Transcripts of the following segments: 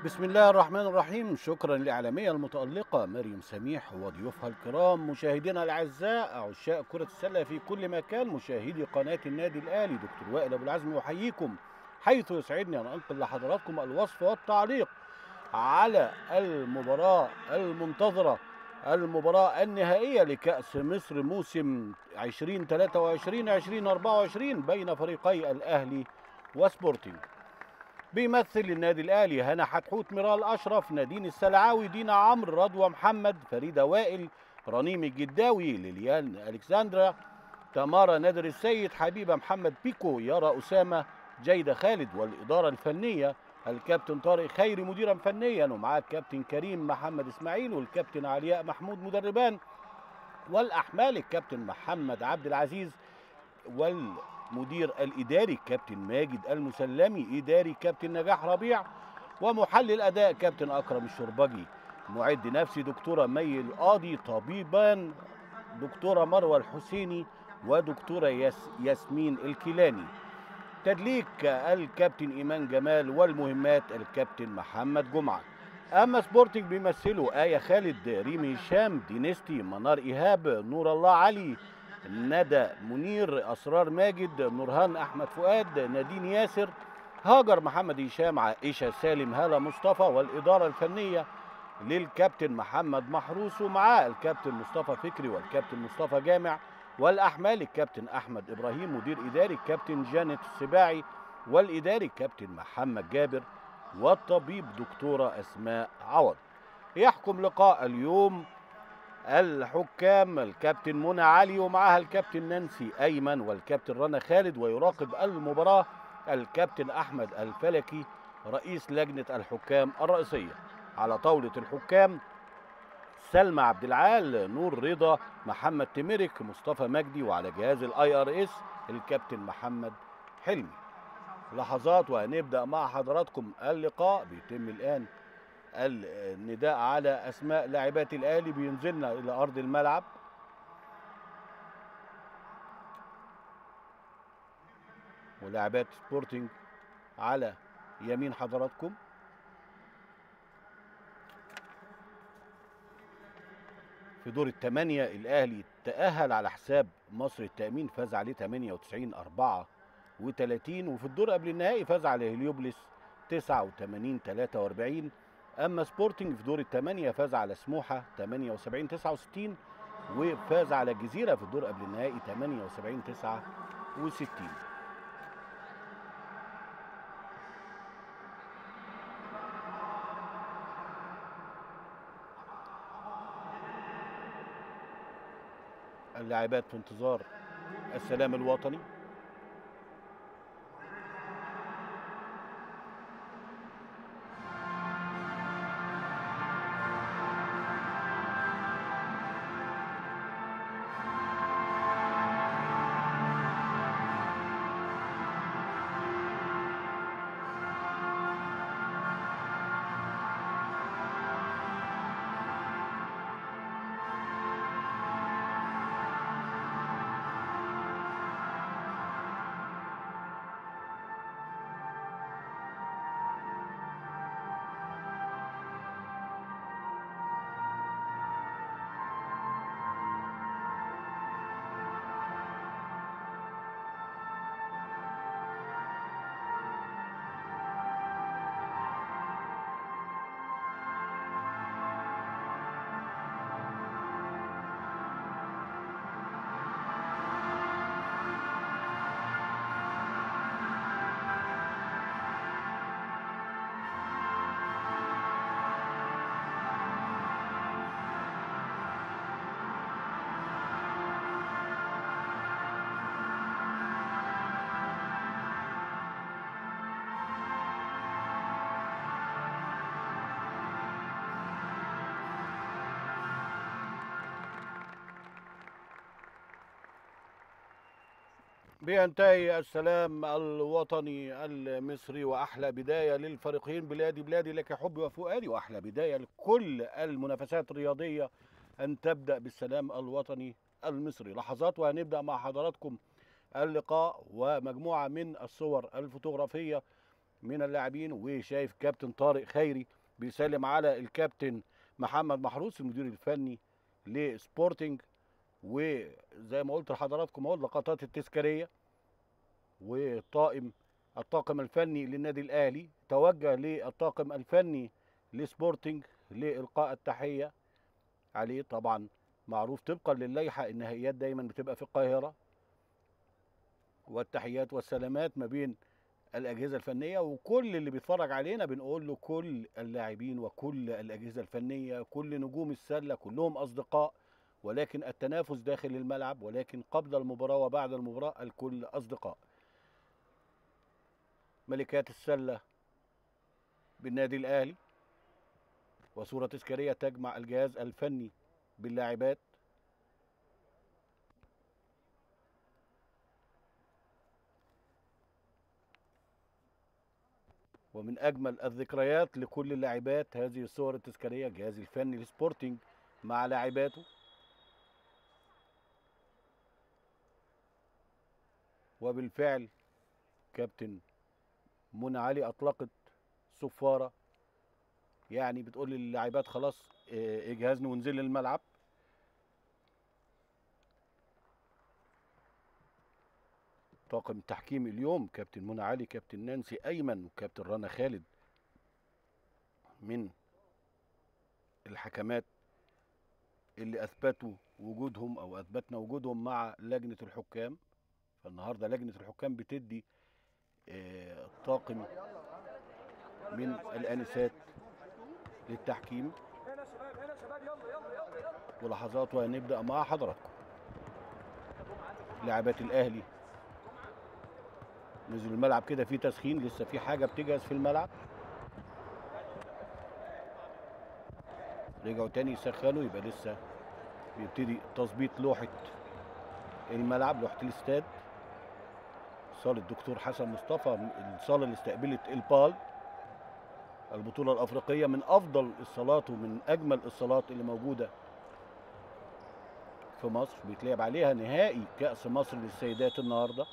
بسم الله الرحمن الرحيم شكرا للإعلامية المتألقة مريم سميح وضيوفها الكرام مشاهدينا الأعزاء عشاق كرة السلة في كل مكان مشاهدي قناة النادي الأهلي دكتور وائل أبو العزم يحييكم حيث يسعدني أن أنقل لحضراتكم الوصف والتعليق على المباراة المنتظرة المباراة النهائية لكأس مصر موسم 2023 2024 بين فريقي الأهلي وسبورتنج بيمثل النادي الاهلي هنا حتحوت ميرال اشرف نادين السلعاوي دينا عمرو رضوى محمد فريده وائل رنيم الجداوي ليليان الكسندرا تمارا نادر السيد حبيبه محمد بيكو يارا اسامه جيده خالد والاداره الفنيه الكابتن طارق خيري مديرا فنيا ومعاه الكابتن كريم محمد اسماعيل والكابتن علياء محمود مدربان والاحمال الكابتن محمد عبد العزيز والمدير الاداري كابتن ماجد المسلمي اداري كابتن نجاح ربيع ومحلل اداء كابتن اكرم الشربجي معد نفسي دكتوره مي القاضي طبيبان دكتوره مروه الحسيني ودكتوره ياس ياسمين الكيلاني تدليك الكابتن ايمان جمال والمهمات الكابتن محمد جمعه اما سبورتنج بيمثلوا ايه خالد ريمي هشام دينيستي منار ايهاب نور الله علي ندى منير اسرار ماجد نورهان احمد فؤاد نادين ياسر هاجر محمد هشام عائشه سالم هاله مصطفى والاداره الفنيه للكابتن محمد محروس ومعاه الكابتن مصطفى فكري والكابتن مصطفى جامع والاحمال الكابتن احمد ابراهيم مدير اداري الكابتن جانت السباعي والاداري الكابتن محمد جابر والطبيب دكتوره اسماء عوض يحكم لقاء اليوم الحكام الكابتن منى علي ومعها الكابتن نانسي ايمن والكابتن رنا خالد ويراقب المباراه الكابتن احمد الفلكي رئيس لجنه الحكام الرئيسيه على طاوله الحكام سلمى عبد العال نور رضا محمد تمرك مصطفى مجدي وعلى جهاز الاي ار اس الكابتن محمد حلمي لحظات وهنبدا مع حضراتكم اللقاء بيتم الان النداء على اسماء لاعبات الاهلي بينزلنا الى ارض الملعب ولاعبات سبورتنج على يمين حضراتكم في دور الثمانية الأهلي تأهل على حساب مصر التأمين فاز عليه 98 34 وفي الدور قبل النهائي فاز على هليوبلس 89 43 اما سبورتنج في دور الثمانيه فاز على سموحه 78 69 وفاز على الجزيره في الدور قبل النهائي 78 69 اللاعبات في انتظار السلام الوطني بينتهي السلام الوطني المصري واحلى بدايه للفريقين بلادي بلادي لك حبي وفؤادي واحلى بدايه لكل المنافسات الرياضيه ان تبدا بالسلام الوطني المصري لحظات وهنبدا مع حضراتكم اللقاء ومجموعه من الصور الفوتوغرافيه من اللاعبين وشايف كابتن طارق خيري بيسلم على الكابتن محمد محروس المدير الفني لسبورتنج وزي ما قلت لحضراتكم اهو اللقطات التذكاريه وطاقم الطاقم الفني للنادي الاهلي توجه للطاقم الفني لسبورتنج لالقاء التحيه عليه طبعا معروف طبقا للائحه النهائيات دايما بتبقى في القاهره والتحيات والسلامات ما بين الاجهزه الفنيه وكل اللي بيتفرج علينا بنقول له كل اللاعبين وكل الاجهزه الفنيه كل نجوم السله كلهم اصدقاء ولكن التنافس داخل الملعب ولكن قبل المباراه وبعد المباراه الكل اصدقاء ملكات السله بالنادي الاهلي وصوره تذكاريه تجمع الجهاز الفني باللاعبات ومن اجمل الذكريات لكل اللاعبات هذه الصور التذكاريه الجهاز الفني لسبورتنج مع لاعباته وبالفعل كابتن منى علي اطلقت صفاره يعني بتقول للاعبات خلاص اه، اجهزنا ونزل الملعب طاقم التحكيم اليوم كابتن منى علي كابتن نانسي ايمن وكابتن رنا خالد من الحكمات اللي اثبتوا وجودهم او اثبتنا وجودهم مع لجنه الحكام فالنهارده لجنه الحكام بتدي آه، طاقم من الانسات للتحكيم ولحظات وهنبدا مع حضراتكم لاعبات الاهلي نزل الملعب كده في تسخين لسه في حاجه بتجهز في الملعب رجعوا تاني يسخنوا يبقى لسه بيبتدي تظبيط لوحه الملعب لوحه الاستاد صاله الدكتور حسن مصطفى الصاله اللي استقبلت البال البطوله الافريقيه من افضل الصالات ومن اجمل الصالات اللي موجوده في مصر بيتلعب عليها نهائي كاس مصر للسيدات النهارده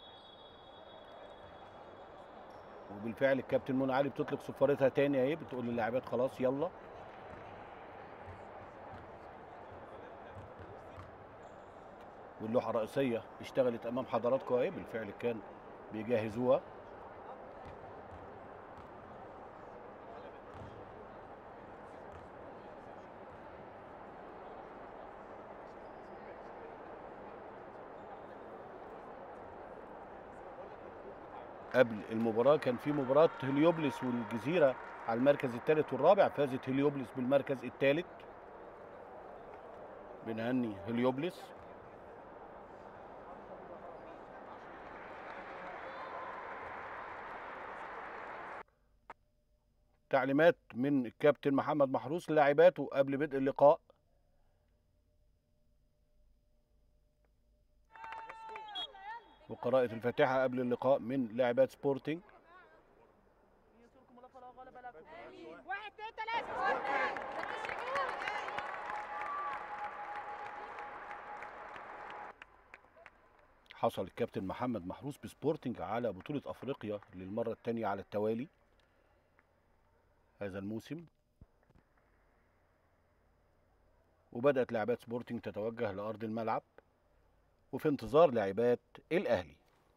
وبالفعل الكابتن منى علي بتطلق صفارتها تاني اهي بتقول للاعبات خلاص يلا واللوحه الرئيسيه اشتغلت امام حضراتكم اهي بالفعل كان بيجهزوها قبل المباراة كان في مباراة هليوبلس والجزيرة على المركز الثالث والرابع فازت هليوبلس بالمركز الثالث بنهني هليوبلس تعليمات من الكابتن محمد محروس للاعباته قبل بدء اللقاء وقراءة الفاتحة قبل اللقاء من لاعبات سبورتنج واحد اتنين تلاتة حصل الكابتن محمد محروس بسبورتنج على بطولة أفريقيا للمرة الثانية على التوالي هذا الموسم وبدأت لاعبات سبورتنج تتوجه لأرض الملعب وفي انتظار لاعبات الأهلي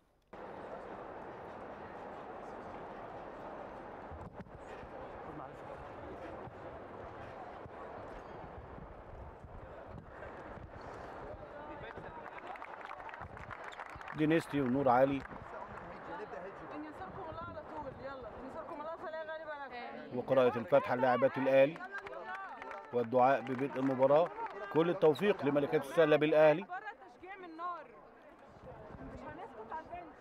دينيستي ونور علي ان ينصركم الله على طول يلا ان ينصركم الله فلا غالب لكم وقراءة الفاتحة للاعبات الأهلي والدعاء ببدء المباراة كل التوفيق لملكات السلة بالأهلي بره تشجيع من نار مش هنسكت على البنت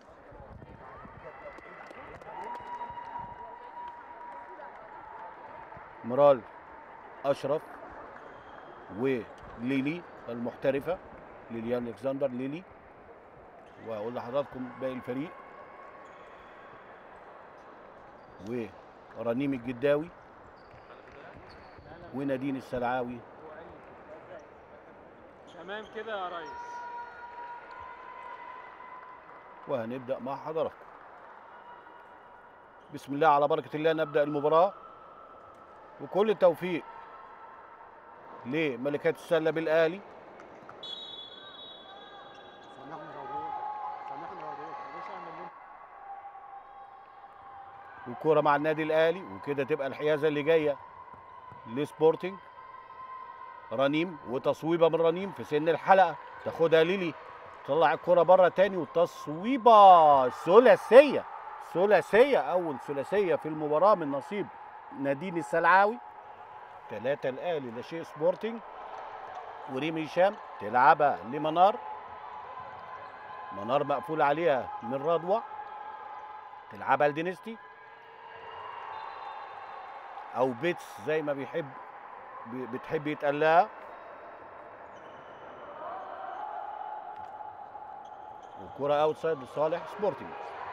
مرال أشرف وليلي المحترفة ليليان الكسندر ليلي وأقول لحضراتكم باقي الفريق ورنيم الجداوي ونادين السلعاوي تمام كده يا ريس وهنبدأ مع حضراتكم بسم الله على بركه الله نبدا المباراه وكل التوفيق لملكات السله بالاهلي سامحنا يا ضيوف سامحنا يا ضيوف ليش اعمل والكوره مع النادي الاهلي وكده تبقى الحيازه اللي جايه لسبورتنج رنيم وتصويبه من رنيم في سن الحلقه تاخدها ليلي تطلع الكوره بره تاني وتصويبه ثلاثيه ثلاثيه اول ثلاثيه في المباراه من نصيب نادين السلعاوي ثلاثة الاهلي لا شيء سبورتنج وريم هشام تلعبها لمنار منار مقفول عليها من رضوى تلعبها لدينستي او بيتس زي ما بيحب بي- بتحب يتقال لها والكرة اوتسايد لصالح سبورتنج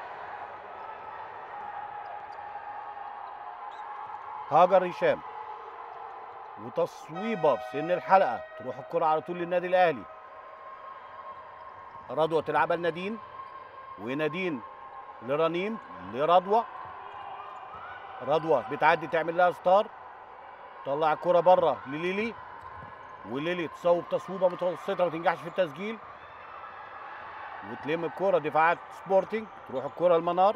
هاجر هشام وتصويبه في سن الحلقه تروح الكرة على طول للنادي الاهلي رضوى تلعبها لنادين ونادين لرنيم لرضوى رضوى بتعدي تعمل لها ستار طلع الكرة بره لليلي وليلي تصوب تصويبه متوسطه ما تنجحش في التسجيل وتلم الكرة دفاعات سبورتنج تروح الكرة المنار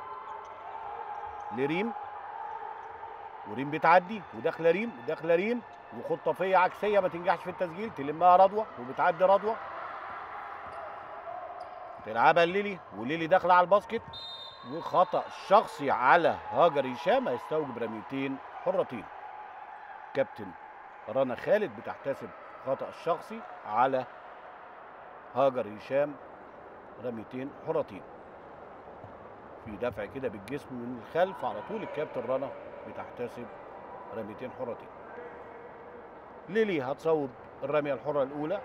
لريم وريم بتعدي وداخله ريم وداخله ريم وخطافيه عكسيه ما تنجحش في التسجيل تلمها رضوى وبتعدي رضوى تلعبها ليلي وليلي داخله على الباسكت وخطا شخصي على هاجر هشام هيستوجب رميتين حرتين كابتن رنا خالد بتحتسب خطا الشخصي على هاجر هشام رميتين حرتين في دفع كده بالجسم من الخلف على طول الكابتن رنا بتحتسب رميتين حرتين ليلي هتصوب الرمية الحرة الأولى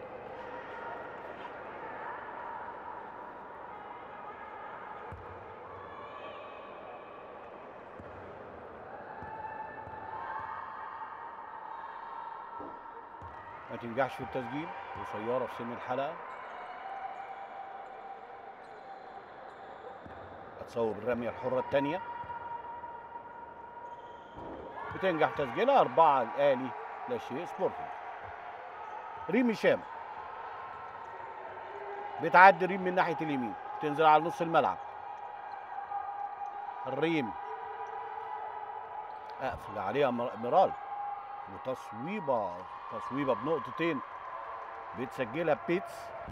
ما تنجحش في التسجيل قصيرة في سن الحلقة هتصوب الرمية الحرة الثانية بتنجح تسجيلها أربعة الآلي لا شيء سبورتنج ريم هشام بتعدي ريم من ناحية اليمين تنزل على نص الملعب الريم اقفل عليها مر- ميرال وتصويبه تصويبه بنقطتين بتسجلها بيتس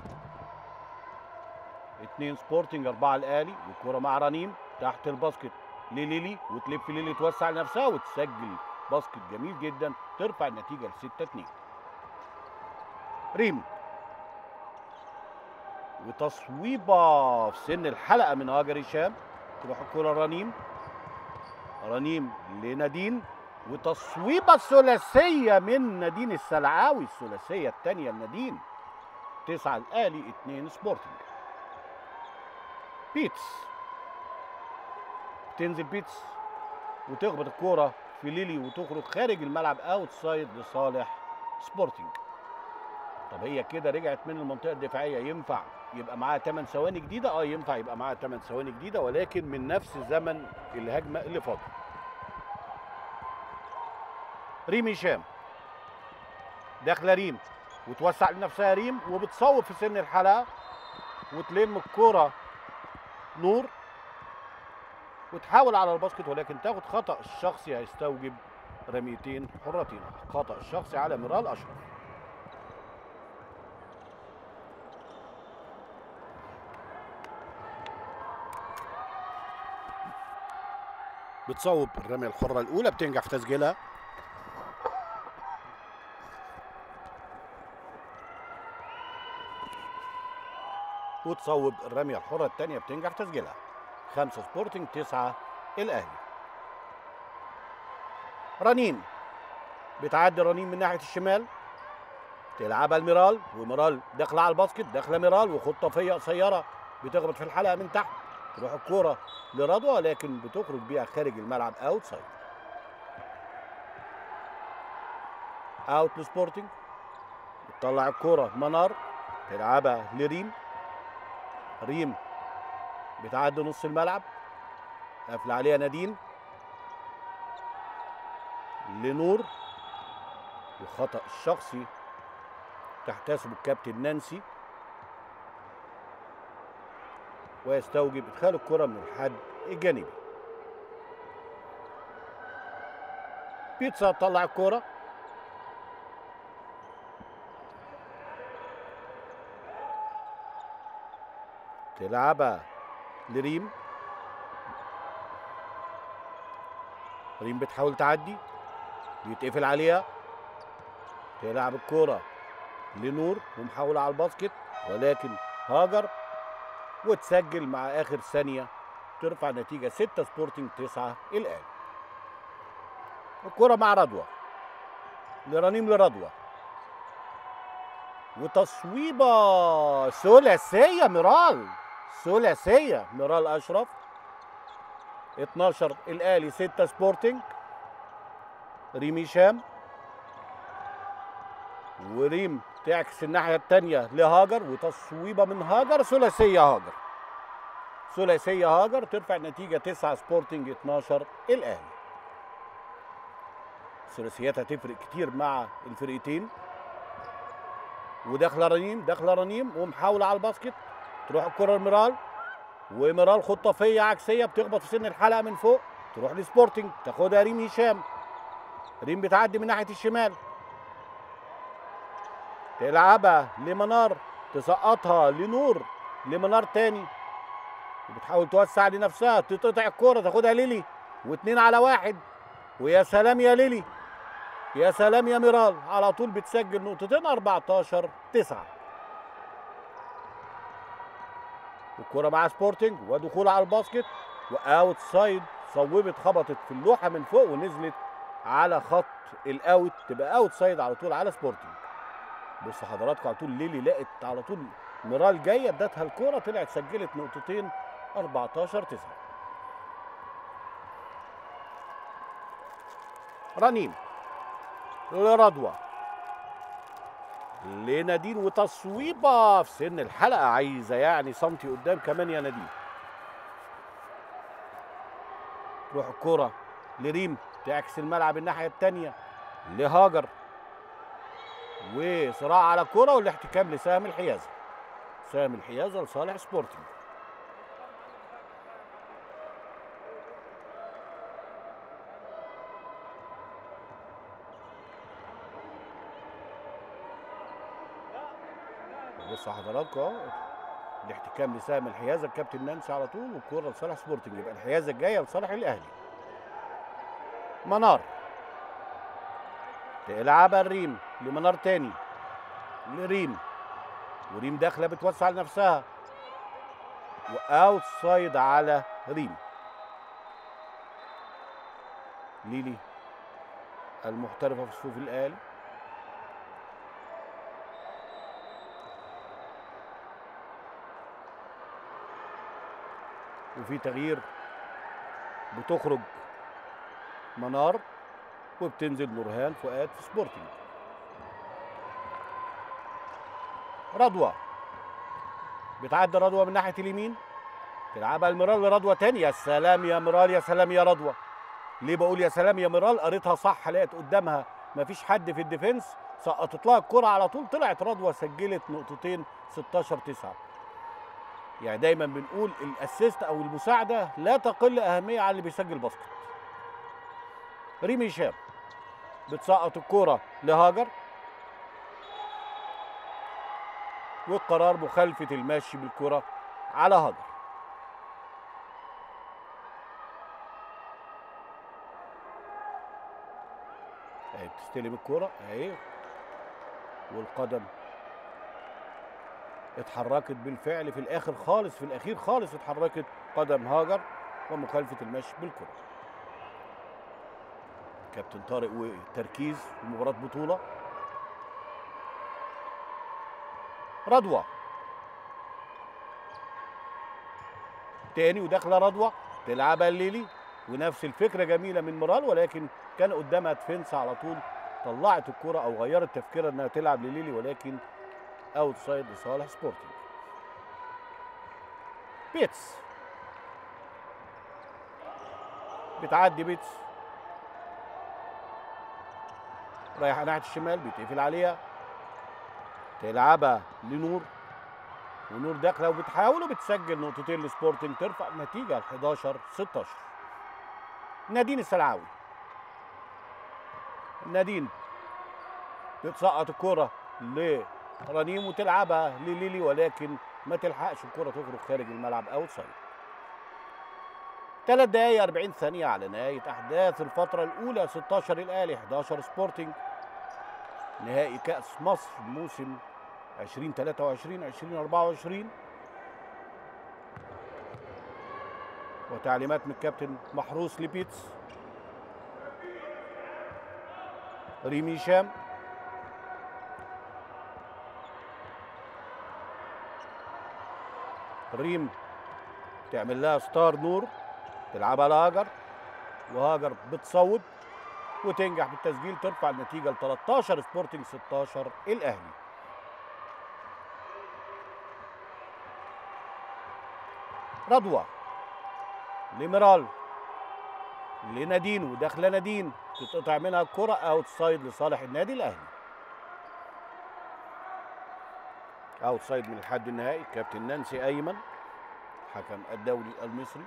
اتنين سبورتنج اربعه الاهلي والكره مع رنيم تحت الباسكت لليلي وتلف ليلي توسع نفسها وتسجل باسكت جميل جدا ترفع النتيجه ل 6 2 ريم وتصويبه في سن الحلقه من هاجر هشام تروح الكره رنيم رنيم لنادين وتصويبه الثلاثيه من نادين السلعاوي الثلاثيه الثانيه لنادين تسعه الاهلي اثنين سبورتنج بيتس تنزل بيتس وتخبط الكوره في ليلي وتخرج خارج الملعب اوت سايد لصالح سبورتنج طب هي كده رجعت من المنطقه الدفاعيه ينفع يبقى معاها 8 ثواني جديده اه ينفع يبقى معاها 8 ثواني جديده ولكن من نفس زمن الهجمه اللي فاضل ريم هشام داخله ريم وتوسع لنفسها ريم وبتصوب في سن الحلقه وتلم الكوره نور وتحاول على الباسكت ولكن تاخد خطا الشخصي هيستوجب رميتين حرتين خطا الشخصي على ميرال اشرف بتصوب الرميه الحره الاولى بتنجح في تسجيلها وتصوب الرميه الحره الثانيه بتنجح في تسجيلها خمسه سبورتنج تسعه الاهلي رنين بتعدي رنين من ناحيه الشمال تلعبها الميرال وميرال داخله على الباسكت داخله ميرال وخطافيه قصيره بتخبط في الحلقه من تحت تروح الكوره لرضوى لكن بتخرج بيها خارج الملعب اوت سايد اوت لسبورتنج بتطلع الكوره منار تلعبها لريم ريم بتعدي نص الملعب قافل عليها نادين لنور وخطأ الشخصي تحتسب الكابتن نانسي ويستوجب ادخال الكرة من الحد الجانبي بيتزا طلع الكرة تلعبها لريم ريم بتحاول تعدي بيتقفل عليها تلعب الكرة لنور ومحاولة على الباسكت ولكن هاجر وتسجل مع آخر ثانية ترفع نتيجة 6 سبورتنج 9 الآن الكرة مع رضوى لرنيم لرضوى وتصويبة ثلاثية ميرال ثلاثية ميرال أشرف 12 الآلي 6 سبورتنج ريم هشام وريم تعكس الناحية التانية لهاجر وتصويبة من هاجر ثلاثية هاجر ثلاثية هاجر ترفع النتيجة 9 سبورتنج 12 الآن ثلاثيات هتفرق كتير مع الفرقتين وداخله رنيم داخله رنيم ومحاوله على الباسكت تروح الكره لميرال وميرال خطافيه عكسيه بتخبط في سن الحلقه من فوق تروح لسبورتنج تاخدها ريم هشام ريم بتعدي من ناحيه الشمال تلعبها لمنار تسقطها لنور لمنار تاني وبتحاول توسع لنفسها تقطع الكوره تاخدها ليلي واتنين على واحد ويا سلام يا ليلي يا سلام يا ميرال على طول بتسجل نقطتين 14 9 الكرة مع سبورتنج ودخول على الباسكت واوت سايد صوبت خبطت في اللوحة من فوق ونزلت على خط الاوت تبقى اوت سايد على طول على سبورتنج بص حضراتكم على طول ليلي لقت على طول ميرال جايه ادتها الكرة طلعت سجلت نقطتين 14 9 رنيم لرضوى لنادين وتصويبه في سن الحلقه عايزه يعني سنتي قدام كمان يا نادين تروح الكرة لريم تعكس الملعب الناحيه الثانيه لهاجر وصراع على الكرة والاحتكام لسام الحيازه سام الحيازه لصالح سبورتنج بصوا حضراتكم اهو الاحتكام لسام الحيازه الكابتن نانسي على طول والكوره لصالح سبورتنج يبقى الحيازه الجايه لصالح الاهلي منار تلعبها الريم لمنار تاني لريم وريم داخله بتوسع لنفسها واوت سايد على ريم ليلي المحترفه في صفوف الاهلي وفي تغيير بتخرج منار وبتنزل نورهان فؤاد في سبورتنج رضوى بتعدي رضوى من ناحيه اليمين تلعبها المرال لرضوى تاني يا سلام يا مرال يا سلام يا رضوى ليه بقول يا سلام يا مرال قريتها صح لقيت قدامها مفيش حد في الديفنس سقطت لها الكرة على طول طلعت رضوى سجلت نقطتين 16 9 يعني دايما بنقول الاسيست او المساعده لا تقل اهميه عن اللي بيسجل باسكت ريم هشام بتسقط الكوره لهاجر والقرار مخالفه الماشي بالكره على هاجر اهي بتستلم الكوره اهي والقدم اتحركت بالفعل في الاخر خالص في الاخير خالص اتحركت قدم هاجر ومخالفه المشي بالكره كابتن طارق وتركيز في مباراه بطوله رضوى تاني وداخله رضوى تلعبها الليلي ونفس الفكره جميله من مرال ولكن كان قدامها ديفنس على طول طلعت الكره او غيرت تفكيرها انها تلعب لليلي ولكن اوت سايد لصالح سبورتنج بيتس بتعدي بيتس رايحه ناحيه الشمال بيتقفل عليها تلعبها لنور ونور داخله وبتحاول وبتسجل نقطتين لسبورتنج ترفع النتيجه ل 11 16 نادين السلعاوي نادين بتسقط الكرة لرنيم وتلعبها لليلي ولكن ما تلحقش الكرة تخرج خارج الملعب اوت سايد ثلاث دقايق 40 ثانية على نهاية أحداث الفترة الأولى 16 الأهلي 11 سبورتنج نهائي كأس مصر موسم 2023 2024 وتعليمات من الكابتن محروس لبيتس ريمي شام ريم تعمل لها ستار نور تلعبها لهاجر وهاجر بتصوب وتنجح بالتسجيل ترفع النتيجه ل 13 سبورتنج 16 الاهلي رضوى لميرال لنادين وداخله نادين تتقطع منها الكره اوت سايد لصالح النادي الاهلي اوت سايد من الحد النهائي كابتن نانسي ايمن حكم الدولي المصري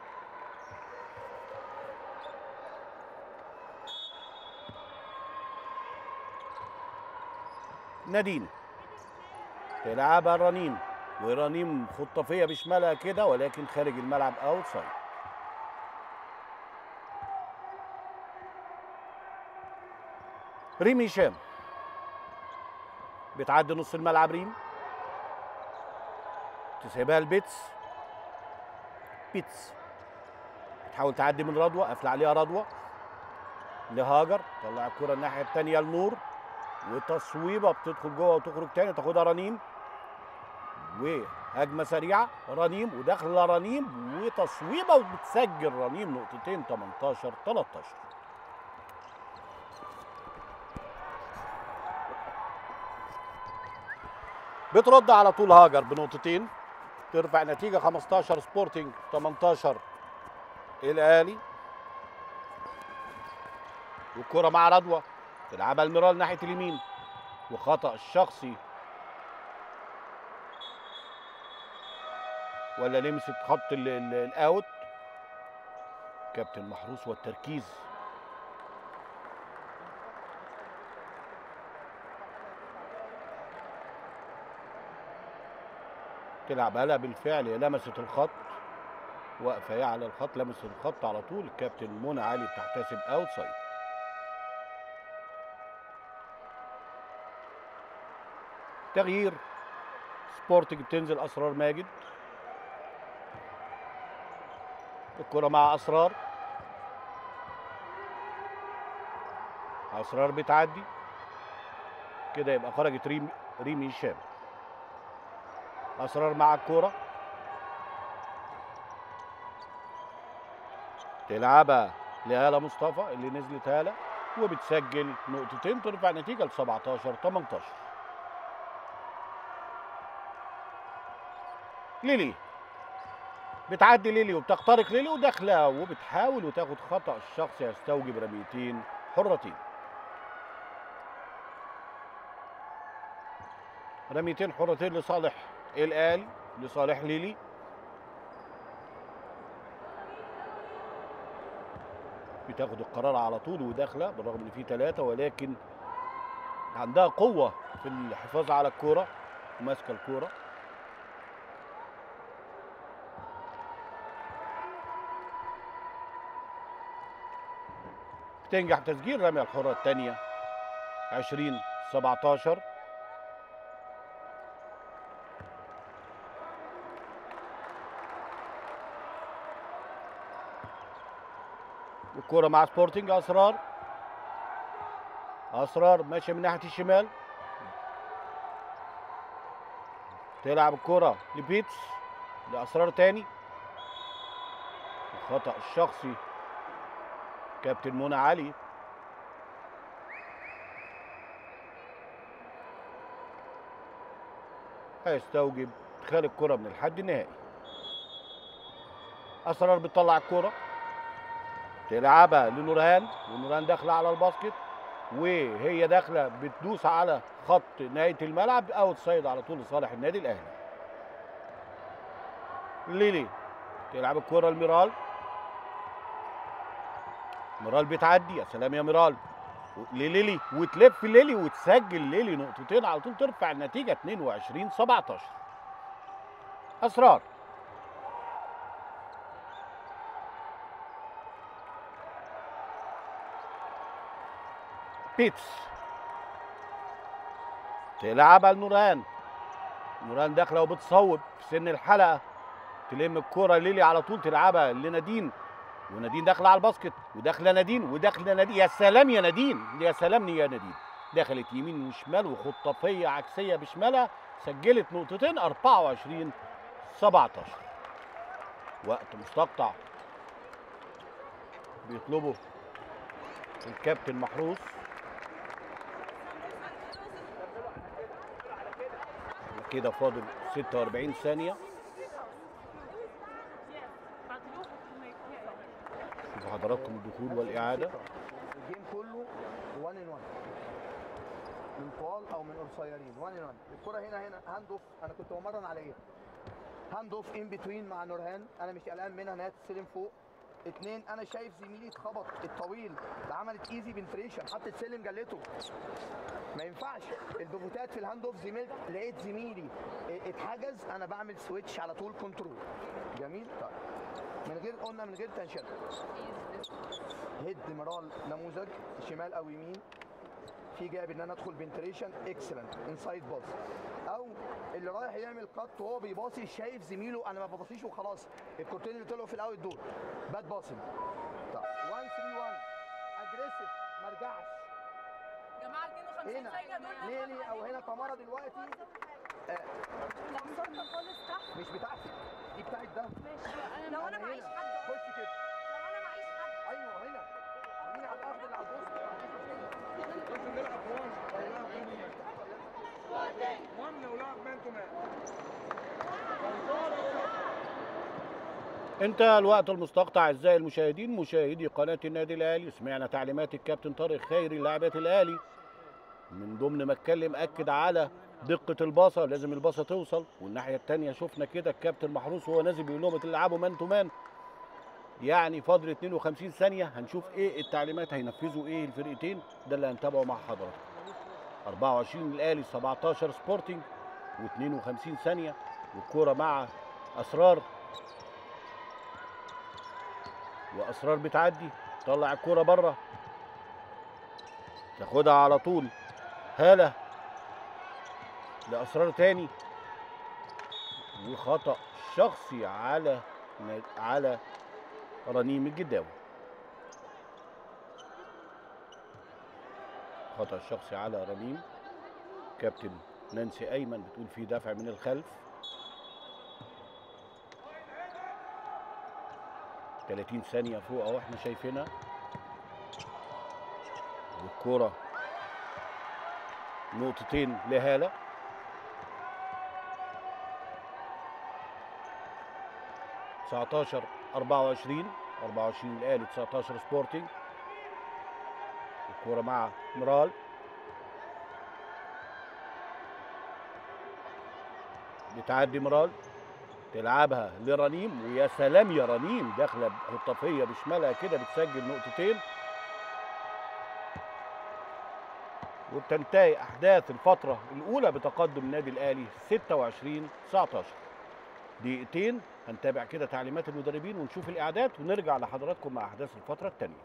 نادين تلعبها رنيم ورنيم خطافيه بشمالها كده ولكن خارج الملعب اوت سايد ريم هشام بتعدي نص الملعب ريم تسيبها لبيتس بيتس تحاول تعدي من رضوى قافله عليها رضوى لهاجر طلع الكره الناحيه الثانيه لنور وتصويبه بتدخل جوه وتخرج تاني تاخدها رنيم وهجمه سريعه رنيم وداخله رنيم وتصويبه وبتسجل رنيم نقطتين 18 13 بترد على طول هاجر بنقطتين ترفع نتيجة 15 سبورتنج 18 الأهلي والكرة مع رضوى تلعبها الميرال ناحية اليمين وخطأ الشخصي ولا لمست خط ال- ال- الاوت كابتن محروس والتركيز تلعب هلا بالفعل هي لمست الخط واقفه هي على الخط لمست الخط على طول الكابتن منى علي بتحتسب اوت سايد تغيير سبورتنج بتنزل اسرار ماجد الكرة مع اسرار اسرار بتعدي كده يبقى خرجت ريم ريمي هشام اسرار مع الكوره تلعبها لهالة مصطفى اللي نزلت هالة وبتسجل نقطتين ترفع نتيجة ل 17 18 ليلي بتعدي ليلي وبتخترق ليلي وداخله وبتحاول وتاخد خطأ الشخص يستوجب رميتين حرتين رميتين حرتين لصالح الآل لصالح ليلي بتاخد القرار على طول وداخله بالرغم ان في ثلاثه ولكن عندها قوه في الحفاظ على الكوره وماسكه الكوره بتنجح تسجيل رمي الحره الثانيه 20 17 الكرة مع سبورتنج اسرار اسرار ماشيه من ناحيه الشمال تلعب الكرة لبيتس لاسرار تاني الخطأ الشخصي كابتن منى علي هيستوجب ادخال الكرة من الحد النهائي اسرار بتطلع الكرة تلعبها لنورهان ونورهان داخله على الباسكت وهي داخله بتدوس على خط نهايه الملعب اوت سايد على طول لصالح النادي الاهلي ليلي تلعب الكره لميرال ميرال بتعدي يا سلام يا ميرال لليلي وتلف ليلي وتسجل ليلي نقطتين على طول ترفع النتيجه 22 17 اسرار بيتس تلعبها لنوران نوران داخله وبتصوب في سن الحلقه تلم الكره ليلي على طول تلعبها لنادين ونادين داخله على الباسكت وداخله نادين وداخله نادين يا سلام يا نادين يا سلام يا نادين دخلت يمين وشمال وخطافيه عكسيه بشمالها سجلت نقطتين 24 17 وقت مستقطع بيطلبه الكابتن محروس كده فاضل 46 ثانية شوفوا حضراتكم الدخول والإعادة الجيم كله 1 ان 1 من طوال او من قصيرين 1 ان 1 الكره هنا هنا هاند اوف انا كنت بمرن على ايه هاند اوف ان بتوين مع نورهان انا مش قلقان منها انها تستلم فوق اتنين انا شايف زميلي اتخبط الطويل ده عملت ايزي بنتريشن حطت سلم جلته ما ينفعش الدوفوتات في الهاند اوف زميلت لقيت زميلي اه، اتحجز انا بعمل سويتش على طول كنترول جميل طيب من غير قلنا من غير تنشن هيد مرال نموذج شمال او يمين في جاب ان انا ادخل بنتريشن اكسلنت انسايد باص او اللي رايح يعمل كات وهو بيباصي شايف زميله انا ما بباصيش وخلاص الكورتين اللي طلعوا في الاول دول باد باصنج طب 1 3 1 اجريسيف ما ارجعش جماعه 52 هنا ثانيه دول ليلي او هنا تمارا دلوقتي آه لا صوتنا خالص تحت مش بتاعتي دي بتاعت ده ماشي لو انا هنا. معيش حد خش كده لو انا معيش حد ايوه هنا مين على الاخضر اللي على البوست انت الوقت المستقطع اعزائي المشاهدين مشاهدي قناه النادي الاهلي سمعنا تعليمات الكابتن طارق خيري لاعبات الاهلي من ضمن ما اتكلم اكد على دقه الباصه لازم الباصه توصل والناحيه الثانيه شفنا كده الكابتن محروس وهو نازل بيقول لهم تلعبوا مان تو مان يعني فاضل 52 ثانيه هنشوف ايه التعليمات هينفذوا ايه الفرقتين ده اللي هنتابعه مع حضراتكم 24 الاهلي 17 سبورتنج و52 ثانيه والكوره مع اسرار واسرار بتعدي طلع الكوره بره تاخدها على طول هاله لاسرار تاني وخطا شخصي على على رنيم الجداوي خطا شخصي على رنيم كابتن نانسي ايمن بتقول في دفع من الخلف 30 ثانية فوق اهو احنا شايفينها والكرة نقطتين لهالة تسعتاشر أربعة وعشرين أربعة وعشرين الأهلي تسعتاشر سبورتنج الكرة مع مرال بتعدي مرال تلعبها لرنيم ويا سلام يا رنيم داخله بخطافيه بشمالها كده بتسجل نقطتين وبتنتهي احداث الفتره الاولى بتقدم النادي الاهلي 26 19 دقيقتين هنتابع كده تعليمات المدربين ونشوف الاعداد ونرجع لحضراتكم مع احداث الفتره الثانيه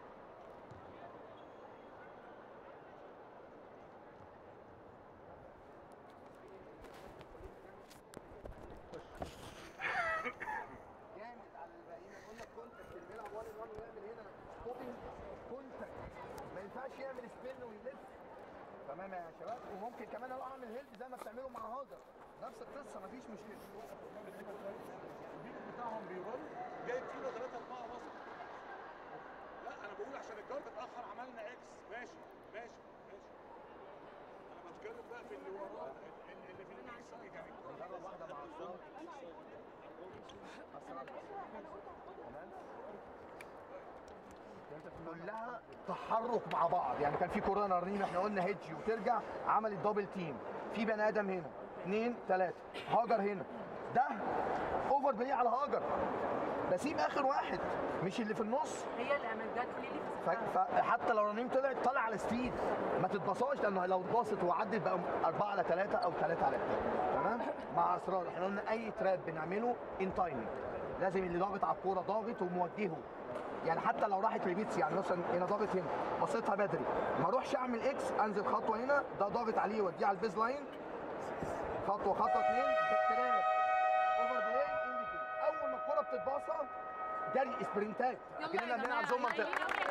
جامد على الباقيين قلنا كونتاكت اللي بيلعب 1 1 ويعمل هنا ستوبنج كونتاكت ما ينفعش يعمل سبين ويلف تمام يا شباب وممكن كمان اروح اعمل هيلب زي ما بتعملوا مع هاجر نفس القصه مفيش مشكله البيك بتاعهم بيرول جايب فينا 3 4 مصر لا انا بقول عشان الجارد اتاخر عملنا اكس ماشي ماشي ماشي انا بتكلم بقى في اللي وراه ال- ال- اللي في البيك سايد يعني نجرب واحده مع اسرار اسرار تمام كلها تحرك مع بعض يعني كان في كوره رنين احنا قلنا هيدجي وترجع عملت دبل تيم في بني ادم هنا اثنين ثلاثه هاجر هنا ده اوفر بلاي على هاجر بسيب اخر واحد مش اللي في النص هي اللي عملت جت ليلي ف- فحتى لو رنيم طلعت طلع على سبيد ما تتبصاش لانه لو اتباصت وعدت بقى 4 على 3 او 3 على 2 تمام مع اسرار احنا قلنا اي تراب بنعمله ان تايمنج لازم اللي ضاغط على الكوره ضاغط وموجهه يعني حتى لو راحت لبيتس يعني مثلا هنا ضاغط هنا بصيتها بدري ما اروحش اعمل اكس انزل خطوه هنا ده ضاغط عليه يوديه على البيز لاين خطوه خطوه اثنين تراب اوفر بلاي ان بتوين اول ما الكوره بتتباصى جري اسبرنتات كاننا بنلعب زوم منطقه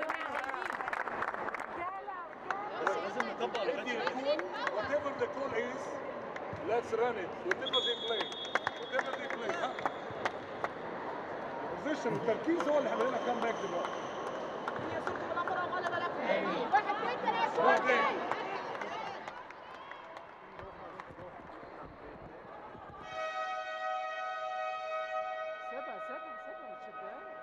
لازم نطبق ادي الكول whatever the call is let's run it whatever they play whatever they play ها البوزيشن التركيز هو اللي هيعمل لنا كام باك دلوقتي اوكي سيبها سيبها سيبها ما تشدهاش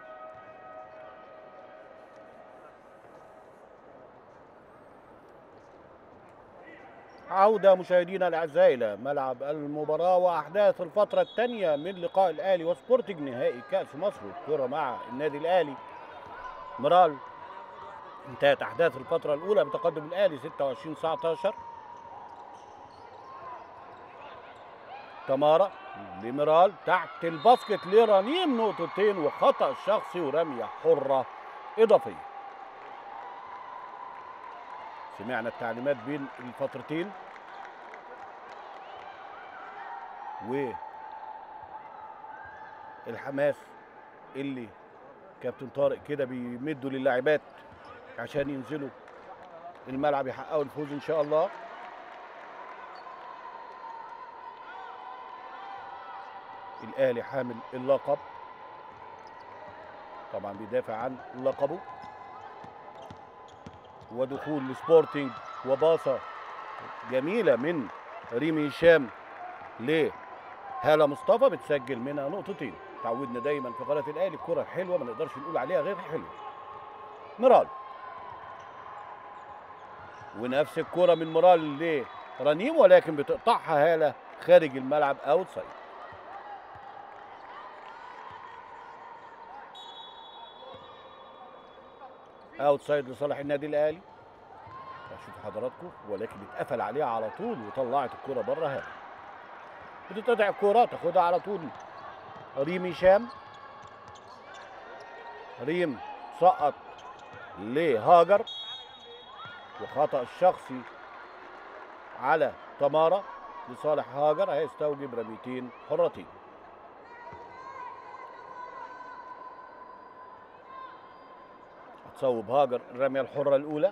عودة مشاهدينا الأعزاء إلى ملعب المباراة وأحداث الفترة الثانية من لقاء الأهلي وسبورتنج نهائي كأس مصر الكرة مع النادي الأهلي مرال انتهت أحداث الفترة الأولى بتقدم الأهلي 26 19 تمارا لميرال تحت الباسكت لرنيم نقطتين وخطأ شخصي ورمية حرة إضافية سمعنا التعليمات بين الفترتين و الحماس اللي كابتن طارق كده بيمدوا للاعبات عشان ينزلوا الملعب يحققوا الفوز ان شاء الله الاهلي حامل اللقب طبعا بيدافع عن لقبه ودخول لسبورتنج وباصة جميلة من ريمي هشام لهالة مصطفى بتسجل منها نقطتين تعودنا دايما في قناة الأهلي الكرة الحلوة ما نقدرش نقول عليها غير حلوة مرال ونفس الكرة من مرال لرنيم ولكن بتقطعها هالة خارج الملعب اوت سايد اوت سايد لصالح النادي الاهلي اشوف حضراتكم ولكن اتقفل عليها على طول وطلعت الكرة بره هذا بتتقطع الكرة تاخدها على طول ريم هشام ريم سقط لهاجر وخطأ الشخصي على تمارا لصالح هاجر هيستوجب رميتين حرتين هتصوب هاجر الرمية الحرة الأولى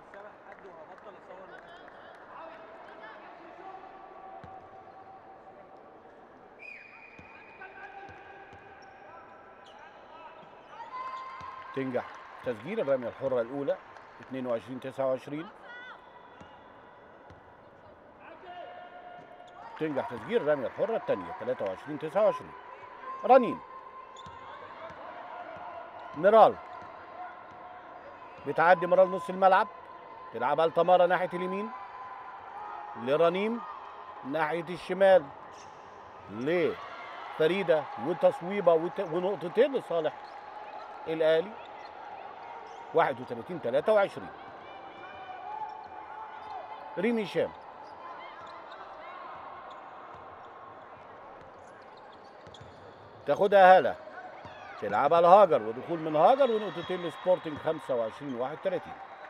تنجح تسجيل الرمية الحرة الأولى 22 29 تنجح تسجيل الرمية الحرة الثانية 23 29 رنين ميرال بتعدي ميرال نص الملعب تلعبها لتمارا ناحية اليمين لرنيم ناحية الشمال لفريدة وتصويبة وت- ونقطتين لصالح الأهلي 31 23 ريمي هشام تاخدها هالة تلعبها لهاجر ودخول من هاجر ونقطتين لسبورتنج 25 31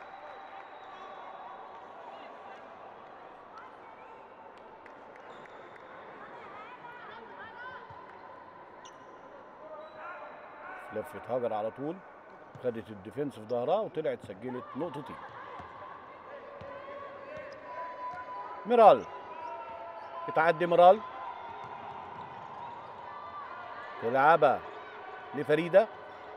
لفت هاجر على طول خدت الديفنس في ظهرها وطلعت سجلت نقطتين ميرال بتعدي ميرال تلعبها لفريدة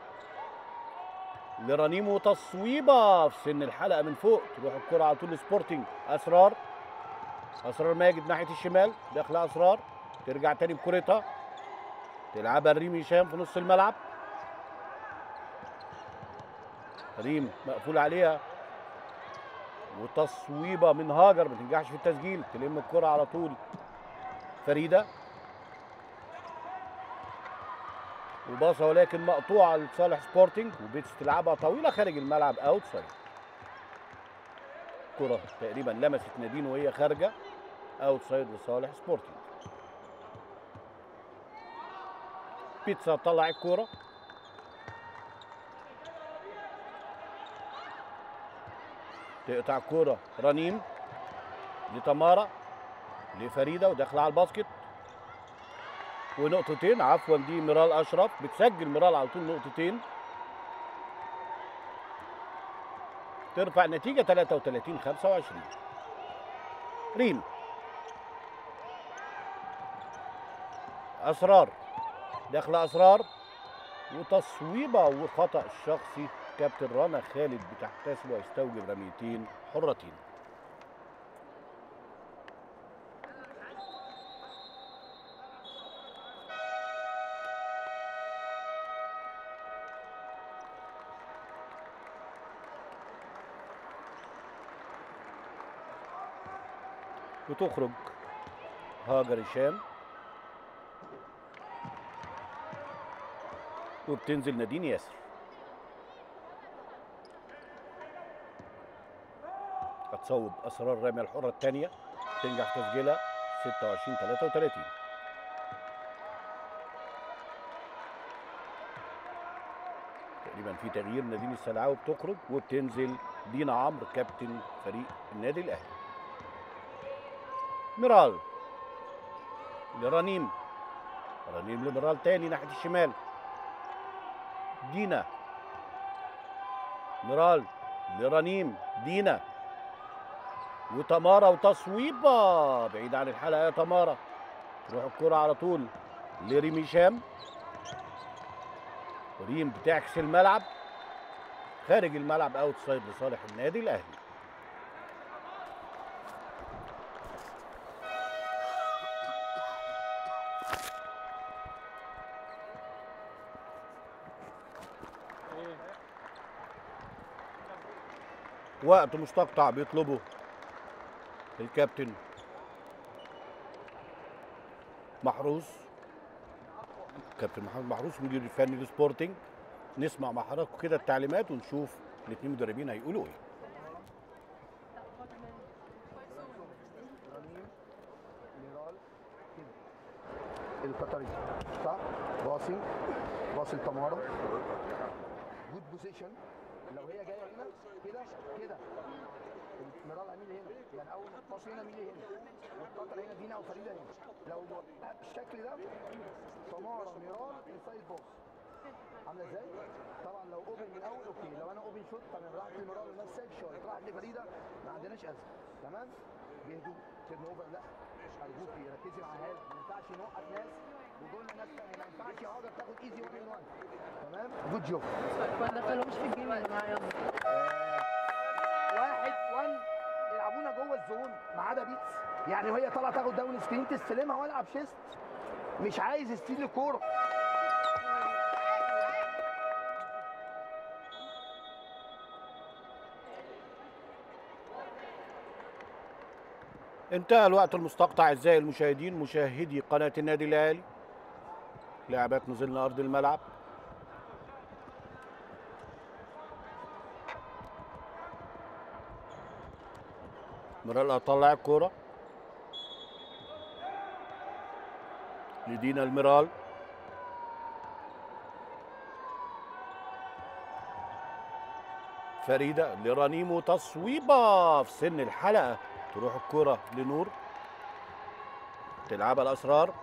لرنيم وتصويبة في سن الحلقة من فوق تروح الكرة على طول لسبورتنج أسرار أسرار ماجد ناحية الشمال داخلة أسرار ترجع تاني بكرتها تلعبها لريم هشام في نص الملعب ريم مقفول عليها وتصويبه من هاجر ما تنجحش في التسجيل تلم الكره على طول فريده وباصه ولكن مقطوعه لصالح سبورتنج وبيتس تلعبها طويله خارج الملعب اوت سايد كره تقريبا لمست نادين وهي خارجه اوت سايد لصالح سبورتنج بيتسا طلع الكوره تقطع الكوره رنيم لتمارا لفريده وداخله على الباسكت ونقطتين عفوا دي ميرال اشرف بتسجل ميرال على طول نقطتين ترفع النتيجه 33 25 ريم اسرار داخله اسرار وتصويبه وخطا شخصي كابتن رنا خالد بتحتسب ويستوجب رميتين حرتين وتخرج هاجر هشام وبتنزل نادين ياسر هتصوب اسرار الرميه الحره الثانيه تنجح في تسجيلها 26 33 تقريبا في تغيير نادين السلعاوي بتخرج وبتنزل دينا عمرو كابتن فريق النادي الاهلي ميرال لرنيم رنيم لميرال تاني ناحيه الشمال دينا ميرال لرنيم دينا وتمارا وتصويبه بعيد عن الحلقه يا تمارا تروح الكرة على طول لريم هشام ريم بتعكس الملعب خارج الملعب اوت سايد لصالح النادي الاهلي وقت مستقطع بيطلبه الكابتن محروس كابتن محمد محروس مدير الفني للسبورتنج نسمع مع حضراتكم كده التعليمات ونشوف الاثنين مدربين هيقولوا ايه رنيم ميرال كده القطري صح باصي باصي لتمارا جود بوزيشن لو هي جايه هنا كده كده ميرال مين هنا يعني اول ما تباص هنا مين هنا والقطر هنا دينا او فريده هنا لو الشكل ده تمارا ميرال انسايد باص عامله ازاي؟ طبعا لو اوبن من الاول اوكي لو انا اوبن شوت تمام راحت لميرال ونفس سيد شوت راحت لفريده ما عندناش ازمه تمام؟ بهدوء تيرن اوفر لا ارجوكي ركزي مع هذا ما ينفعش نوقف ناس ودول ناس تانية ما ينفعش يا هاجر تاخد ايزي 1 ان 1 تمام؟ جود جوب ما دخلهمش في الجيم يا جماعه يلا واحد وان يلعبونا جوه الزون ما عدا بيتس يعني وهي طالعه تاخد داون سكرين تستلمها والعب شيست مش عايز ستيل الكوره انتهى الوقت المستقطع اعزائي المشاهدين مشاهدي قناه النادي الاهلي لاعبات نزلنا ارض الملعب مرال هتطلع الكوره لدينا المرال فريده لرنيم تصويبه في سن الحلقه تروح الكرة لنور تلعبها الأسرار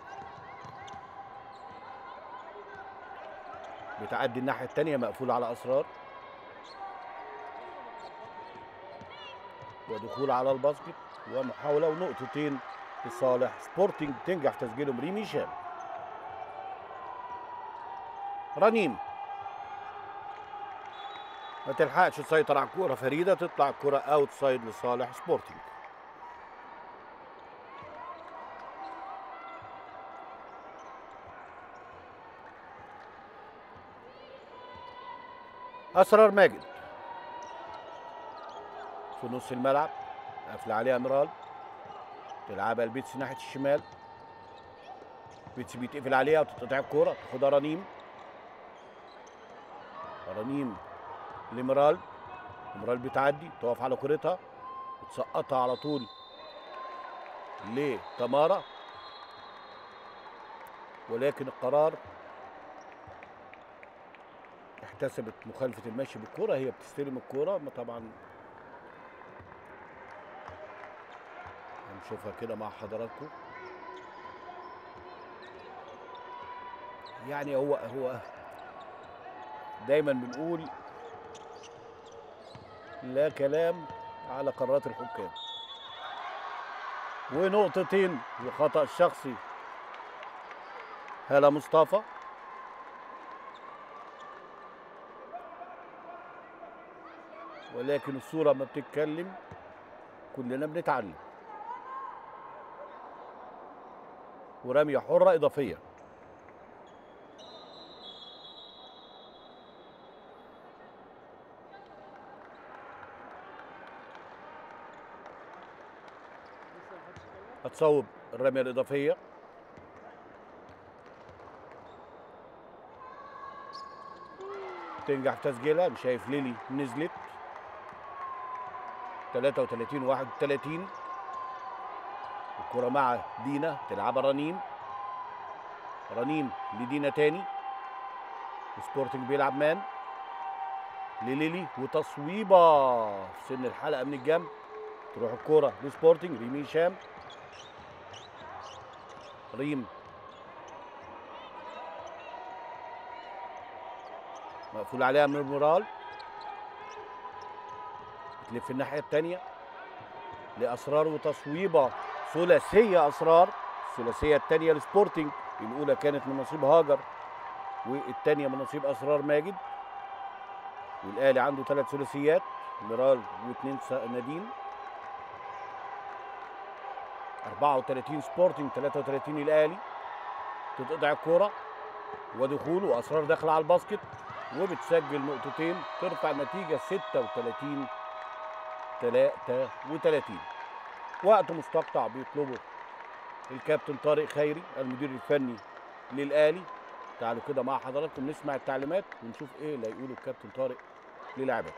بتعدي الناحية التانية مقفول على أسرار ودخول على الباسكت ومحاولة ونقطتين لصالح سبورتنج تنجح تسجيلهم ريم هشام رنيم ما تلحقش تسيطر على الكورة فريدة تطلع الكرة اوت سايد لصالح سبورتنج اسرار ماجد في نص الملعب قافله عليها مرال تلعبها البيتس ناحيه الشمال بيتس بيتقفل عليها وتتقطع الكوره تاخدها رنيم رنيم لمرال مرال بتعدي تقف على كورتها وتسقطها على طول لتمارا ولكن القرار احتسبت مخالفة المشي بالكرة هي بتستلم الكرة ما طبعا هنشوفها كده مع حضراتكم يعني هو هو دايما بنقول لا كلام على قرارات الحكام ونقطتين وخطأ شخصي هلا مصطفى ولكن الصورة ما بتتكلم كلنا بنتعلم ورمية حرة إضافية هتصوب الرمية الإضافية تنجح في تسجيلها مش شايف ليلي نزلت 33 31 الكرة مع دينا تلعبها رنيم رنيم لدينا تاني سبورتنج بيلعب مان لليلي وتصويبة في سن الحلقة من الجنب تروح الكرة لسبورتنج ريم هشام ريم مقفول عليها من المورال تلف الناحية التانية لأسرار وتصويبة ثلاثية أسرار الثلاثية التانية لسبورتنج الأولى كانت من نصيب هاجر والتانية من نصيب أسرار ماجد والأهلي عنده ثلاث ثلاثيات ميرال واثنين س- نادين 34 سبورتنج 33 الأهلي تتقطع الكورة ودخول وأسرار داخلة على الباسكت وبتسجل نقطتين ترفع النتيجة 36 33 وقت مستقطع بيطلبه الكابتن طارق خيري المدير الفني للآلي تعالوا كده مع حضراتكم نسمع التعليمات ونشوف ايه اللي هيقوله الكابتن طارق للاعبته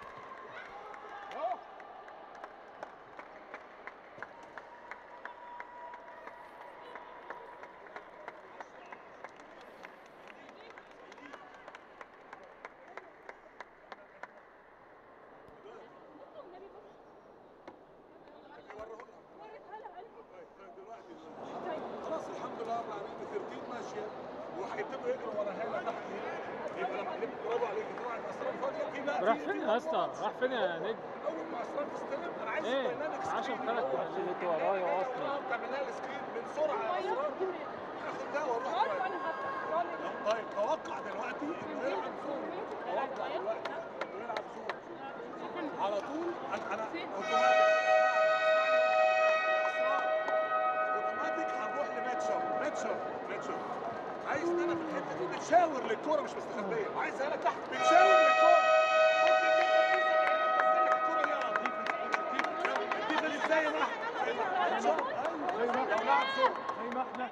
خلاص الحمد لله رب العالمين الترتيب ماشيه وهيبتدوا يجروا ورا هاله تحت هنا يبقى لما نبقى برافو عليك طبعا اسرار فاضيه في بقى راح في- فين في يا اسطى؟ أبواس. راح فين يا نجم؟ اول ما اسرار تستلم انا عايز ايه؟ دايناميك 10 سكرين ثلاث الأول. عشان انتوا ورايا اصلا تعمل لها السكرين من سرعه يا اسرار اخد ده واروح شوية. طيب توقع دلوقتي انه يلعب زون توقع دلوقتي انه يلعب زون على طول انا انا اوتوماتيك اوتوماتيك هنروح لماتش اب ماتش اب ماتش اب عايز ان انا في الحته دي بتشاور للكوره مش مستخبيه وعايز انا تحت بتشاور للكوره ممكن جدا يوسف ينزل لك الكوره دي على الديفنس الديفنس ازاي يا محمد زي ما ماتش اب زي ما احنا لاعب زون زي ما احنا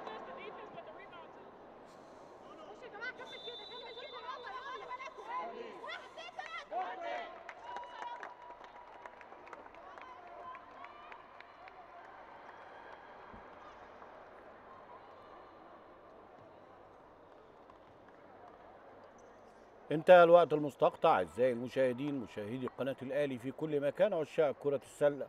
بصوا يا جماعه كمل كده كمل كده يلا يلا بلاكوا واحد اتنين تلاته انتهى الوقت المستقطع اعزائي المشاهدين مشاهدي قناه الاهلي في كل مكان عشاق كره السله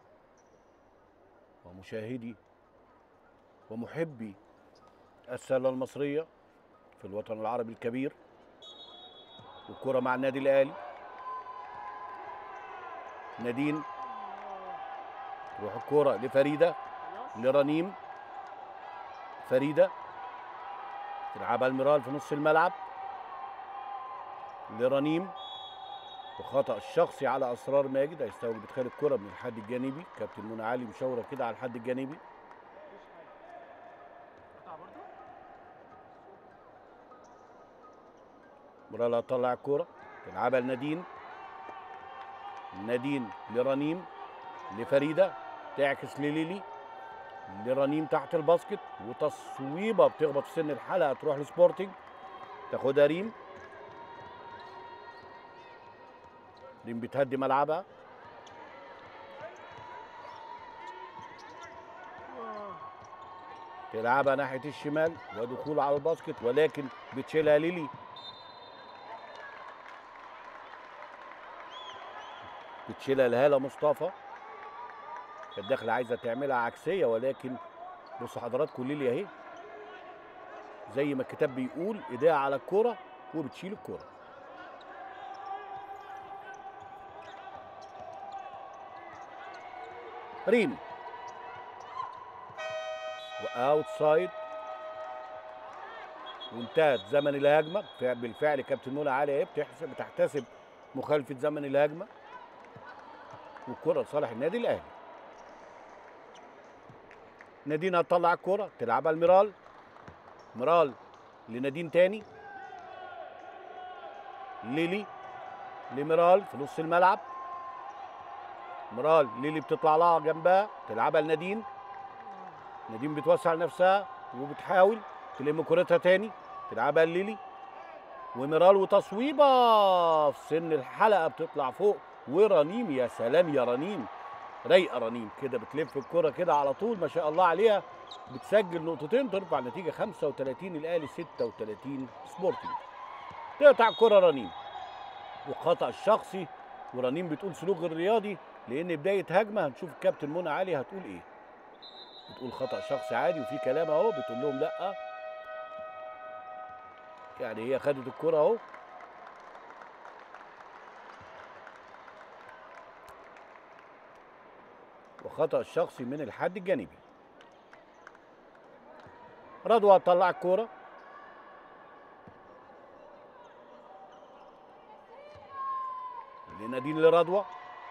ومشاهدي ومحبي السله المصريه في الوطن العربي الكبير والكره مع النادي الاهلي نادين تروح الكره لفريده لرنيم فريده تلعبها المرال في نص الملعب لرنيم وخطأ الشخصي على أسرار ماجد هيستوجب إدخال الكرة من الحد الجانبي كابتن منى علي مشاورة كده على الحد الجانبي مرال هتطلع الكرة تلعبها لنادين نادين لرنيم لفريده تعكس لليلي لرنيم تحت الباسكت وتصويبه بتخبط في سن الحلقه تروح لسبورتنج تاخدها ريم ريم بتهدي ملعبها تلعبها ناحيه الشمال ودخول على الباسكت ولكن بتشيلها ليلي بتشيلها لهاله مصطفى كانت داخله عايزه تعملها عكسيه ولكن بصوا حضراتكم ليلي اهي زي ما الكتاب بيقول ايديها على الكوره وبتشيل الكوره ريم واوتسايد وانتهت زمن الهجمه فع- بالفعل كابتن منى علي اهي بتحسب بتحتسب مخالفه زمن الهجمه والكره لصالح النادي الاهلي نادين هتطلع الكره تلعبها لميرال ميرال لنادين تاني ليلي لميرال في نص الملعب ميرال ليلي بتطلع لها جنبها تلعبها لنادين نادين بتوسع نفسها وبتحاول تلم كورتها تاني تلعبها لليلي وميرال وتصويبه في سن الحلقه بتطلع فوق ورنيم يا سلام يا رنيم رايقه رنيم كده بتلف الكره كده على طول ما شاء الله عليها بتسجل نقطتين ترفع النتيجه 35 الاهلي 36 سبورتنج تقطع الكره رنيم وخطا الشخصي ورنيم بتقول سلوك غير رياضي لان بدايه هجمه هنشوف الكابتن منى علي هتقول ايه بتقول خطا شخصي عادي وفي كلام اهو بتقول لهم لا يعني هي خدت الكره اهو وخطا الشخصي من الحد الجانبي رضوى طلع الكوره لنادين لرضوى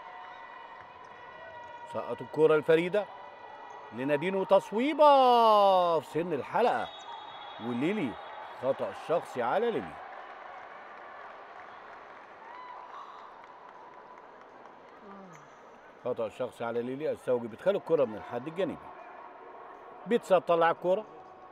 سقط الكوره لفريده لنادين وتصويبه في سن الحلقه وليلي خطا الشخصي على ليلي خطا الشخصي على ليلي السوجي بتخلي الكره من الحد الجانبي بيتسا طلع الكوره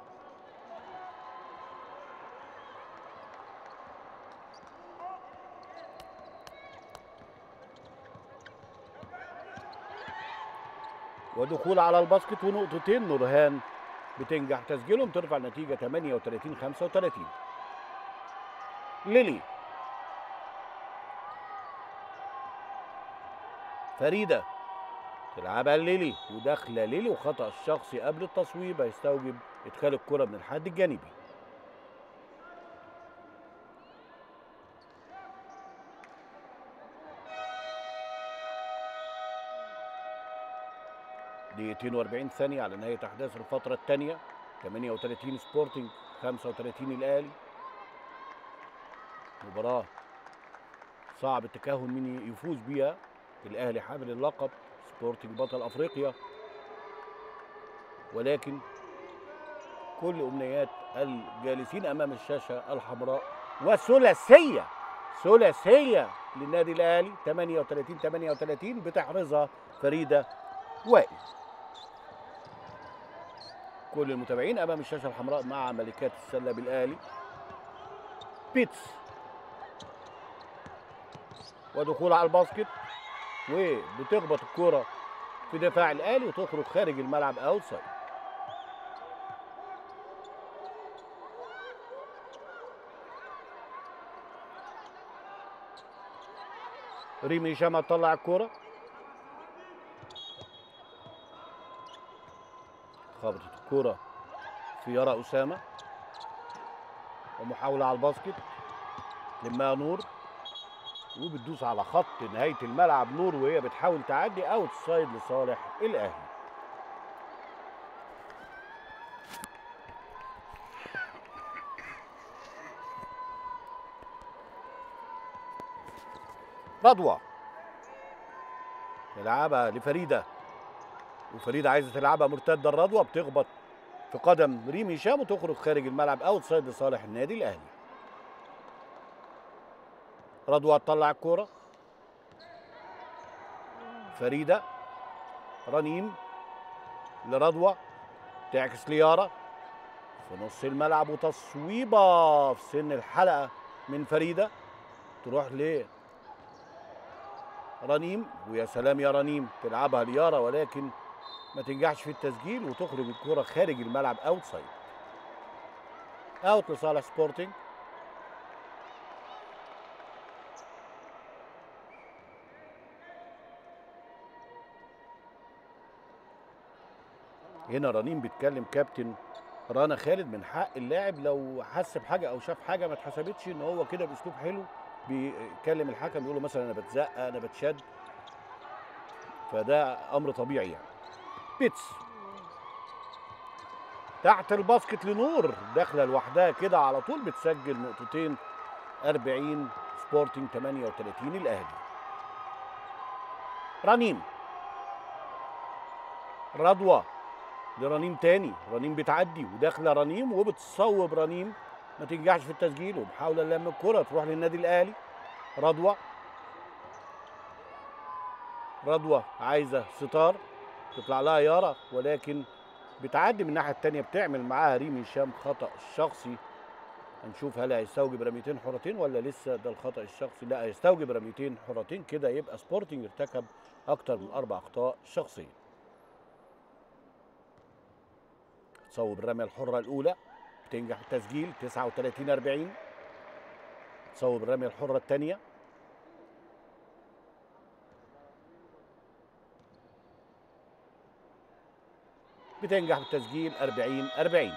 ودخول على الباسكت ونقطتين نورهان بتنجح تسجيلهم ترفع النتيجه 38 35 ليلي فريده تلعبها ليلي وداخله ليلي وخطا الشخصي قبل التصويب هيستوجب ادخال الكره من الحد الجانبي دقيقتين و40 ثانية على نهاية أحداث الفترة الثانية 38 سبورتنج 35 الأهلي مباراة صعب التكهن مين يفوز بيها الأهلي حامل اللقب سبورتنج بطل أفريقيا ولكن كل أمنيات الجالسين أمام الشاشة الحمراء وثلاثية ثلاثية للنادي الأهلي 38 38 بتحرزها فريدة وائل كل المتابعين امام الشاشه الحمراء مع ملكات السله بالاهلي بيتس ودخول على الباسكت وبتخبط الكرة في دفاع الاهلي وتخرج خارج الملعب اوتسايد ريمي هشام هتطلع الكرة خبطت الكرة في يارا أسامة ومحاولة على الباسكت لمها نور وبتدوس على خط نهاية الملعب نور وهي بتحاول تعدي اوت سايد لصالح الأهلي رضوى تلعبها لفريده وفريده عايزه تلعبها مرتده لرضوى بتخبط في قدم ريم هشام وتخرج خارج الملعب اوت سايد لصالح النادي الاهلي رضوى تطلع الكوره فريده رنيم لرضوى تعكس ليارا في نص الملعب وتصويبه في سن الحلقه من فريده تروح ل رنيم ويا سلام يا رنيم تلعبها ليارا ولكن ما تنجحش في التسجيل وتخرج الكرة خارج الملعب اوت سايد اوت لصالح سبورتنج هنا رنيم بيتكلم كابتن رنا خالد من حق اللاعب لو حس بحاجه او شاف حاجه ما اتحسبتش ان هو كده باسلوب حلو بيكلم الحكم يقول له مثلا انا بتزق انا بتشد فده امر طبيعي يعني بيتس تحت الباسكت لنور داخله لوحدها كده على طول بتسجل نقطتين 40 سبورتنج 38 الاهلي رنيم رضوى لرنيم تاني رنيم بتعدي وداخله رنيم وبتصوب رنيم ما تنجحش في التسجيل ومحاوله لم الكره تروح للنادي الاهلي رضوى رضوى عايزه ستار تطلع لها يارا ولكن بتعدي من الناحيه الثانيه بتعمل معاها ريم هشام خطا شخصي هنشوف هل هيستوجب رميتين حرتين ولا لسه ده الخطا الشخصي لا هيستوجب رميتين حرتين كده يبقى سبورتنج ارتكب اكتر من اربع اخطاء شخصيه تصوب الرميه الحره الاولى بتنجح في التسجيل 39 40 تصوب الرميه الحره الثانيه بتنجح في التسجيل 40 40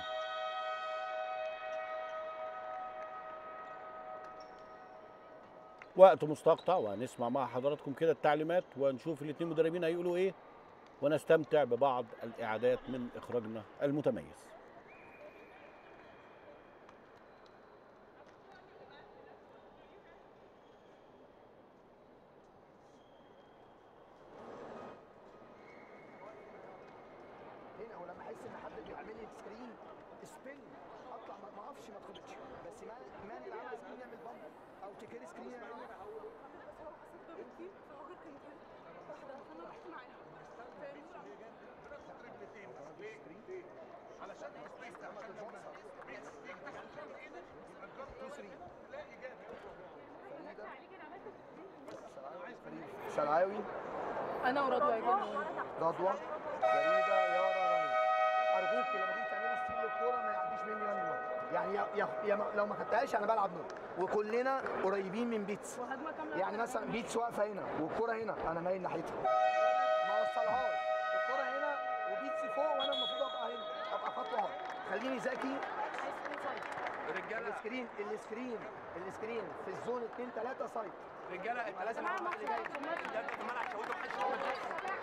وقت مستقطع وهنسمع مع حضراتكم كده التعليمات ونشوف الاثنين مدربين هيقولوا ايه ونستمتع ببعض الاعادات من اخراجنا المتميز هنا ولما احس ان حد بيعمل لي سكرين سبين اطلع ما ما اقفش ما اتخبطش بس ما مان يلعب سكرين يعمل بامب او تكير سكرين يعمل سلعاوي انا ورضوى يا جماعه رضوى فريده يارا رني ارجوك لما تيجي تعملي ستيل للكوره ما يعديش مني رني نور يعني يا يا يا ما- لو ما خدتهاش انا بلعب نور وكلنا قريبين من بيتس وهجمه كامله يعني مثلا بيتس واقفه هنا والكوره هنا انا مايل ناحيتها ما وصلهاش الكوره هنا وبيتس فوق وانا المفروض ابقى هنا ابقى خط ورا خليني ذكي رجاله السكرين السكرين السكرين في الزون 2 3 سايد رجاله يبقى لازم اعمل اللي جاي رجاله في الملعب شوتوا محدش يشوط.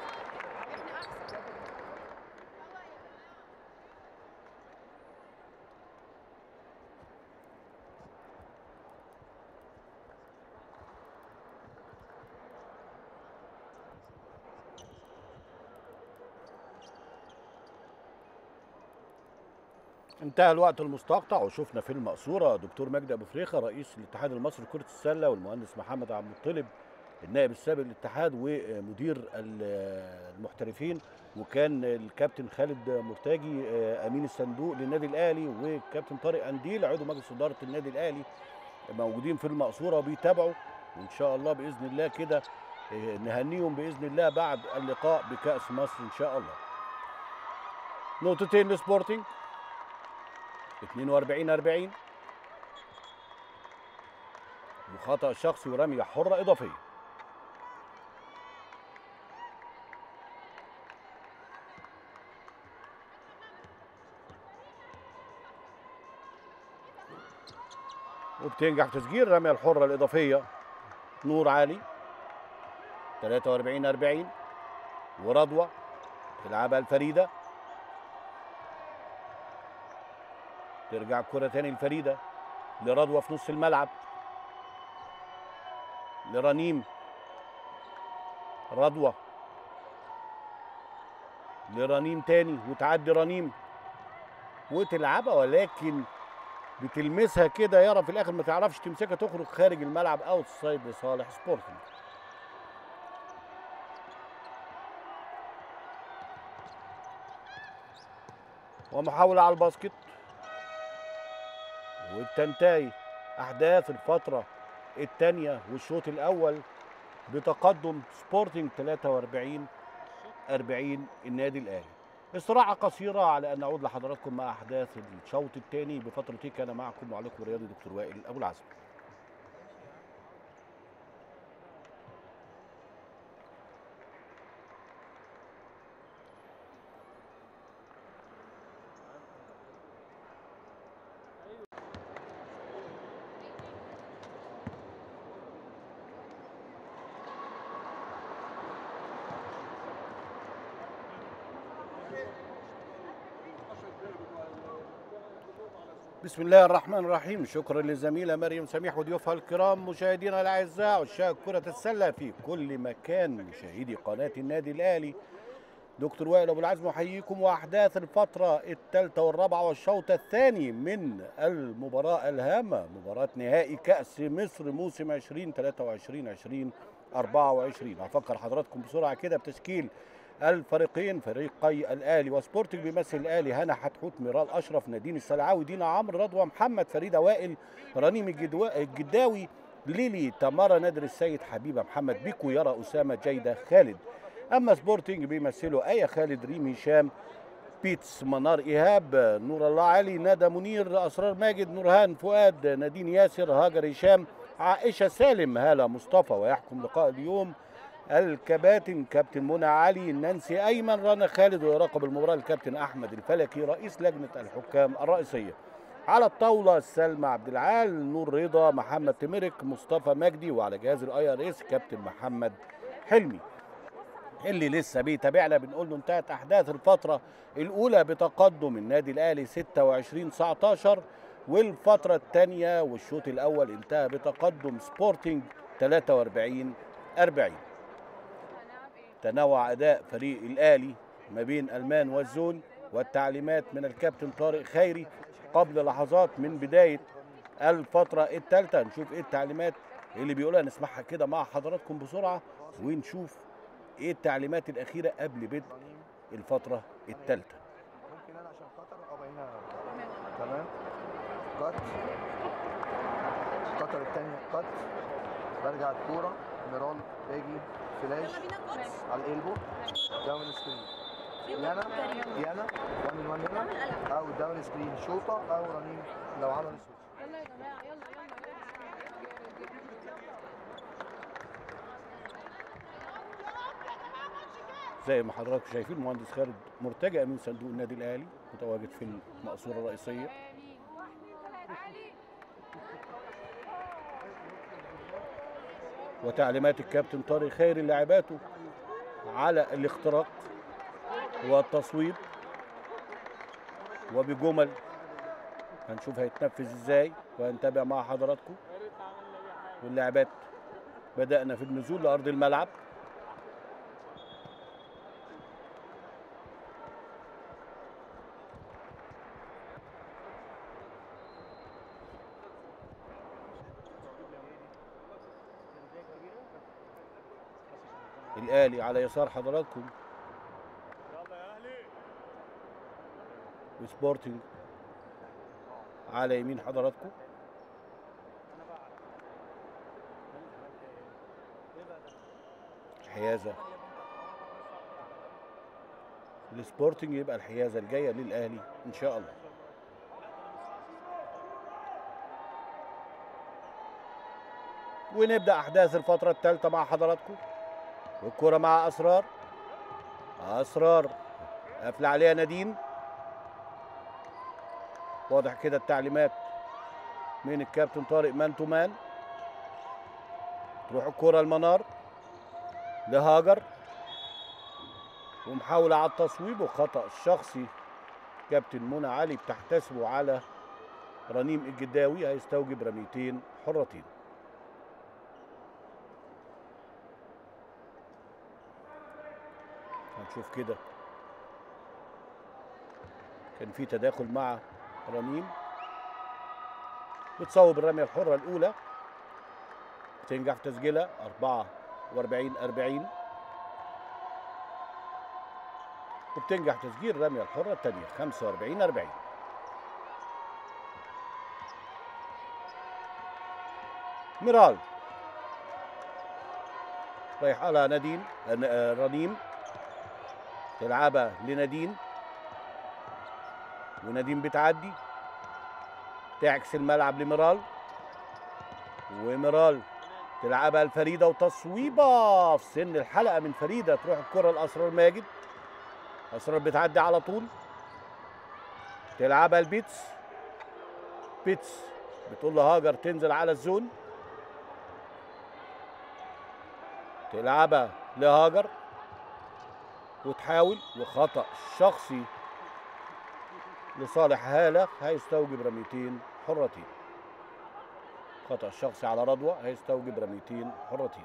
انتهى الوقت المستقطع وشفنا في المقصوره دكتور مجدي ابو فريخه رئيس الاتحاد المصري لكره السله والمهندس محمد عبد المطلب النائب السابق للاتحاد ومدير ال- المحترفين وكان الكابتن خالد مرتاجي آه، امين الصندوق للنادي الاهلي والكابتن طارق انديل عضو مجلس اداره النادي الاهلي موجودين في المقصوره وبيتابعوا وان شاء الله باذن الله كده آه، نهنيهم باذن الله بعد اللقاء بكاس مصر ان شاء الله نقطتين لسبورتنج 42 40 وخطأ شخصي ورمية حرة إضافية وبتنجح في تسجيل الرمية الحرة الإضافية نور عالي 43 40 ورضوى تلعبها الفريده ترجع الكرة تاني لفريدة لرضوى في نص الملعب لرنيم رضوى لرنيم تاني وتعدي رنيم وتلعبها ولكن بتلمسها كده يرى في الاخر ما تعرفش تمسكها تخرج خارج الملعب اوت سايد لصالح سبورتنج ومحاولة على الباسكت وبتنتهي أحداث الفترة الثانية والشوط الأول بتقدم سبورتنج 43 40 النادي الأهلي استراحة قصيرة على أن نعود لحضراتكم مع أحداث الشوط الثاني بفترة كان معكم معلق الرياضي دكتور وائل أبو العزم بسم الله الرحمن الرحيم شكرا للزميلة مريم سميح وضيوفها الكرام مشاهدينا الأعزاء عشاق كرة السلة في كل مكان مشاهدي قناة النادي الأهلي دكتور وائل أبو العزم أحييكم وأحداث الفترة الثالثة والرابعة والشوط الثاني من المباراة الهامة مباراة نهائي كأس مصر موسم 2023 2024 هفكر حضراتكم بسرعة كده بتشكيل الفريقين فريقي الاهلي وسبورتنج بيمثل الاهلي هنا حتحوت ميرال اشرف نادين السلعاوي دينا عمرو رضوى محمد فريده وائل رنيم الجدوا- الجداوي ليلي تمارا نادر السيد حبيبه محمد بيكو يرى اسامه جيده خالد اما سبورتنج بيمثله ايه خالد ريم هشام بيتس منار ايهاب نور الله علي ندى منير اسرار ماجد نورهان فؤاد نادين ياسر هاجر هشام عائشه سالم هاله مصطفى ويحكم لقاء اليوم الكباتن كابتن منى علي نانسي ايمن رنا خالد ويراقب المباراه الكابتن احمد الفلكي رئيس لجنه الحكام الرئيسيه على الطاوله سلمى عبد العال نور رضا محمد تمرك مصطفى مجدي وعلى جهاز الاي ار اس كابتن محمد حلمي اللي لسه بيتابعنا بنقول له انتهت احداث الفتره الاولى بتقدم النادي الاهلي 26 19 والفتره الثانيه والشوط الاول انتهى بتقدم سبورتنج 43 40 تنوع اداء فريق الاهلي ما بين المان والزون والتعليمات من الكابتن طارق خيري قبل لحظات من بدايه الفتره الثالثه نشوف ايه التعليمات اللي بيقولها نسمعها كده مع حضراتكم بسرعه ونشوف ايه التعليمات الاخيره قبل بدء الفتره الثالثه ممكن انا عشان خاطر ابقى هنا تمام كات القطر الثانية كات برجع الكورة ميرال باجي فلاش على القلبه داون سكرين يانا يانا وان وان هنا او داون سكرين شوطة او رنين لو عمل سويتش يلا يا جماعه يلا يلا زي ما حضراتكم شايفين المهندس خالد مرتجى امين صندوق النادي الاهلي متواجد في المقصوره الرئيسيه وتعليمات الكابتن طارق خيري لاعباته على الاختراق والتصويب وبجمل هنشوف هيتنفذ ازاي وهنتابع مع حضراتكم واللاعبات بدأنا في النزول لأرض الملعب الآلي على يسار حضراتكم وسبورتنج على يمين حضراتكم حيازة السبورتنج يبقى الحيازة الجاية للأهلي إن شاء الله ونبدأ أحداث الفترة الثالثة مع حضراتكم والكرة مع أسرار أسرار قافلة عليها نادين واضح كده التعليمات من الكابتن طارق مان تو مان تروح الكرة المنار لهاجر ومحاولة على التصويب وخطأ شخصي كابتن منى علي بتحتسبه على رنيم الجداوي هيستوجب رميتين حرتين هنشوف كده كان في تداخل مع رنيم بتصوب الرمية الحرة الأولى تنجح في تسجيلها 44 40 وبتنجح تسجيل الرميه الحره الثانيه 45 40 ميرال رايح على نادين آه، رنيم تلعبها لنادين ونادين بتعدي تعكس الملعب لميرال وميرال تلعبها لفريده وتصويبه في سن الحلقه من فريده تروح الكره لاسرار ماجد اسرار بتعدي على طول تلعبها لبيتس بيتس بتقول لهاجر تنزل على الزون تلعبها لهاجر وتحاول وخطأ شخصي لصالح هالة هيستوجب رميتين حرتين خطأ شخصي على رضوى هيستوجب رميتين حرتين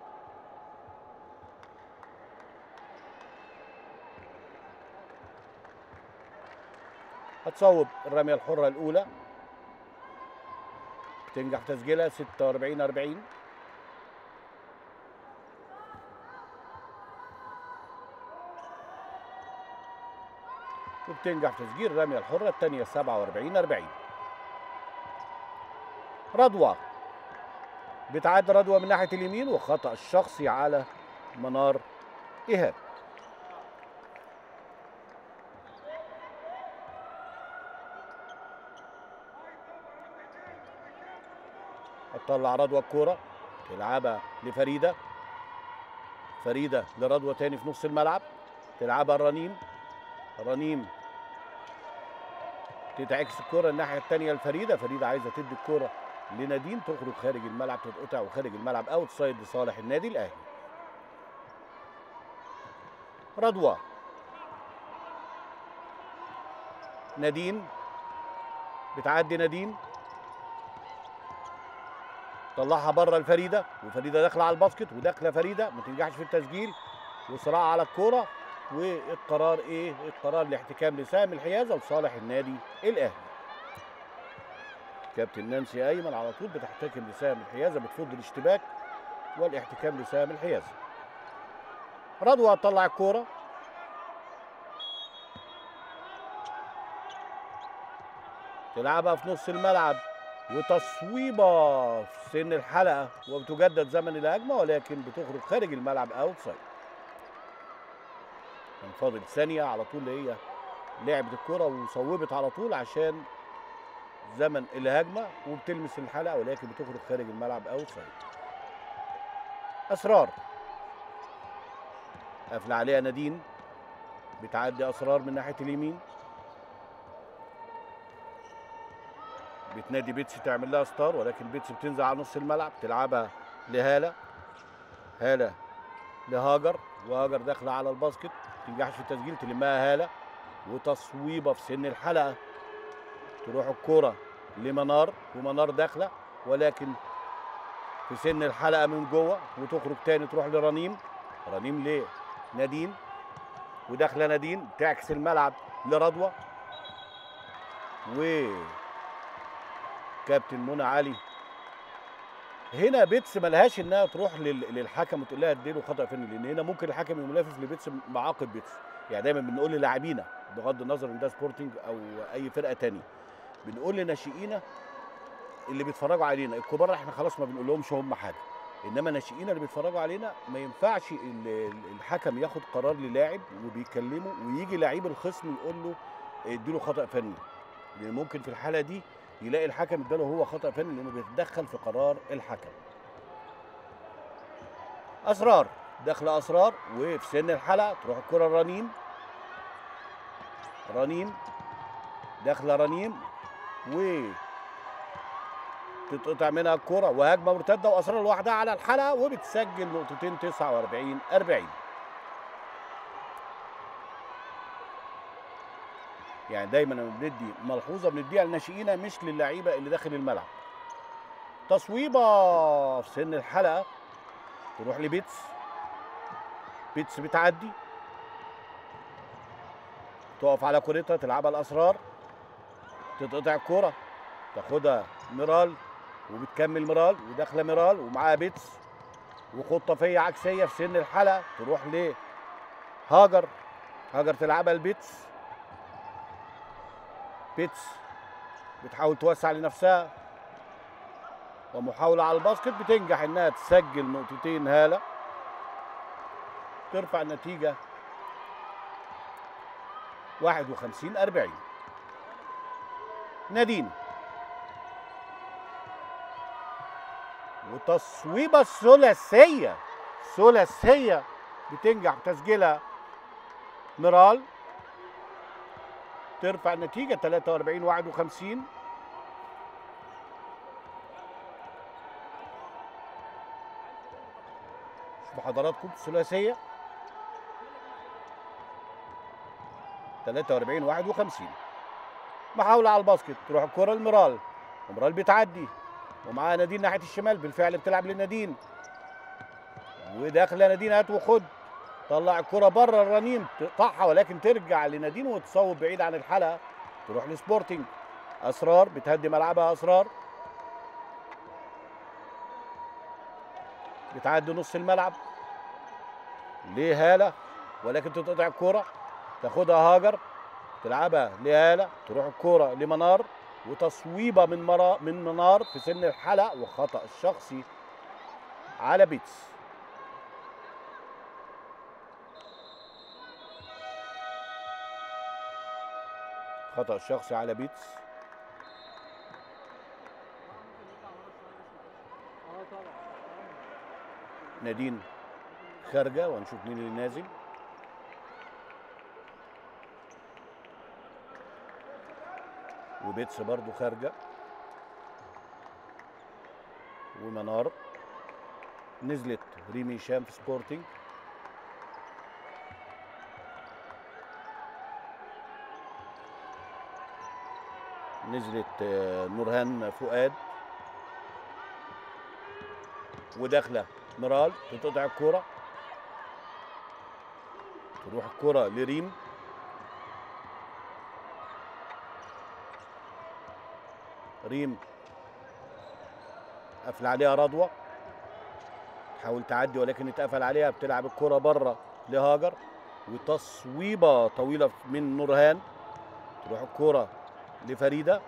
هتصوب الرمية الحرة الأولى بتنجح تسجيلها 46 40 وبتنجح تسجيل الرمية الحرة الثانية 47 40 رضوى بتعدي رضوى من ناحية اليمين وخطأ الشخصي على منار إيهاب هتطلع رضوى الكورة تلعبها لفريدة فريدة لرضوى تاني في نص الملعب تلعبها الرنيم رنيم تتعكس الكرة الناحية التانية لفريدة فريدة عايزة تدي الكرة لنادين تخرج خارج الملعب تتقطع وخارج الملعب اوت سايد لصالح النادي الاهلي رضوى نادين بتعدي نادين طلعها بره الفريده وفريده داخله على الباسكت وداخله فريده ما تنجحش في التسجيل وصراع على الكوره والقرار ايه؟ القرار الاحتكام لسام الحيازه لصالح النادي الاهلي. كابتن نانسي ايمن على طول بتحتكم لسام الحيازه بتفض الاشتباك والاحتكام لسام الحيازه. رضوى هتطلع الكوره تلعبها في نص الملعب وتصويبه في سن الحلقه وبتجدد زمن الهجمه ولكن بتخرج خارج الملعب اوت سايد. كان فاضل ثانيه على طول هي لعبت الكره وصوبت على طول عشان زمن الهجمه وبتلمس الحلقه ولكن بتخرج خارج الملعب اوت سايد. اسرار قافله عليها نادين بتعدي اسرار من ناحيه اليمين بتنادي بيتس تعمل لها ستار ولكن بيتس بتنزل على نص الملعب تلعبها لهاله هاله لهاجر وهاجر داخله على الباسكت تنجحش في التسجيل تلمها هاله وتصويبه في سن الحلقه تروح الكوره لمنار ومنار داخله ولكن في سن الحلقه من جوه وتخرج تاني تروح لرنيم رنيم ليه نادين وداخله نادين تعكس الملعب لرضوى و كابتن منى علي هنا بيتس ملهاش انها تروح لل- للحكم وتقول لها اديله خطا فني لان هنا ممكن الحكم يملافف لبيتس معاقب بيتس يعني دايما بنقول للاعبينا بغض النظر ان ده سبورتنج او اي فرقه تانية بنقول لناشئينا اللي بيتفرجوا علينا الكبار احنا خلاص ما بنقولهمش هم حاجه انما ناشئينا اللي بيتفرجوا علينا ما ينفعش ال- ال- الحكم ياخد قرار للاعب وبيكلمه ويجي لعيب الخصم يقول له اديله خطا فني لان ممكن في الحاله دي يلاقي الحكم اداله هو خطا فني لانه بيتدخل في قرار الحكم اسرار داخله اسرار وفي سن الحلقه تروح الكره لرنيم رنيم داخله رنيم و تتقطع منها الكرة وهجمة مرتدة وأسرار لوحدها على الحلقة وبتسجل نقطتين 49 40 يعني دايما لما بندي ملحوظة بنديها للناشئين مش للعيبة اللي داخل الملعب تصويبة في سن الحلقة تروح لبيتس بيتس بتعدي تقف على كورتها تلعبها الأسرار تتقطع الكرة تاخدها ميرال وبتكمل ميرال وداخله ميرال ومعاها بيتس وخطافيه عكسيه في سن الحلقه تروح ل هاجر هاجر تلعبها لبيتس بيتس بتحاول توسع لنفسها ومحاولة على الباسكت بتنجح انها تسجل نقطتين هالة ترفع النتيجة 51 40 نادين وتصويبة ثلاثية ثلاثية بتنجح تسجيلها ميرال ترفع النتيجة 43 51 شوفوا حضراتكم الثلاثية 43 51 محاولة على الباسكت تروح الكرة لميرال وميرال بتعدي ومعاها نادين ناحية الشمال بالفعل بتلعب لنادين وداخله نادين هات وخد طلع الكرة بره الرنيم تقطعها ولكن ترجع لنادين وتصوب بعيد عن الحلقة تروح لسبورتنج اسرار بتهدي ملعبها اسرار بتعدي نص الملعب لهالة ولكن تتقطع الكرة تاخدها هاجر تلعبها لهالة تروح الكرة لمنار وتصويبة من مرا من منار في سن الحلق وخطأ الشخصي على بيتس خطأ الشخصي على بيتس اه طبعا نادين خارجة وهنشوف مين اللي نازل وبيتس برضو خارجة ومنار نزلت ريمي هشام في سبورتنج نزلت آه، نورهان فؤاد وداخله ميرال تقطع الكرة تروح الكرة لريم ريم قفل عليها رضوى تحاول تعدي ولكن اتقفل عليها بتلعب الكرة بره لهاجر وتصويبة طويلة من نورهان تروح الكرة لفريدة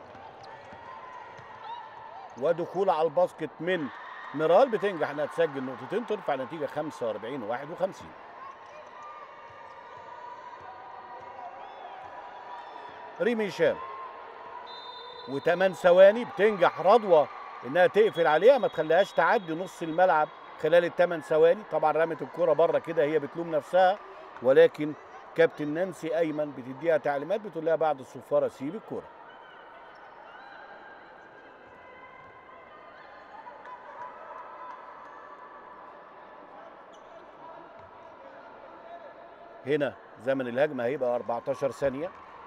ودخول على الباسكت من ميرال بتنجح انها تسجل نقطتين ترفع نتيجة 45 51 ريمي هشام وثمان ثواني بتنجح رضوى انها تقفل عليها ما تخليهاش تعدي نص الملعب خلال الثمان ثواني طبعا رمت الكرة بره كده هي بتلوم نفسها ولكن كابتن نانسي ايمن بتديها تعليمات بتقول لها بعد الصفاره سيب الكرة هنا زمن الهجمه هيبقى 14 ثانيه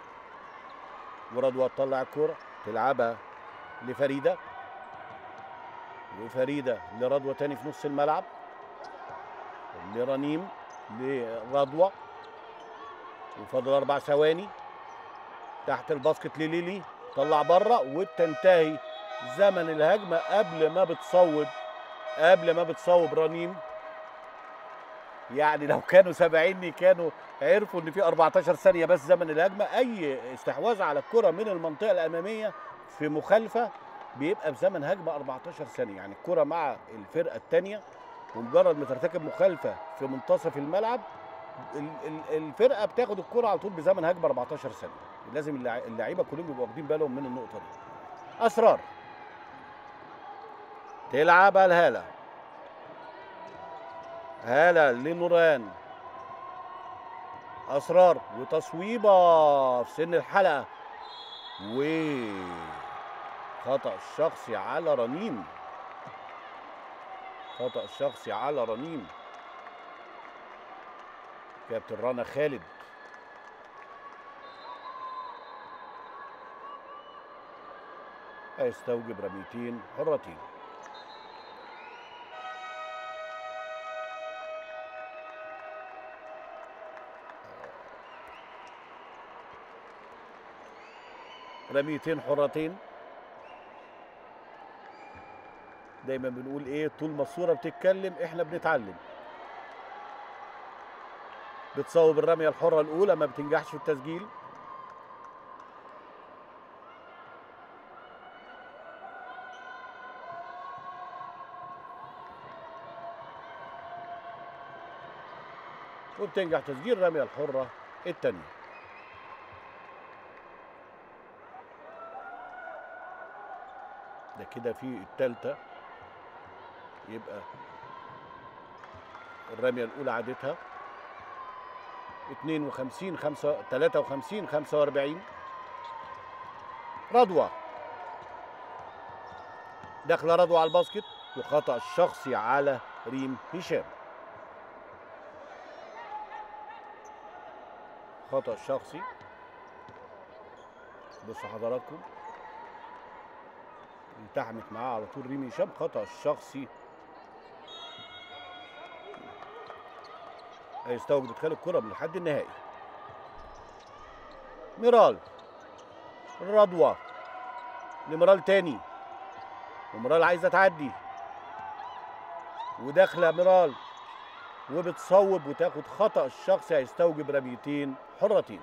ورضوى تطلع الكرة تلعبها لفريده وفريده لرضوى تاني في نص الملعب لرنيم لرضوى وفاضل اربع ثواني تحت الباسكت لليلي طلع بره وبتنتهي زمن الهجمه قبل ما بتصوب قبل ما بتصوب رنيم يعني لو كانوا سامعيني كانوا عرفوا ان في 14 ثانيه بس زمن الهجمه اي استحواذ على الكره من المنطقه الاماميه في مخالفه بيبقى بزمن هجمه 14 ثانيه يعني الكره مع الفرقه الثانيه ومجرد ما ترتكب مخالفه في منتصف الملعب ال- ال- الفرقه بتاخد الكره على طول بزمن هجمه 14 ثانيه لازم اللع- اللعيبه كلهم يبقوا واخدين بالهم من النقطه دي اسرار تلعبها لهاله هاله لنوران اسرار وتصويبه في سن الحلقه و خطا الشخصي على رنيم خطا الشخصي على رنيم كابتن رنا خالد هيستوجب رميتين حرتين رميتين حرتين دايما بنقول ايه طول ما الصوره بتتكلم احنا بنتعلم بتصوب الرميه الحره الاولى ما بتنجحش في التسجيل وبتنجح تسجيل الرميه الحره الثانيه ده كده في الثالثه يبقى الرميه الاولى عادتها 52 5 53 45 رضوى داخله رضوى على الباسكت وخطا الشخصي على ريم هشام خطا شخصي بصوا حضراتكم التحمت معاه على طول ريم هشام خطا الشخصي هيستوجب ادخال الكره من الحد النهائي ميرال رضوى لميرال تاني وميرال عايزه تعدي وداخله ميرال وبتصوب وتاخد خطا الشخصي هيستوجب رميتين حرتين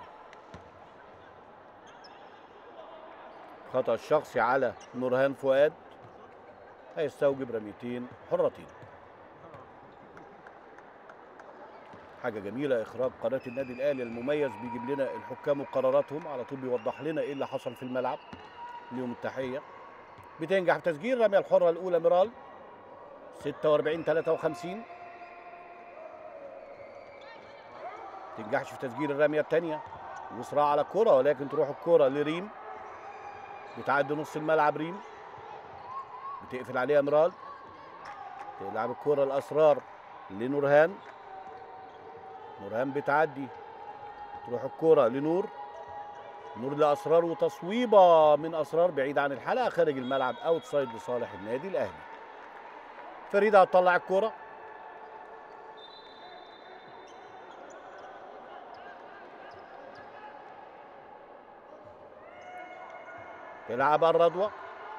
خطا الشخصي على نورهان فؤاد هيستوجب رميتين حرتين حاجه جميله اخراج قناه النادي الاهلي المميز بيجيب لنا الحكام وقراراتهم على طول بيوضح لنا ايه اللي حصل في الملعب ليهم التحيه بتنجح في تسجيل الرميه الحره الاولى ميرال 46 53 تنجحش في تسجيل الرميه الثانيه وصراع على الكره ولكن تروح الكره لريم بتعدي نص الملعب ريم بتقفل عليها ميرال تلعب الكره الاسرار لنورهان نورهان بتعدي تروح الكرة لنور نور لأسرار وتصويبة من أسرار بعيد عن الحلقة خارج الملعب أوت سايد لصالح النادي الأهلي فريدة هتطلع الكرة تلعبها الرضوة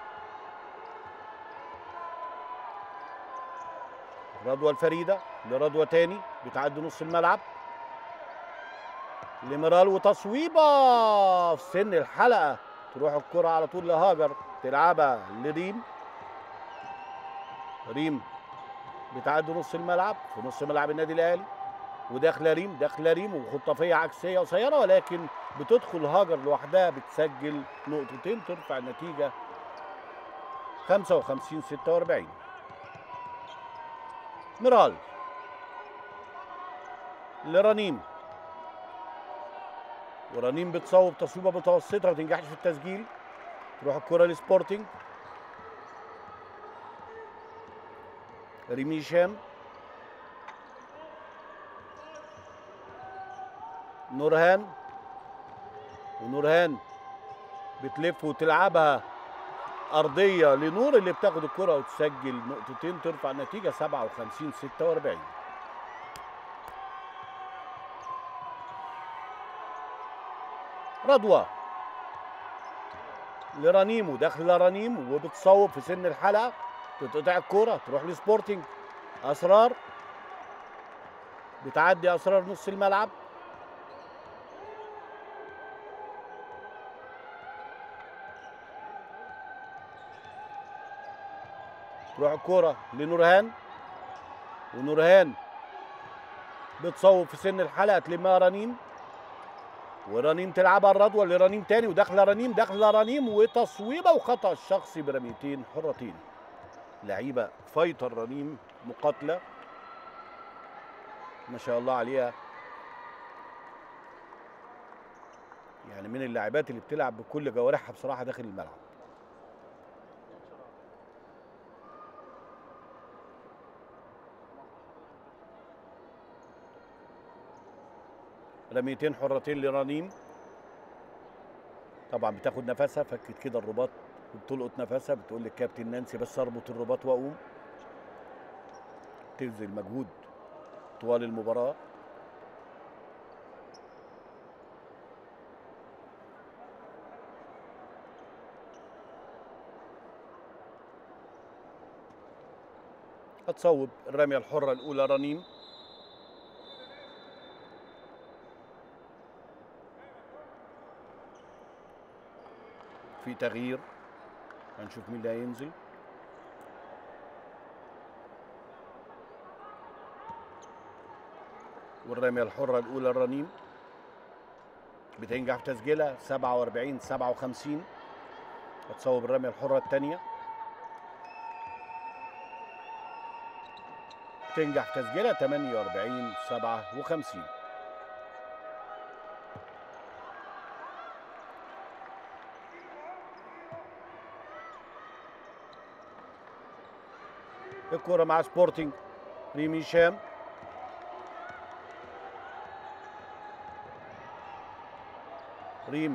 رضوى الفريدة لرضوى تاني بتعدي نص الملعب لميرال وتصويبة في سن الحلقة تروح الكرة على طول لهاجر تلعبها لريم ريم بتعدي نص الملعب في نص ملعب النادي الاهلي وداخله ريم داخله ريم وخطافيه عكسيه قصيره ولكن بتدخل هاجر لوحدها بتسجل نقطتين ترفع النتيجه 55 46 ميرال لرنيم ورنيم بتصوب تصويبه متوسطه ما تنجحش في التسجيل تروح الكره لسبورتنج ريمي هشام نورهان ونورهان بتلف وتلعبها أرضية لنور اللي بتاخد الكرة وتسجل نقطتين ترفع النتيجة 57 46 رضوى لرنيم وداخله رنيم وبتصوب في سن الحلقة تتقطع الكرة تروح لسبورتنج أسرار بتعدي أسرار نص الملعب تروح الكرة لنورهان ونورهان بتصوب في سن الحلقة تلمها رنيم ورنيم تلعبها الرضوى لرنيم تاني وداخله رنيم داخله رنيم وتصويبه وخطا الشخصي برميتين حرتين لعيبه فايتر رنيم مقاتله ما شاء الله عليها يعني من اللاعبات اللي بتلعب بكل جوارحها بصراحه داخل الملعب رميتين حرتين لرنيم طبعا بتاخد نفسها فكت كده الرباط وبتلقط نفسها بتقول للكابتن نانسي بس اربط الرباط واقوم تبذل مجهود طوال المباراه هتصوب الرميه الحره الاولى رنيم في تغيير هنشوف مين اللي هينزل والرمية الحرة الأولى الرنيم بتنجح في تسجيلها 47 57 هتصوب الرمية الحرة الثانية تنجح في تسجيلها 48 57 الكرة مع سبورتنج ريمي هشام ريم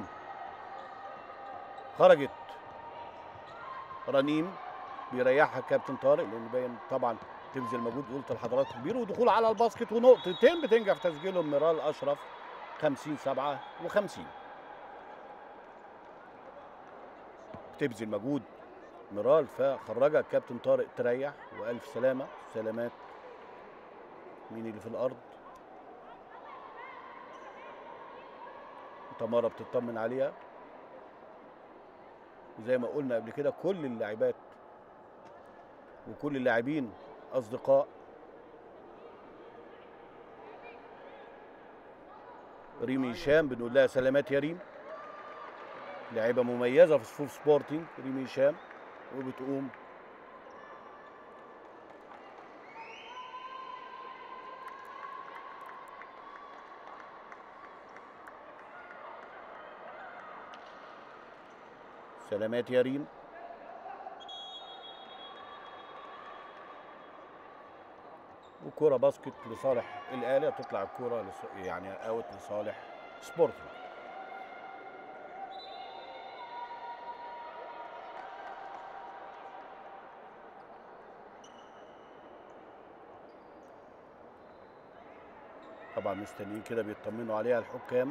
خرجت رنيم بيريحها كابتن طارق لان باين طبعا تبذل مجهود قلت لحضراتكم كبير ودخول على الباسكت ونقطتين بتنجح في تسجيلهم ميرال اشرف 50 57 بتبذل مجهود ميرال فخرجها الكابتن طارق تريح والف سلامه سلامات مين اللي في الارض تمارا بتطمن عليها وزي ما قلنا قبل كده كل اللاعبات وكل اللاعبين اصدقاء ريمي هشام بنقول لها سلامات يا ريم لاعبه مميزه في صفوف سبورتنج ريمي هشام وبتقوم سلامات يا ريم وكرة باسكت لصالح الآلة تطلع الكرة لص... يعني اوت لصالح سبورتنج طبعا مستنيين كده بيطمنوا عليها الحكام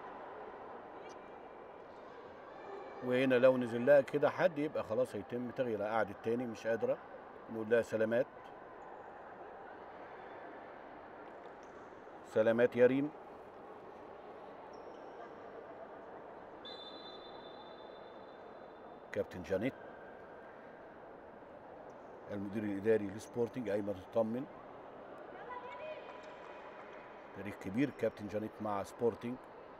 وهنا لو نزل لها كده حد يبقى خلاص هيتم تغييرها قعدت تاني مش قادره نقول لها سلامات سلامات يا ريم كابتن جانيت المدير الاداري لسبورتنج ايمن تطمن تاريخ كبير كابتن جانيت مع سبورتنج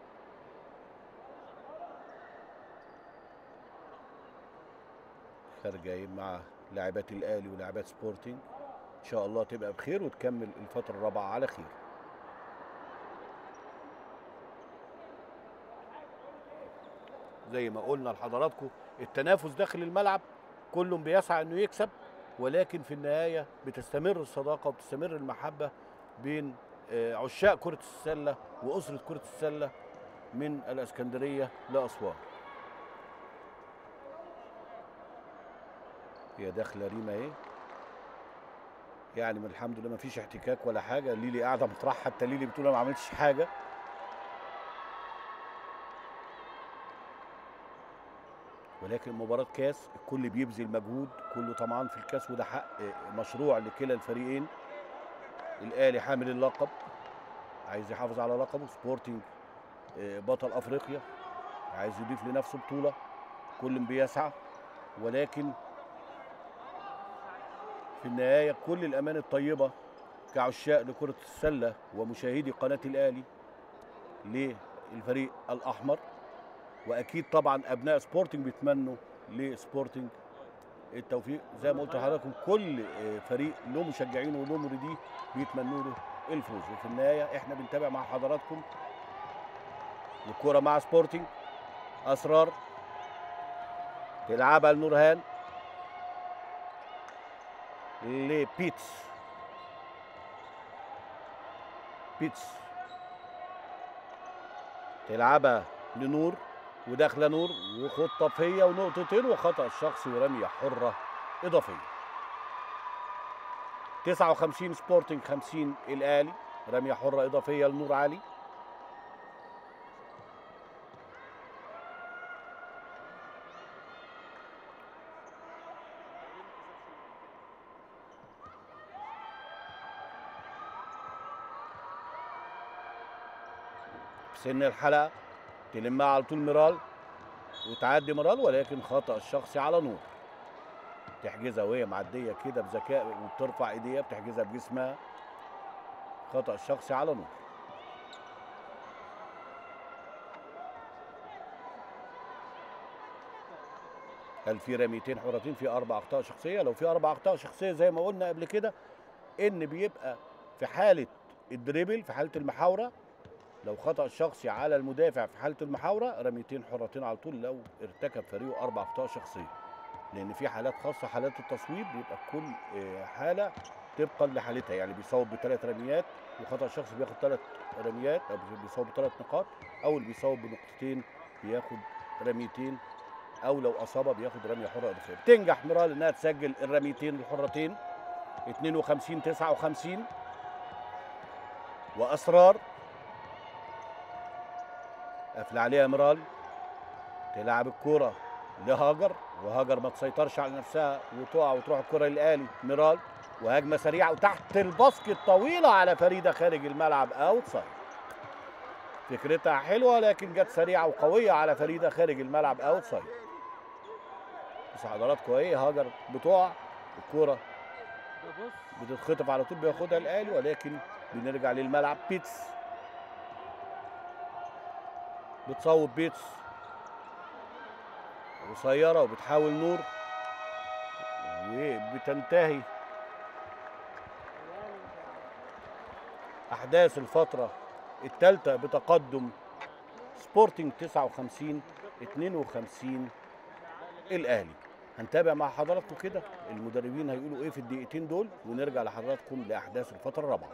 خارجه مع لاعبات الاهلي ولاعبات سبورتنج ان شاء الله تبقى بخير وتكمل الفتره الرابعه على خير زي ما قلنا لحضراتكم التنافس داخل الملعب كل بيسعى انه يكسب ولكن في النهايه بتستمر الصداقه وبتستمر المحبه بين آه، عشاق كره السله واسره كره السله من الاسكندريه لاسوان هي داخله ريما اهي يعني من الحمد لله ما فيش احتكاك ولا حاجه ليلي قاعده مطرح حتى ليلي بتقول انا ما عملتش حاجه ولكن مباراة كاس الكل بيبذل مجهود كله طمعان في الكاس وده حق آه، مشروع لكلا الفريقين الاهلي حامل اللقب عايز يحافظ على لقبه سبورتنج آه، بطل افريقيا عايز يضيف لنفسه بطولة كل بيسعى ولكن في النهاية كل الأمان الطيبة كعشاق لكرة السلة ومشاهدي قناة الأهلي للفريق الأحمر وأكيد طبعا أبناء سبورتنج بيتمنوا لسبورتنج التوفيق زي ما قلت لحضراتكم كل آه، فريق له مشجعين وله مريديه بيتمنوا له الفوز وفي النهاية احنا بنتابع مع حضراتكم الكرة مع سبورتنج أسرار تلعبها لنورهان لبيتس بيتس تلعبها لنور وداخله نور وخطه فيا ونقطتين وخطا شخصي ورميه حره اضافيه 59 سبورتنج 50 الاهلي رميه حره اضافيه لنور علي في سن الحلقه تلمها على طول ميرال وتعدي مرال ولكن خطا الشخصي على نور تحجزها وهي معديه كده بذكاء وبترفع ايديها بتحجزها بجسمها خطا الشخصي على نور هل في رميتين حرتين في اربع اخطاء شخصيه لو في اربع اخطاء شخصيه زي ما قلنا قبل كده ان بيبقى في حاله الدريبل في حاله المحاوره لو خطا شخصي على المدافع في حاله المحاوره رميتين حرتين على طول لو ارتكب فريقه اربع اخطاء شخصيه لان في حالات خاصه حالات التصويب بيبقى كل آه، حاله طبقا لحالتها يعني بيصوب بثلاث رميات وخطا شخصي بياخد ثلاث رميات او بيصوب بثلاث نقاط او اللي بيصوب بنقطتين بياخد رميتين او لو اصاب بياخد رميه حره اضافيه بتنجح ميرال انها تسجل الرميتين الحرتين 52 59 واسرار قافل عليها ميرال تلعب الكرة لهاجر وهاجر ما تسيطرش على نفسها وتقع وتروح الكرة للآلي ميرال وهجمة سريعة وتحت الباسكت طويلة على فريدة خارج الملعب اوت سايد فكرتها حلوة لكن جت سريعة وقوية على فريدة خارج الملعب اوت سايد بس حضراتكم ايه هاجر بتقع الكرة ده بص بتتخطف على طول بياخدها الآلي ولكن بنرجع للملعب بيتس بتصوب بيتس قصيرة وبتحاول نور وبتنتهي أحداث الفترة الثالثة بتقدم سبورتنج 59 52 الأهلي هنتابع مع حضراتكم كده المدربين هيقولوا ايه في الدقيقتين دول ونرجع لحضراتكم لاحداث الفتره الرابعه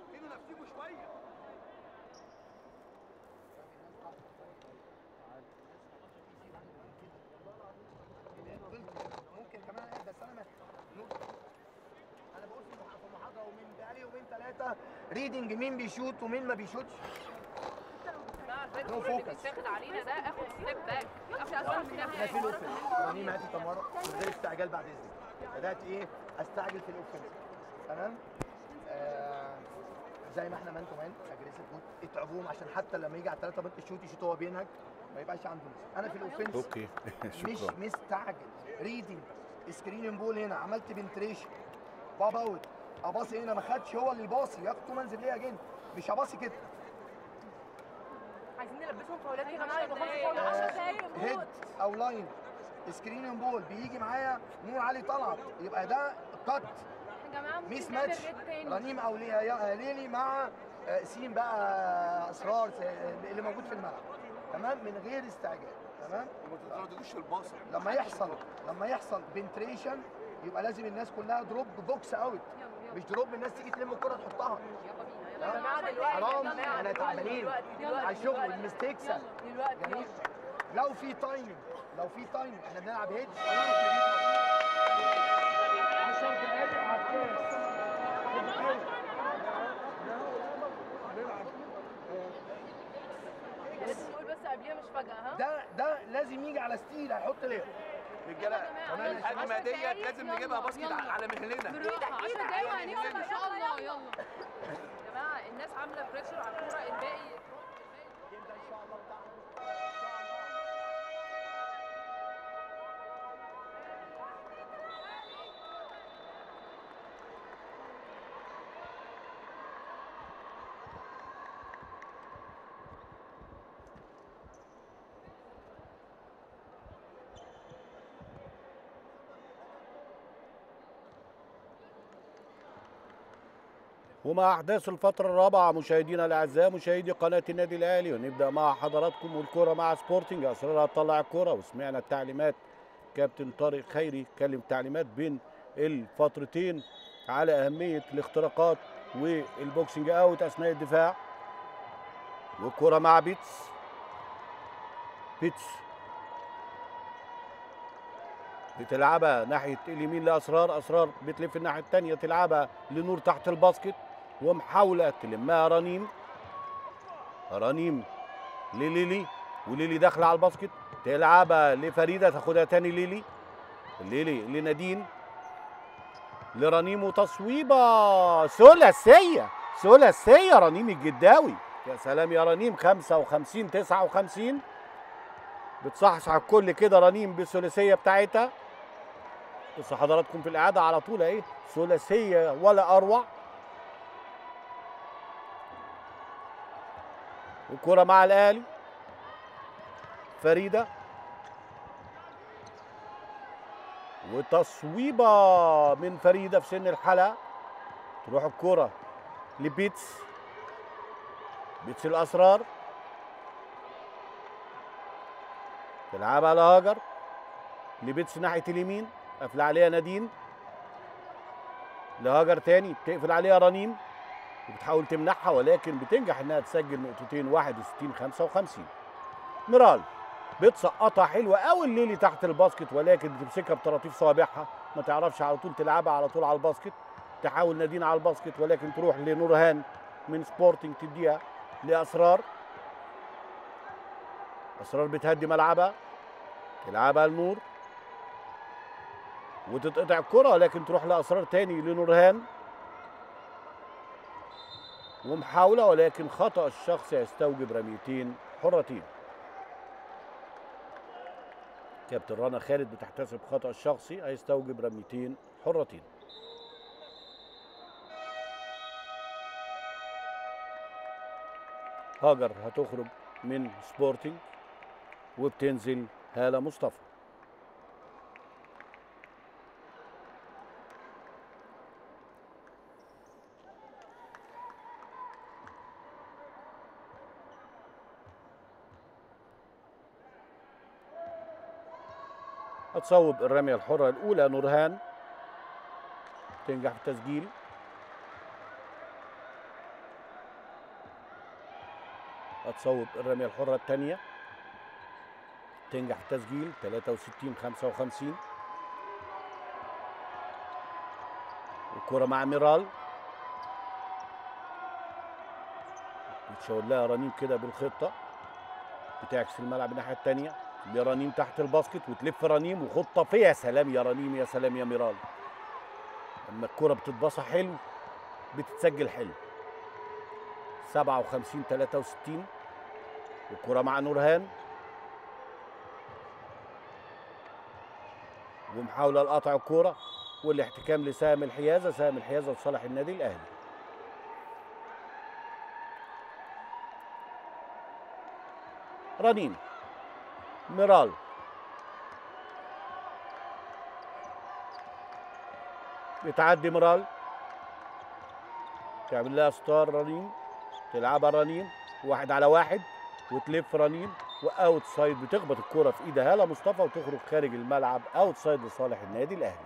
ممكن كمان بس انا ما- انا بقول في المح- في المحاضره ومن بقالي يومين ثلاثه ريدنج مين بيشوت ومين ما بيشوتش الفكر اللي بيتاخد علينا ده اخد ستيب باك افضل من احنا في الاوفنس رنيم هاتي تمارا من غير استعجال بعد اذنك بدات ايه استعجل في الاوفنس تمام آه زي ما احنا مان تو مان اجريسيف جود اتعبوهم عشان حتى لما يجي على الثلاثه بنت شوت يشوت هو بينهج ما يبقاش عنده نفس. انا في الاوفنس اوكي مش شكرا مستعجل ريدنج سكرين بول هنا عملت بنتريشن باب اوت اباصي هنا ما خدش هو اللي يباصي ياخد تو منزل ليه اجين مش هباصي كده عايزين نلبسهم فاولات يا كده جماعه يبقى خمس فاولات 10 دقايق هيد او لاين سكرين بول بيجي معايا نور علي طلعت يبقى ده كات يا جماعه ممكن ميس نعمل ماتش ريد تاني رنيم او ليا- يا- ليلي مع آه، سين بقى اسرار س- اللي موجود في الملعب تمام من غير استعجال تمام ما ترددوش الباصه لما يحصل لما يحصل بنتريشن يبقى لازم الناس كلها دروب بوكس اوت مش دروب الناس تيجي تلم الكره تحطها يا جماعه دلوقتي حرام يا جماعة احنا دلوقتي، تعبانين دلوقتي، دلوقتي، على الشغل دلوقتي. المستيكس دلوقتي جميل لو في تايمنج لو في تايمنج احنا بنلعب هيد 10 دقايق على الكاس لازم نقول بس قبليها مش فجاه ها ده ده لازم يجي على ستيل هيحط ليه رجاله تمام. الهجمه عشر ديت دقايق، لازم يلا، نجيبها باسكت يلا. على مهلنا بالراحه 10 دقايق وهنكسب ان شاء الله يلا يا جماعه الناس عامله بريشر على الكوره الباقي ومع احداث الفتره الرابعه مشاهدينا الاعزاء مشاهدي قناه النادي الاهلي ونبدا مع حضراتكم والكره مع سبورتنج اسرار هتطلع الكره وسمعنا التعليمات كابتن طارق خيري كلم تعليمات بين الفترتين على اهميه الاختراقات والبوكسنج اوت اثناء الدفاع والكره مع بيتس بيتس بتلعبها ناحيه اليمين لاسرار اسرار بتلف الناحيه الثانيه تلعبها لنور تحت الباسكت ومحاوله تلمها رنيم رنيم لليلي وليلي داخله على الباسكت تلعبها لفريده تاخدها تاني ليلي ليلي لنادين لرنيم وتصويبه ثلاثيه ثلاثيه رنيم الجداوي يا سلام يا رنيم 55 59 بتصحصح الكل كده رنيم بالثلاثيه بتاعتها بصوا حضراتكم في الاعاده على طول اهي ثلاثيه ولا اروع الكره مع الاهلي فريده وتصويبه من فريده في سن الحلقه تروح الكره لبيتس بيتس الاسرار تلعبها لهاجر لبيتس ناحيه اليمين قافله عليها نادين لهاجر تاني بتقفل عليها رنيم وبتحاول تمنعها ولكن بتنجح انها تسجل نقطتين 61 55 ميرال بتسقطها حلوه قوي الليلي تحت الباسكت ولكن بتمسكها بطراطيف صوابعها ما تعرفش على طول تلعبها على طول على الباسكت تحاول نادين على الباسكت ولكن تروح لنورهان من سبورتنج تديها لاسرار اسرار بتهدي ملعبها تلعبها لنور وتتقطع الكرة لكن تروح لأسرار تاني لنورهان ومحاولة ولكن خطأ الشخص يستوجب رميتين حرتين كابتن رنا خالد بتحتسب خطأ الشخصي هيستوجب رميتين حرتين هاجر هتخرج من سبورتنج وبتنزل هالة مصطفى هتصوب الرمية الحرة الأولى نورهان تنجح في التسجيل هتصوب الرمية الحرة الثانية تنجح في التسجيل 63 55 الكرة مع ميرال بتشاور لها رنيم كده بالخطة بتعكس الملعب الناحية التانية لرنيم تحت الباسكت وتلف رنيم وخطة فيها يا سلام يا رنيم يا سلام يا ميرال لما الكرة بتتباصى حلو بتتسجل حلو 57 63 الكرة مع نورهان ومحاولة لقطع الكرة والاحتكام لسام الحيازة سام الحيازة لصالح النادي الأهلي رنيم ميرال بتعدي ميرال تعمل لها ستار رنيم تلعبها رنيم واحد على واحد وتلف رنيم واوت سايد بتخبط الكرة في ايد هالة مصطفى وتخرج خارج الملعب اوت سايد لصالح النادي الاهلي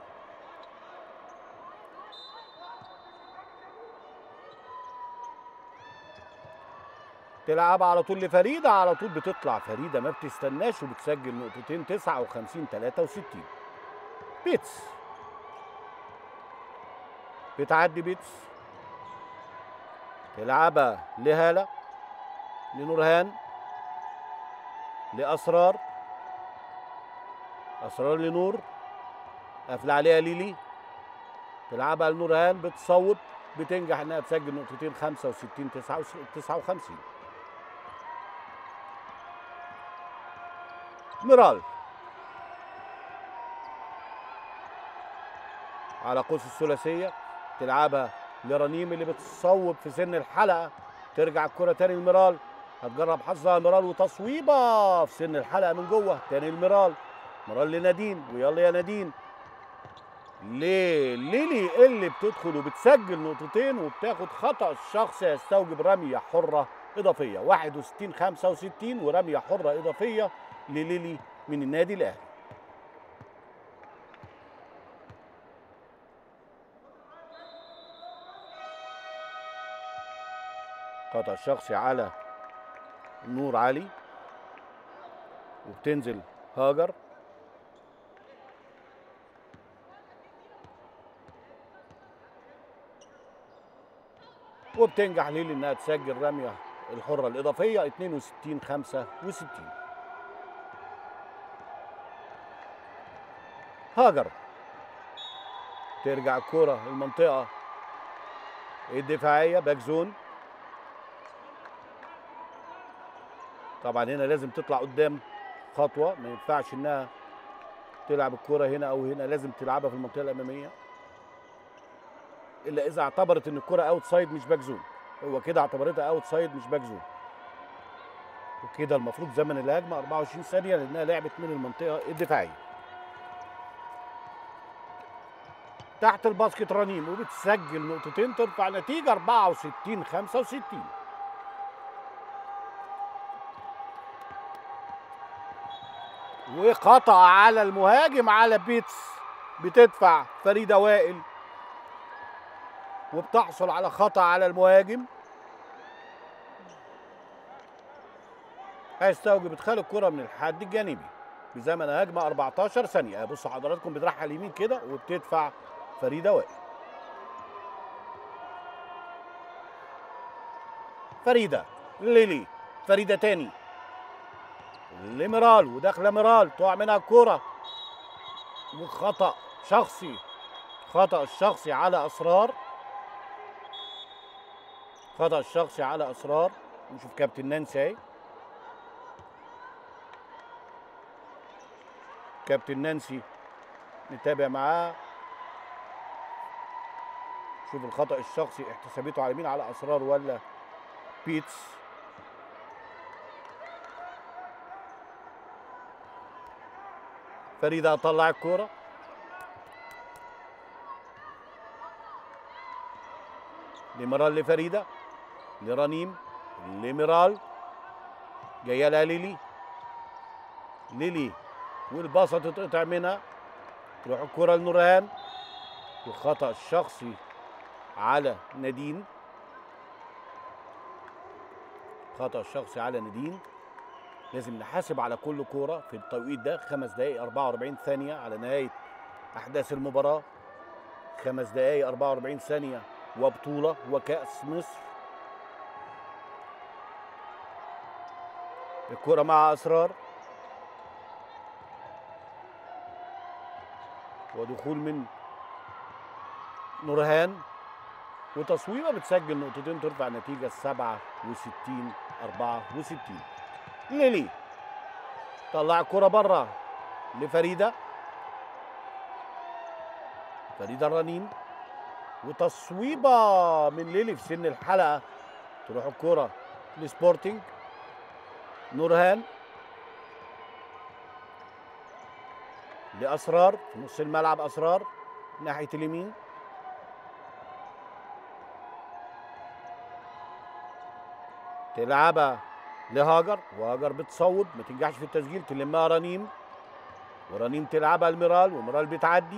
تلعبها على طول لفريده على طول بتطلع فريده ما بتستناش وبتسجل نقطتين 59 63 بيتس بتعدي بيتس تلعبها لهاله لنورهان لاسرار اسرار لنور قافله عليها ليلي تلعبها لنورهان بتصوب بتنجح انها تسجل نقطتين 65 59 ميرال على قوس الثلاثية تلعبها لرنيم اللي بتصوب في سن الحلقة ترجع الكرة تاني لميرال هتجرب حظها ميرال وتصويبة في سن الحلقة من جوه تاني الميرال ميرال لنادين ويلا يا نادين ليه ليلي اللي بتدخل وبتسجل نقطتين وبتاخد خطأ الشخص يستوجب رمية حرة إضافية 61 65 ورمية حرة إضافية لليلي من النادي الاهلي قطع شخصي على نور علي وبتنزل هاجر وبتنجح ليلي انها تسجل رميه الحره الاضافيه 62 65 هاجر ترجع الكرة المنطقة الدفاعية باك زون طبعا هنا لازم تطلع قدام خطوه ما ينفعش انها تلعب الكرة هنا او هنا لازم تلعبها في المنطقه الاماميه الا اذا اعتبرت ان الكرة اوت سايد مش باك زون هو كده اعتبرتها اوت سايد مش باك زون وكده المفروض زمن الهجمه 24 ثانيه لانها لعبت من المنطقه الدفاعيه تحت الباسكت رنيم وبتسجل نقطتين ترفع نتيجه 64 65 وقطع على المهاجم على بيتس بتدفع فريده وائل وبتحصل على خطا على المهاجم هيستوجب ادخال الكره من الحد الجانبي بزمن هجمه 14 ثانيه بصوا حضراتكم بتروح على اليمين كده وبتدفع فريده وائل فريده ليلي فريده تاني لميرال وداخله ميرال تقع منها الكوره وخطا شخصي خطا الشخصي على اسرار خطا الشخصي على اسرار نشوف كابتن نانسي اهي كابتن نانسي نتابع معاه شوف الخطا الشخصي احتسابته على مين على اسرار ولا بيتس فريده طلع الكوره لمرال لفريده لرنيم لميرال جايه لها ليلي ليلي والباصه تتقطع منها تروح الكره لنورهان الخطا الشخصي على نادين خطا الشخصي على نادين لازم نحاسب على كل كوره في التوقيت ده خمس دقائق 44 ثانيه على نهايه احداث المباراه خمس دقائق 44 ثانيه وبطوله وكاس مصر الكره مع اسرار ودخول من نورهان وتصويبه بتسجل نقطتين ترفع النتيجه 67 64 ليلي طلع الكرة بره لفريدة فريدة الرنين وتصويبة من ليلي في سن الحلقة تروح الكرة لسبورتنج نورهان لأسرار في نص الملعب أسرار ناحية اليمين تلعبها لهاجر وهاجر بتصوب ما تنجحش في التسجيل تلمها رنيم ورنيم تلعبها لميرال وميرال بتعدي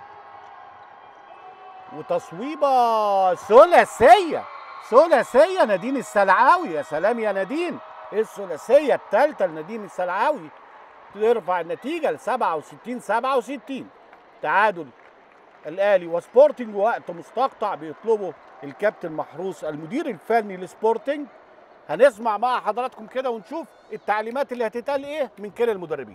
وتصويبه ثلاثيه ثلاثيه نادين السلعاوي يا سلام يا نادين الثلاثيه الثالثه لنادين السلعاوي ترفع النتيجه ل 67 67 تعادل الاهلي وسبورتنج وقت مستقطع بيطلبه الكابتن محروس المدير الفني لسبورتنج هنسمع مع حضراتكم كده ونشوف التعليمات اللي هتتقال ايه من كلا المدربين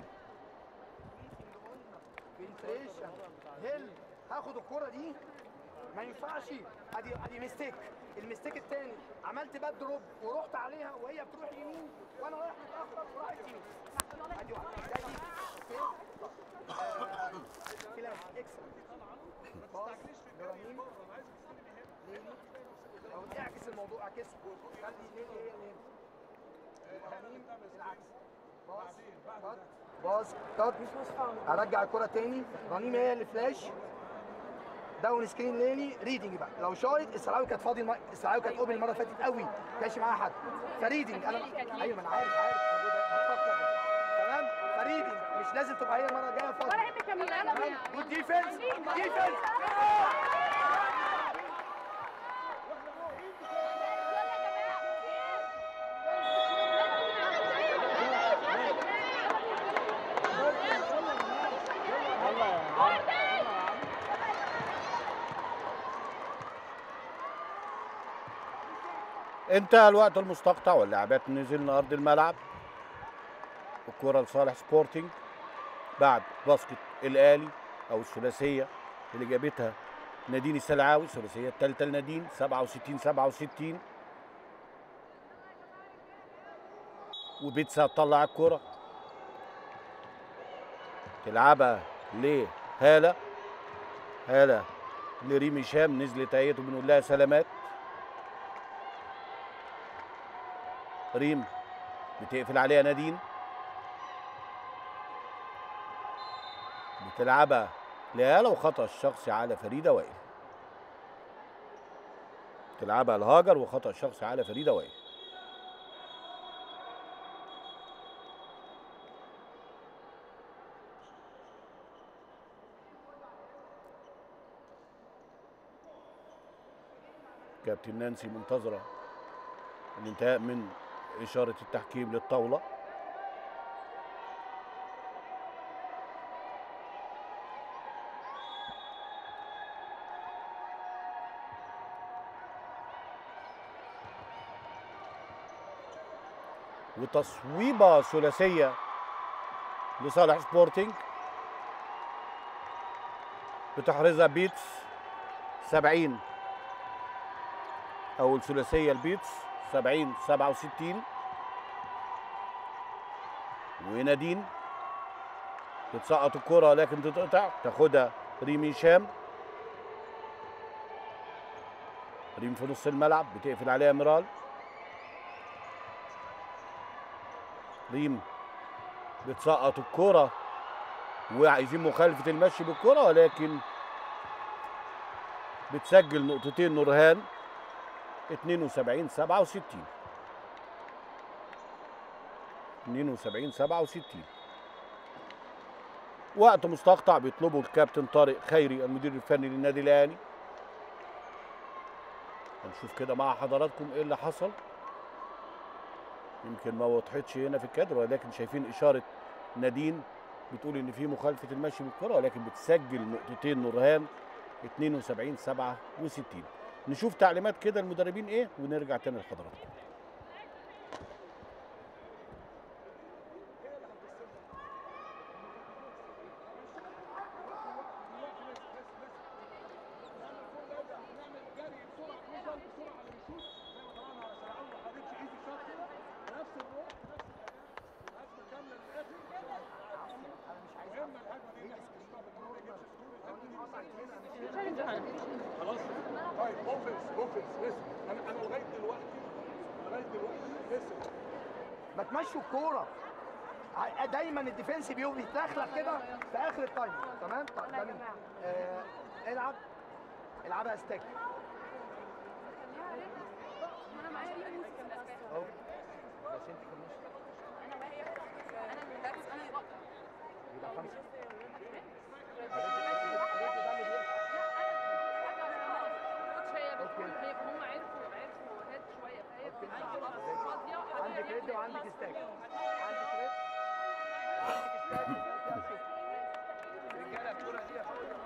فلتريشن هيل هاخد الكرة دي ما ينفعش ادي ادي ميستيك الميستيك التاني عملت باد دروب ورحت عليها وهي بتروح يمين وانا رايح متاخر وراحت يمين ادي واحده ده دي اوكي كده اكسل باص جرانيم ليلي لو تعكس الموضوع اعكسه خلي ليلي هي اللي هنا جرانيم العكس باص كات باص كات ارجع الكرة تاني رنيم هي اللي فلاش داون سكرين ليلي ريدنج بقى لو شايط السلاوي كانت فاضي الم- السلاوي كانت اوبن المره اللي فاتت قوي ما كانش معاها حد فريدنج انا ايوه ما انا عارف عارف أنا بقول- بفكر بس. تمام فريدنج مش لازم تبقى هي المره الجايه فاضي ولا يهمك يا مين انا تمام جود ديفنس ديفنس انتهى الوقت المستقطع واللاعبات نزلنا ارض الملعب الكره لصالح سبورتنج بعد باسكت الاهلي او الثلاثيه اللي جابتها نادين السلعاوي الثلاثيه الثالثه لنادين 67 67 وبيتسا طلع الكره تلعبها لهالة هالة لريم هشام نزلت اهيت وبنقول لها سلامات ريم بتقفل عليها نادين بتلعبها لهالة وخطأ الشخصي على فريدة وائل تلعبها لهاجر وخطأ شخصي على فريدة وائل كابتن نانسي منتظرة الانتهاء من إشارة التحكيم للطاولة وتصويبة ثلاثية لصالح سبورتنج بتحرزها بيتس 70 او الثلاثيه البيتس 70 67 ونادين تتسقط الكره لكن تتقطع تاخدها ريم هشام ريم في نص الملعب بتقفل عليها ميرال ريم بتسقط الكره وعايزين مخالفه المشي بالكره ولكن بتسجل نقطتين نورهان 72 67 72 67 وقت مستقطع بيطلبه الكابتن طارق خيري المدير الفني للنادي الاهلي هنشوف كده مع حضراتكم ايه اللي حصل يمكن ما وضحتش هنا في الكادر ولكن شايفين اشاره نادين بتقول ان في مخالفه المشي بالكره ولكن بتسجل نقطتين نورهان 72 67 نشوف تعليمات كده المدربين ايه ونرجع تاني لحضراتكم خلاص طيب اوفنس اوفنس لسه انا انا لغايه دلوقتي لغايه دلوقتي لسه ما تمشوا الكوره ع- دايما الديفنس بيو بيتلخلخ كده في اخر التايم تمام طيب جميل آه العب العبها ستيك انا معايا ريم اهو بس انت في النص انا معايا انا اللي لابس انا اللي بقطع يبقى خمسه هي هم عرفوا عرفوا هاد شويه فهي بتبقى فاضيه عندك ريد وعندك ستاك عندك ريد عندك ستاك رجاله الكوره دي يا فندم.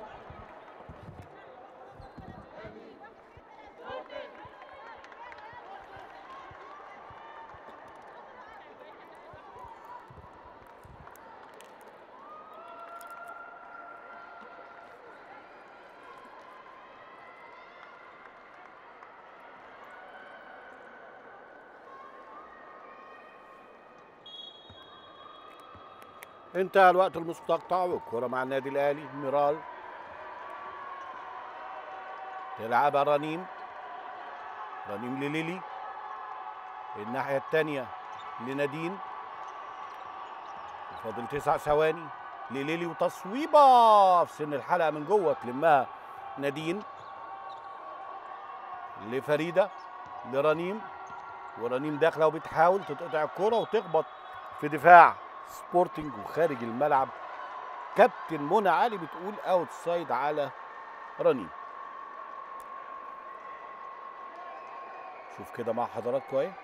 انتهى الوقت المستقطع والكرة مع النادي الاهلي ميرال تلعبها رنيم رنيم لليلي الناحية الثانية لنادين فاضل تسع ثواني لليلي وتصويبة في سن الحلقة من جوه تلمها نادين لفريدة لرنيم ورنيم داخلة وبتحاول تتقطع الكرة وتخبط في دفاع سبورتنج وخارج الملعب كابتن منى علي بتقول اوت سايد على رنيم شوف كده مع حضراتكم اهي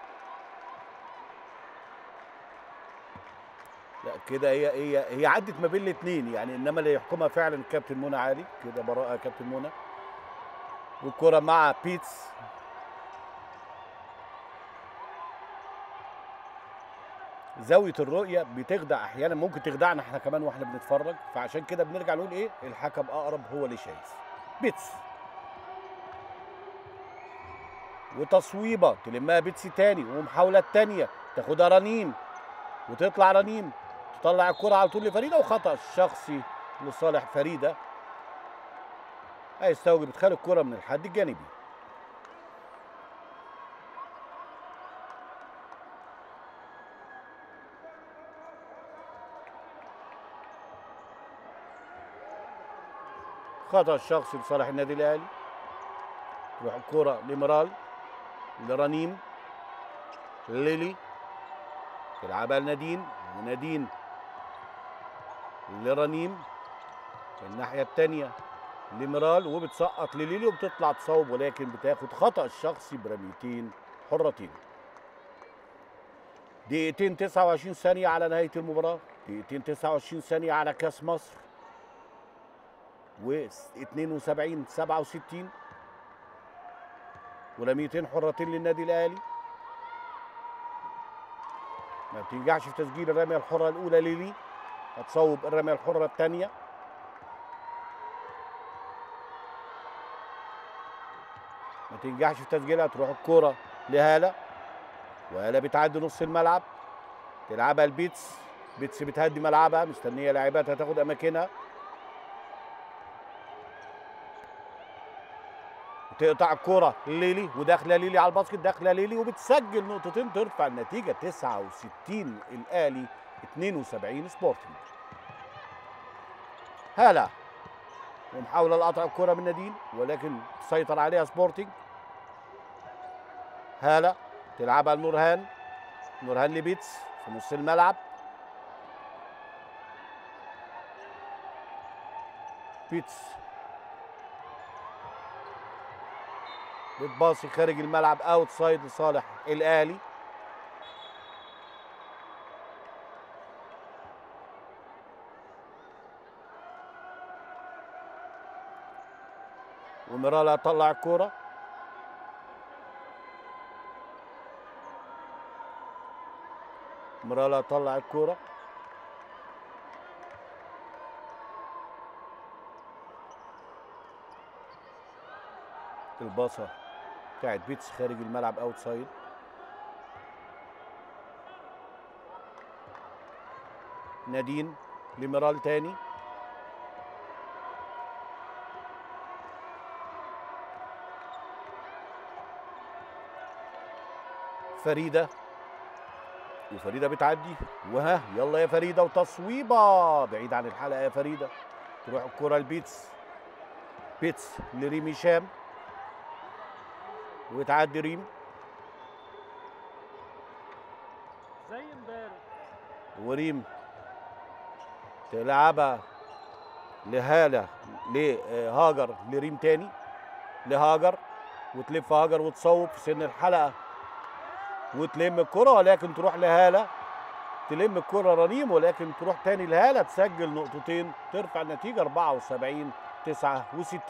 لا كده هي هي هي عدت ما بين الاثنين يعني انما اللي يحكمها فعلا الكابتن منى علي كده براءه كابتن منى والكره مع بيتس زاويه الرؤيه بتخدع احيانا ممكن تخدعنا احنا كمان واحنا بنتفرج فعشان كده بنرجع نقول ايه الحكم اقرب هو اللي شايف بيتس وتصويبه تلمها بيتسي تاني ومحاوله تانيه تاخدها رنيم وتطلع رنيم طلع الكرة على طول لفريدة وخطأ شخصي لصالح فريدة هيستوجب ادخال الكرة من الحد الجانبي خطأ شخصي لصالح النادي الأهلي تروح الكرة لمرال لرنيم ليلي تلعبها لنادين ونادين لرنيم الناحية التانية لمرال وبتسقط لليلي وبتطلع تصوب ولكن بتاخد خطأ الشخصي برميتين حرتين دقيقتين 29 ثانية على نهاية المباراة دقيقتين 29 ثانية على كاس مصر و 72 67 ورميتين حرتين للنادي الاهلي ما بتنجحش في تسجيل الرميه الحره الاولى ليلي هتصوب الرميه الحره الثانيه ما تنجحش في تسجيلها تروح الكوره لهاله وهاله بتعدي نص الملعب تلعبها البيتس بيتس بتهدي ملعبها مستنيه لاعباتها تاخد اماكنها تقطع الكرة ليلي وداخله ليلي على الباسكت داخله ليلي وبتسجل نقطتين ترفع النتيجة 69 الآلي 72 سبورتنج هلا ومحاولة لقطع الكرة من نادين ولكن سيطر عليها سبورتنج هلا تلعبها لنورهان نورهان لبيتس في نص الملعب بيتس بتباصي خارج الملعب اوت سايد لصالح الاهلي وميرالا طلع الكوره ميرالا طلع الكوره الباصه بتاعت بيتس خارج الملعب اوت سايد نادين لميرال تاني فريدة وفريدة بتعدي وها يلا يا فريدة وتصويبة بعيد عن الحلقة يا فريدة تروح الكرة لبيتس بيتس لريمي شام وتعدي ريم زي امبارح وريم تلعبها لهالة لهاجر لريم تاني لهاجر وتلف هاجر وتصوب في سن الحلقة وتلم الكرة ولكن تروح لهالة تلم الكرة رنيم ولكن تروح تاني لهالة تسجل نقطتين ترفع النتيجة 74 69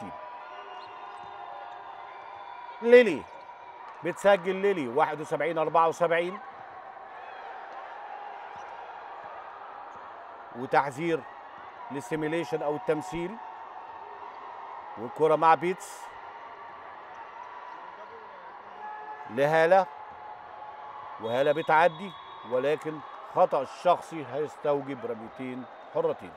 ليلي بتسجل ليلي 71 74 وتحذير للسيميليشن او التمثيل والكرة مع بيتس لهالة وهالة بتعدي ولكن خطأ الشخصي هيستوجب رميتين حرتين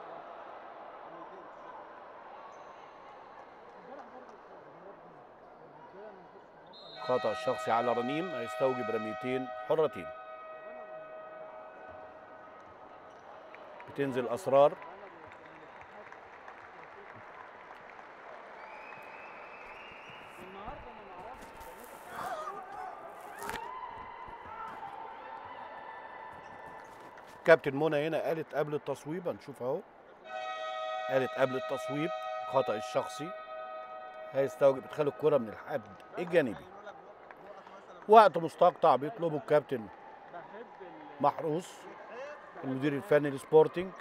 خطأ الشخصي على رنيم هيستوجب رميتين حرتين بتنزل أسرار النهارده ما نعرفش كابتن منى هنا قالت قبل التصويب هنشوف اهو قالت قبل التصويب خطأ الشخصي هيستوجب ادخال الكرة من الحد الجانبي وقت مستقطع بيطلبه الكابتن بحب ال- محروس المدير الفني لسبورتنج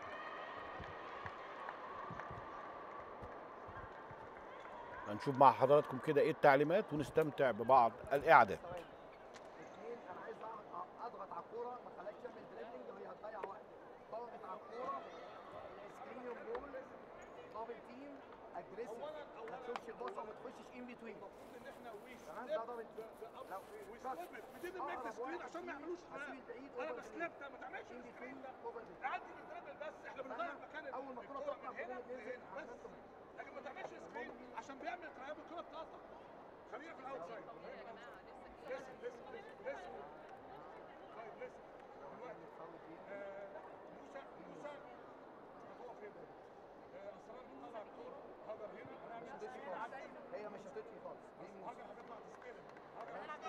هنشوف مع حضراتكم كده ايه التعليمات ونستمتع ببعض الاعداد اثنين انا عايز أضغط- اضغط على الكوره ما خليهاش تعمل دريبلينج وهي هتضيع وقت ضغط على الكوره سكرين يور بول دبل تيم اجريسيف ما تشوفش الباصه وما تخشش ان بتوين تمام ده ضرب ويستلم ميك سكرين عشان ما يعملوش انا بسلبت ما تعملش سكرين ده عدي بالدربل بس احنا بنغير مكان اول ما الكره الكرة تقطع من هنا بينزل لهنا بس لكن ما تعملش سكرين عشان بيعمل تراب الكرة بتقطع خلينا في الاوت سايد لسه لسه لسه لسه طيب لسه دلوقتي آه، موسى موسى هو فين ده؟ آه، اسرار بتطلع الكورة هاجر هنا هنعمل سكرين عدي هي مش هتطفي خالص دي موسى. هاجر هتطلع تستلم هاجر هتستلم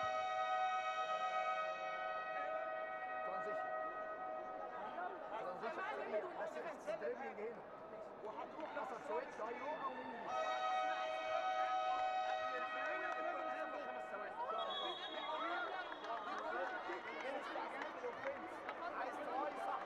ترانزيشن ترانزيشن بس الدريبلينج هنا وهتروح حصل سويتش هيروح عايز تراي صح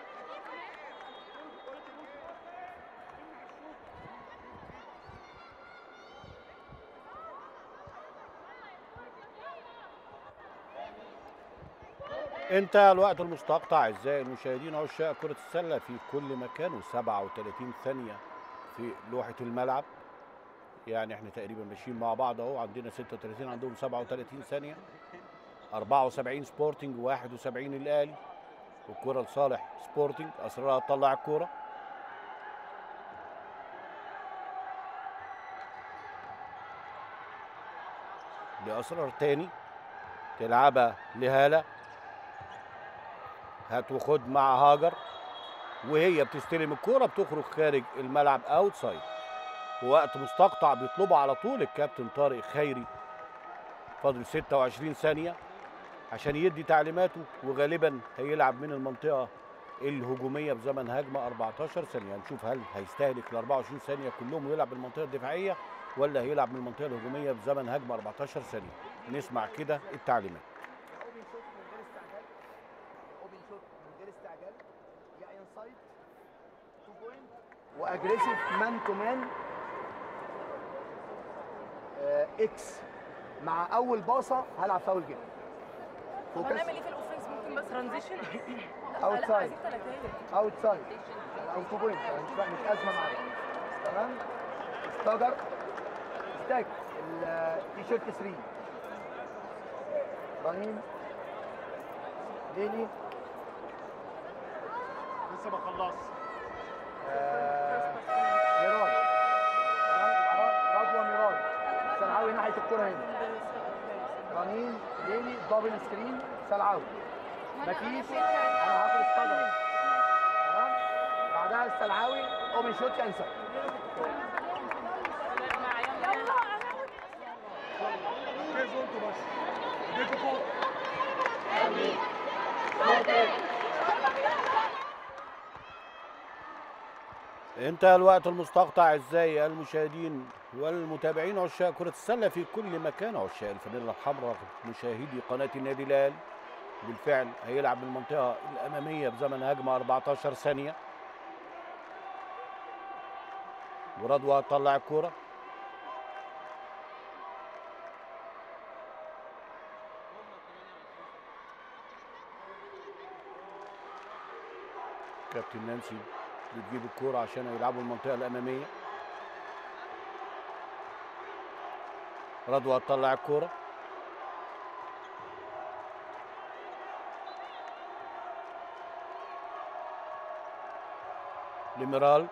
انتهى الوقت المستقطع اعزائي المشاهدين عشاق كرة السلة في كل مكان و37 ثانية في لوحة الملعب يعني احنا تقريبا ماشيين مع بعض اهو عندنا 36 عندهم 37 ثانية 74 سبورتنج 71 الاهلي والكرة لصالح سبورتنج اسرار تطلع الكرة لاسرار تاني تلعبها لهاله هات وخد مع هاجر وهي بتستلم الكرة بتخرج خارج الملعب اوتسايد وقت مستقطع بيطلبه على طول الكابتن طارق خيري فاضل 26 ثانية عشان يدي تعليماته وغالبا هيلعب من المنطقة الهجومية بزمن هجمة 14 ثانية هنشوف هل هيستهلك ال 24 ثانية كلهم ويلعب بالمنطقة الدفاعية ولا هيلعب من المنطقة الهجومية بزمن هجمة 14 ثانية نسمع كده التعليمات اوبن شوت من غير استعجال اوبن شوت من غير استعجال يا انسايد تو بوينت واجريسيف مان تو مان اكس مع اول باصه هلعب فاول جيم فوكس هنعمل ايه في الاوفنس ممكن بس ترانزيشن Outside. عايزين ثلاثيه اوت سايد او تو بوينت مش مش ازمه معايا تمام ستاجر ستاك التيشيرت 3 ابراهيم ليلي لسه ما خلصت آه، ميراج تمام؟ رضوى ميراج سلعاوي ناحيه الكره هنا رنين ليلي دبل سكرين سلعاوي مفيش انا هاخد ستاجر تمام بعدها السلعاوي اوبن شوت انسر ركزوا انتوا بس اديكوا فوق انتهى الوقت المستقطع ازاي المشاهدين والمتابعين عشاق كرة السلة في كل مكان عشاق الفانيلا الحمراء مشاهدي قناة النادي الأهلي بالفعل هيلعب بالمنطقة الأمامية بزمن هجمة 14 ثانية ورضوى هتطلع الكرة كابتن نانسي بتجيب الكرة عشان يلعبوا المنطقة الأمامية رضوى هتطلع الكرة لميرال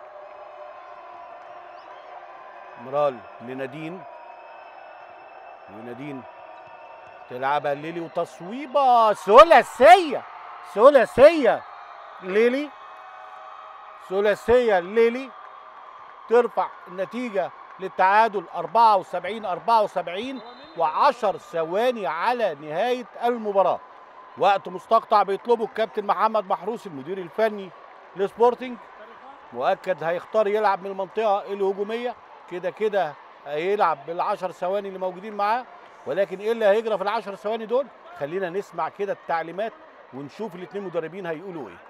ميرال لنادين ونادين تلعبها ليلي وتصويبة ثلاثية ثلاثية ليلي ثلاثية ليلي ترفع النتيجة للتعادل 74 74 و10 ثواني على نهاية المباراة وقت مستقطع بيطلبه الكابتن محمد محروس المدير الفني لسبورتنج مؤكد هيختار يلعب من المنطقة الهجومية كده كده هيلعب بالعشر ثواني اللي موجودين معاه ولكن ايه اللي هيجرى في العشر ثواني دول خلينا نسمع كده التعليمات ونشوف الاثنين مدربين هيقولوا ايه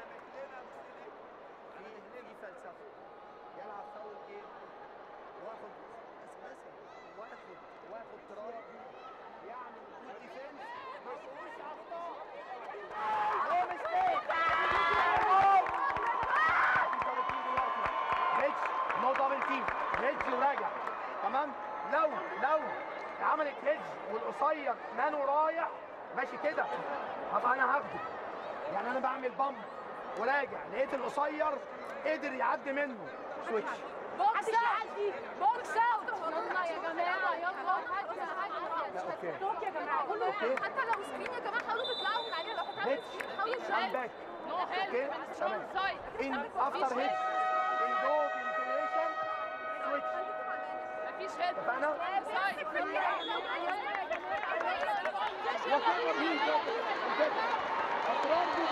ليه فلسفه يلعب فاول جيم واخد اساسا واخد واخد تراي يعمل جود ديفنس ما فيهوش اخطاء نو ميستيك هيتش نو دبل تيم هيتش وراجع تمام لو لو عملت هيدج والقصير مانو رايح ماشي كده هبقى انا هاخده يعني انا بعمل بامب وراجع لقيت القصير قدر يعدي منه سويتش بوكس اوت بوكس اوت يلا يا جماعه يلا اوكي توك يا جماعه كله اوكي حتى لو سكرين يا جماعه حاولوا تطلعوا من عليه لو هيدج حاولوا ام باك نو اوكي تمام ان افتر هيدج ان جو انتجريشن سويتش مفيش هيد اتفقنا؟ اسرار دي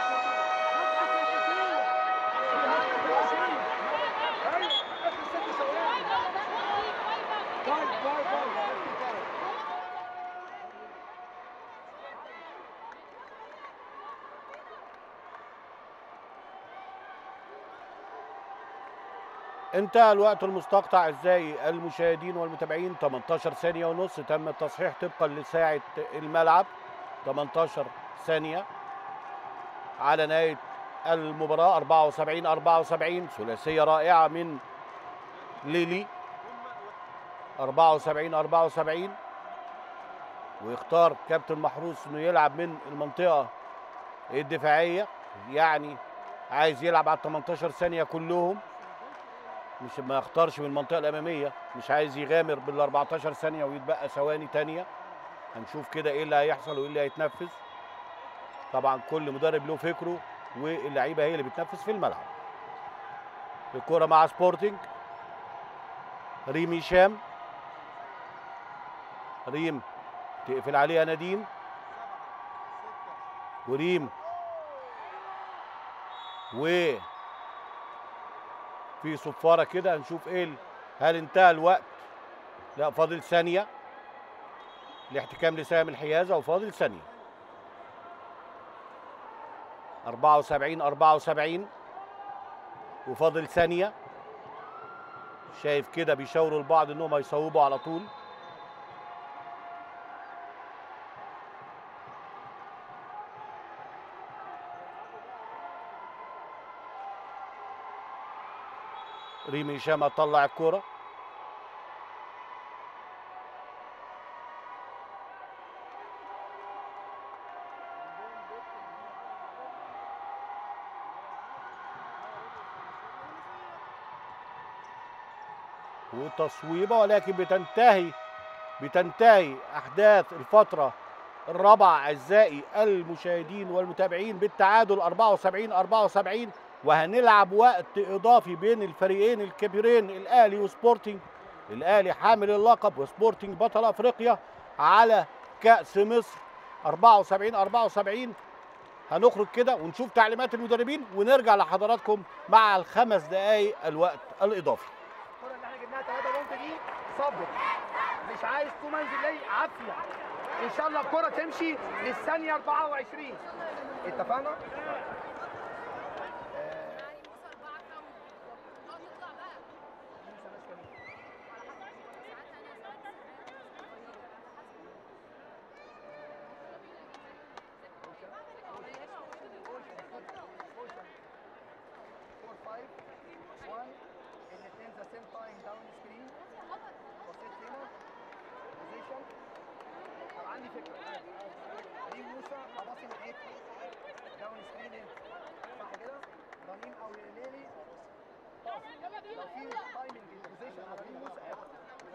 انتهى الوقت المستقطع اعزائي المشاهدين والمتابعين 18 ثانية ونص تم التصحيح طبقا لساعة الملعب 18 ثانية على نهاية المباراة 74 74 ثلاثية رائعة من ليلي 74 74 ويختار كابتن محروس انه يلعب من المنطقة الدفاعية يعني عايز يلعب على 18 ثانية كلهم مش ما يختارش من المنطقه الاماميه مش عايز يغامر بال 14 ثانيه ويتبقى ثواني تانية هنشوف كده ايه اللي هيحصل وايه اللي هيتنفذ طبعا كل مدرب له فكره واللعيبه هي اللي بتنفذ في الملعب الكره مع سبورتنج ريم هشام ريم تقفل عليها نادين وريم و في صفاره كده هنشوف ايه ال- هل انتهى الوقت لا فاضل ثانيه الاحتكام لسام الحيازه وفاضل ثانيه 74 74 وفاضل ثانيه شايف كده بيشاوروا البعض انهم هيصوبوا على طول ريمي هشام هتطلع الكوره وتصويبه ولكن بتنتهي بتنتهي احداث الفتره الرابعه اعزائي المشاهدين والمتابعين بالتعادل 74 74 وهنلعب وقت اضافي بين الفريقين الكبيرين الاهلي وسبورتنج الاهلي حامل اللقب وسبورتنج بطل افريقيا على كاس مصر 74 74 هنخرج كده ونشوف تعليمات المدربين ونرجع لحضراتكم مع الخمس دقائق الوقت الاضافي الكرة اللي احنا جبناها 3 بونت دي صبر مش عايز تو منزل لي عافية ان شاء الله الكرة تمشي للثانية 24 اتفقنا؟ فور فايف 1 الاثنين ذا سيم تايم داون سكرين بصيت هنا بوزيشن طب عندي فكره دي موسى اباصي ناحيتي داون سكرين هنا صح كده؟ رنين او ليلي باص. لو في تايمنج البوزيشن او دي موسى هياخد.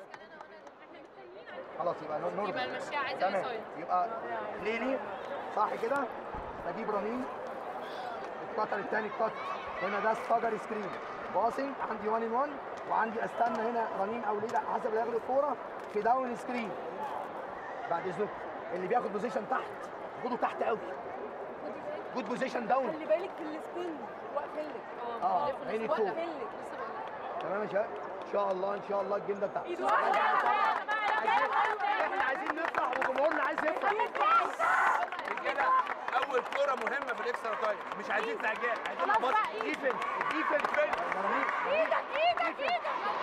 خلاص يبقى نور نور يبقى المشية عايزة تمام إيه يبقى ليلي صح كده بجيب رنين القطر الثاني القطر هنا ده صدر سكرين باصنج عندي 1 ان 1 وعندي استنى هنا رنين او ليلى حسب اللي هياخد الكوره في داون سكرين بعد اذنكم اللي بياخد بوزيشن تحت خده تحت قوي جود بوزيشن داون خلي بالك في السبين واقفل لك اه عيني فوق واقفل لك تمام يا شباب ان شاء الله ان شاء الله الجيم ده بتاعنا ايد واحده احنا عايزين نفرح وجمهورنا عايز يفرح رجاله اول كوره مهمه في الاكسترا تايم مش عايزين تعجال عايزين نبص ديفنس ديفنس ايدك ايدك ايدك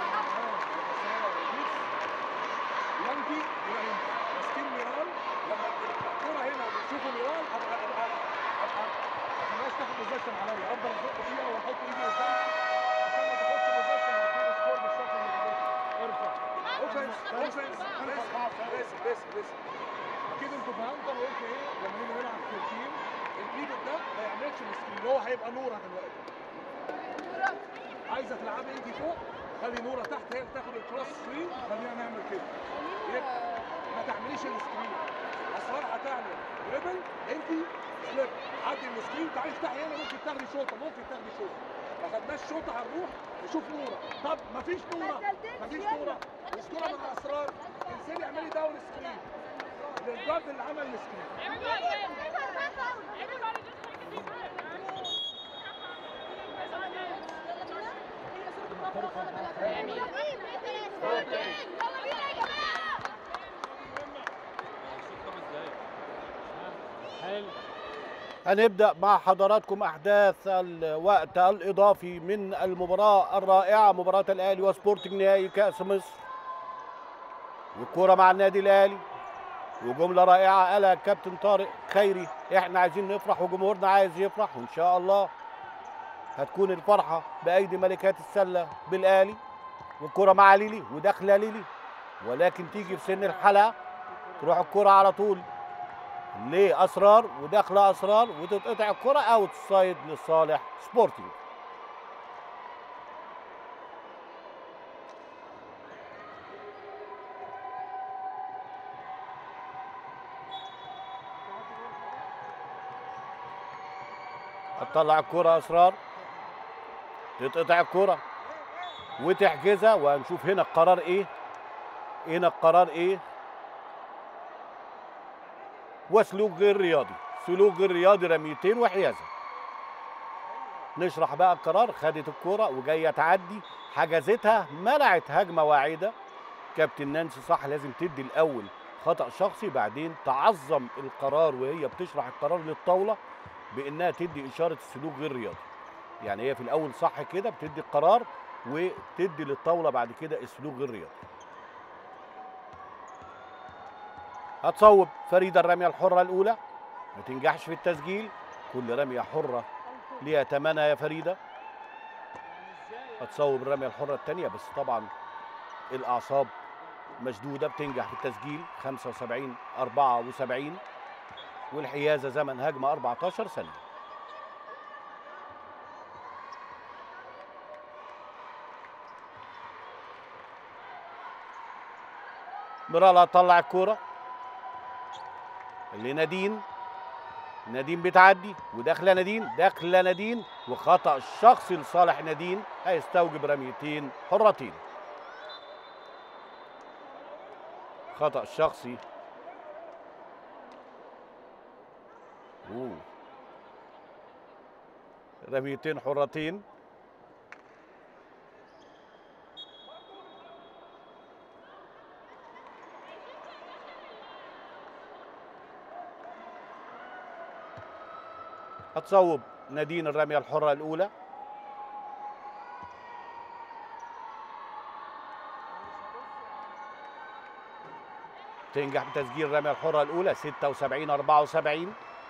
يانكي يبقى ماسكين ميران لما الكوره هنا وبيشوفوا ميران ابقى ابقى ابقى ما خليهاش تاخد بوزيشن عليا افضل ازق فيها واحط ايدي قدام عشان ما تاخدش بوزيشن وتجيب سكور بالشكل اللي بيجي ارفع اوفنس اوفنس بس بس لسه لسه اكيد انتوا فهمتوا انا قلت ايه لما نيجي نلعب في التيم الايد ده ما يعملش السكرين هو هيبقى نوره دلوقتي عايزه تلعبي انت فوق خلي نوره تحت هي اللي تاخد الكروس سكرين خلينا نعمل كده يبقى ما تعمليش السكرين اسرار هتعمل دريبل انت سليب عدي السكرين تعالي افتحي هنا ممكن تاخدي شوطه ممكن تاخدي شوطه ما خدناش شوطه هنروح نشوف نوره طب مفيش نوره مفيش نوره الاسطوره من الاسرار انزلي اعملي داون سكرين للجارد اللي عمل السكرين حلو هنبدأ مع حضراتكم أحداث الوقت الإضافي من المباراة الرائعة مباراة الأهلي وسبورتنج نهائي كأس مصر والكورة مع النادي الأهلي وجملة رائعة قالها الكابتن طارق خيري احنا عايزين نفرح وجمهورنا عايز يفرح وإن شاء الله هتكون الفرحة بأيدي ملكات السلة بالأهلي والكرة مع ليلي وداخلة ليلي ولكن تيجي في سن الحلقة تروح الكرة على طول لاسرار وداخله اسرار وتتقطع الكره اوت سايد لصالح سبورتنج هتطلع الكره اسرار تتقطع الكره وتحجزها وهنشوف هنا القرار ايه هنا القرار ايه وسلوك غير رياضي سلوك غير رياضي رميتين وحيازه نشرح بقى القرار خدت الكرة وجاية تعدي حجزتها منعت هجمة واعدة كابتن نانسي صح لازم تدي الأول خطأ شخصي بعدين تعظم القرار وهي بتشرح القرار للطاولة بإنها تدي إشارة السلوك غير رياضي يعني هي في الأول صح كده بتدي القرار وتدي للطاولة بعد كده السلوك غير رياضي هتصوب فريدة الرمية الحرة الأولى ما تنجحش في التسجيل كل رمية حرة ليها تمنها يا فريدة هتصوب الرمية الحرة الثانية بس طبعا الأعصاب مشدودة بتنجح في التسجيل 75 74 والحيازة زمن هجمة 14 ثانية مرالا طلع الكوره لنادين نادين بتعدي وداخله نادين داخله نادين وخطا شخصي لصالح نادين هيستوجب رميتين حرتين خطا شخصي أوه. رميتين حرتين هتصوب نادين الرمية الحرة الأولى تنجح بتسجيل الرمية الحرة الأولى 76 74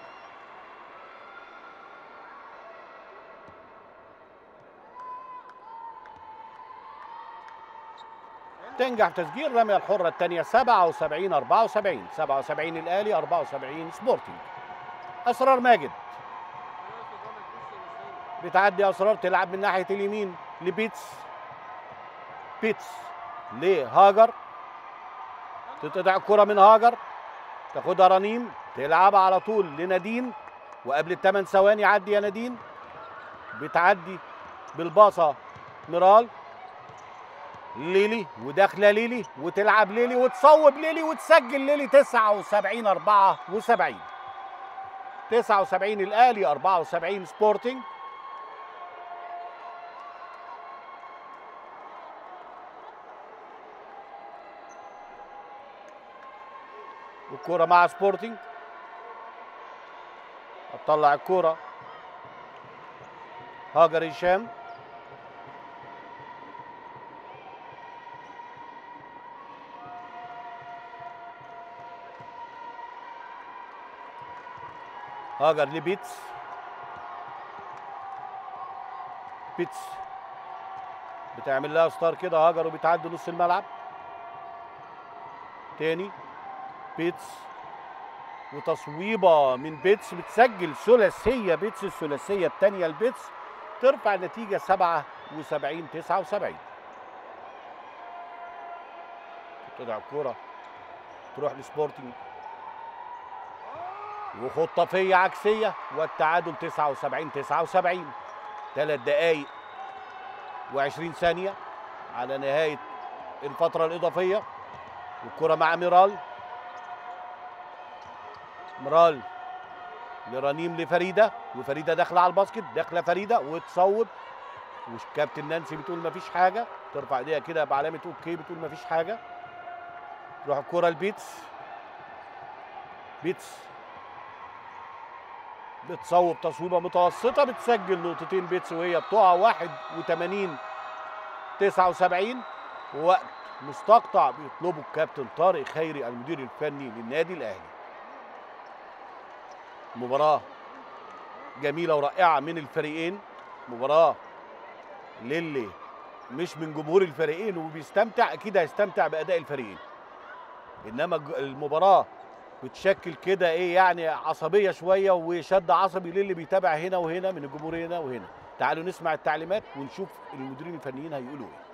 تنجح بتسجيل الرمية الحرة الثانية 77 74 77 الأهلي 74 سبورتنج أسرار ماجد بتعدي اسرار تلعب من ناحيه اليمين لبيتس بيتس لهاجر تتقطع الكره من هاجر تاخدها رنيم تلعبها على طول لنادين وقبل الثمان ثواني عدي يا نادين بتعدي بالباصه ميرال ليلي وداخله ليلي وتلعب ليلي وتصوب ليلي وتسجل ليلي 79 74 79 الاهلي 74 سبورتنج والكرة مع سبورتنج هتطلع الكرة هاجر هشام هاجر لبيتس بيتس بتعمل لها ستار كده هاجر وبتعدي نص الملعب تاني بيتس وتصويبه من بيتس بتسجل ثلاثيه بيتس الثلاثيه الثانيه لبيتس ترفع النتيجه 77 79 تضع الكوره تروح لسبورتنج وخطافيه عكسيه والتعادل 79 79 ثلاث دقائق و20 ثانيه على نهايه الفتره الاضافيه والكره مع ميرال ميرال لرنيم لفريده وفريده داخله على الباسكت داخله فريده وتصوب والكابتن نانسي بتقول مفيش حاجه ترفع ايديها كده بعلامه اوكي بتقول مفيش حاجه تروح الكره لبيتس بيتس بتصوب تصويبه متوسطه بتسجل نقطتين بيتس وهي بتقع 81 79 ووقت مستقطع بيطلبه الكابتن طارق خيري المدير الفني للنادي الاهلي مباراه جميله ورائعه من الفريقين مباراه للي مش من جمهور الفريقين وبيستمتع اكيد هيستمتع باداء الفريقين انما الج- المباراه بتشكل كده ايه يعني عصبيه شويه وشد عصبي للي بيتابع هنا وهنا من الجمهور هنا وهنا تعالوا نسمع التعليمات ونشوف المديرين الفنيين هيقولوا ايه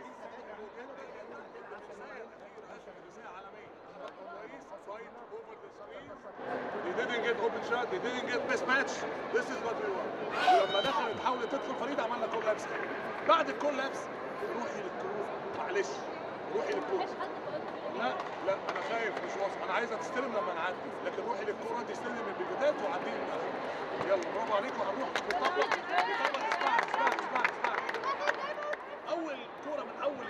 They didn't get open shot, they didn't get mismatch. This is what we want. ولما دخلت حاولت تدخل فريدة عملنا كول لابس بعد الكول لابس روحي للكروف معلش روحي للكروف لا لا انا خايف مش واثق انا عايزه تستلم لما نعدي لكن روحي للكوره تستلم من البيكوتات وعديني من الأخير. يلا برافو عليكم هنروح بطبق بطبق اسمع اسمع اسمع اسمع اول كوره من اول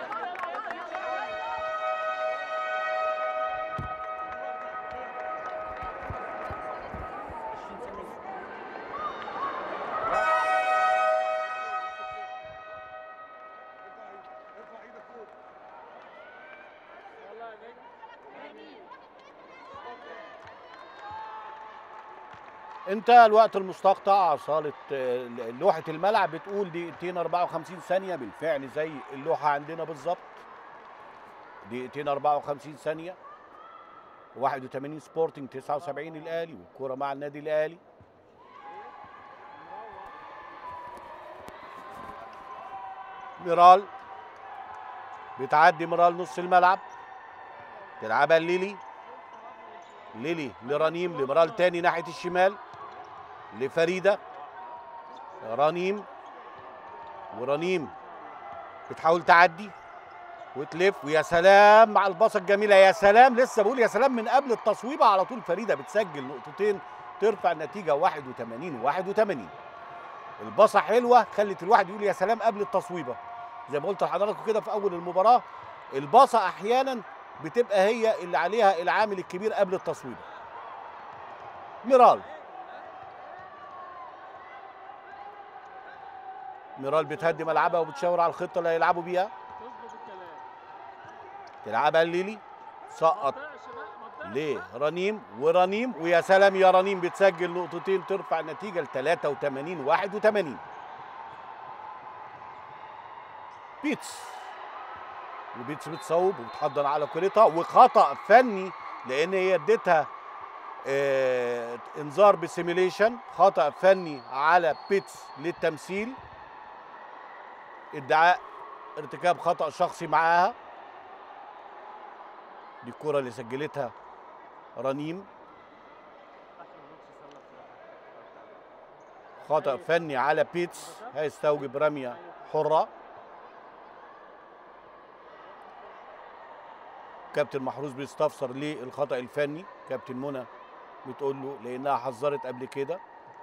ارفع ايدك فوق انت الوقت المستقطع صاله آه، لوحه الملعب بتقول دقيقتين 54 ثانيه بالفعل زي اللوحه عندنا بالظبط دقيقتين 54 ثانيه 81 سبورتنج 79 الاهلي والكوره مع النادي الاهلي ميرال بتعدي ميرال نص الملعب تلعبها ليلي ليلي لرنيم لمرال تاني ناحية الشمال لفريدة رنيم ورنيم بتحاول تعدي وتلف ويا سلام مع الباصة الجميلة يا سلام لسه بقول يا سلام من قبل التصويبة على طول فريدة بتسجل نقطتين ترفع النتيجة 81 81 الباصة حلوة خلت الواحد يقول يا سلام قبل التصويبة زي ما قلت لحضراتكم كده في أول المباراة الباصة أحيانا بتبقى هي اللي عليها العامل الكبير قبل التصويبه ميرال ميرال بتهدي ملعبها وبتشاور على الخطه اللي هيلعبوا بيها تظبط الكلام تلعبها ليلي سقط ما تضيعش بقى ما تضيعش ليه رنيم ورنيم ويا سلام يا رنيم بتسجل نقطتين ترفع النتيجه ل 83 81 بيتس وبيتس بتصوب وبتحضن على كورتها وخطا فني لان هي اديتها آه انذار بسيميليشن خطا فني على بيتس للتمثيل ادعاء ارتكاب خطا شخصي معاها دي الكره اللي سجلتها رنيم خطأ فني على بيتس هيستوجب رمية حرة كابتن محروس بيستفسر ليه الخطأ الفني كابتن منى بتقول له لأنها حذرت قبل كده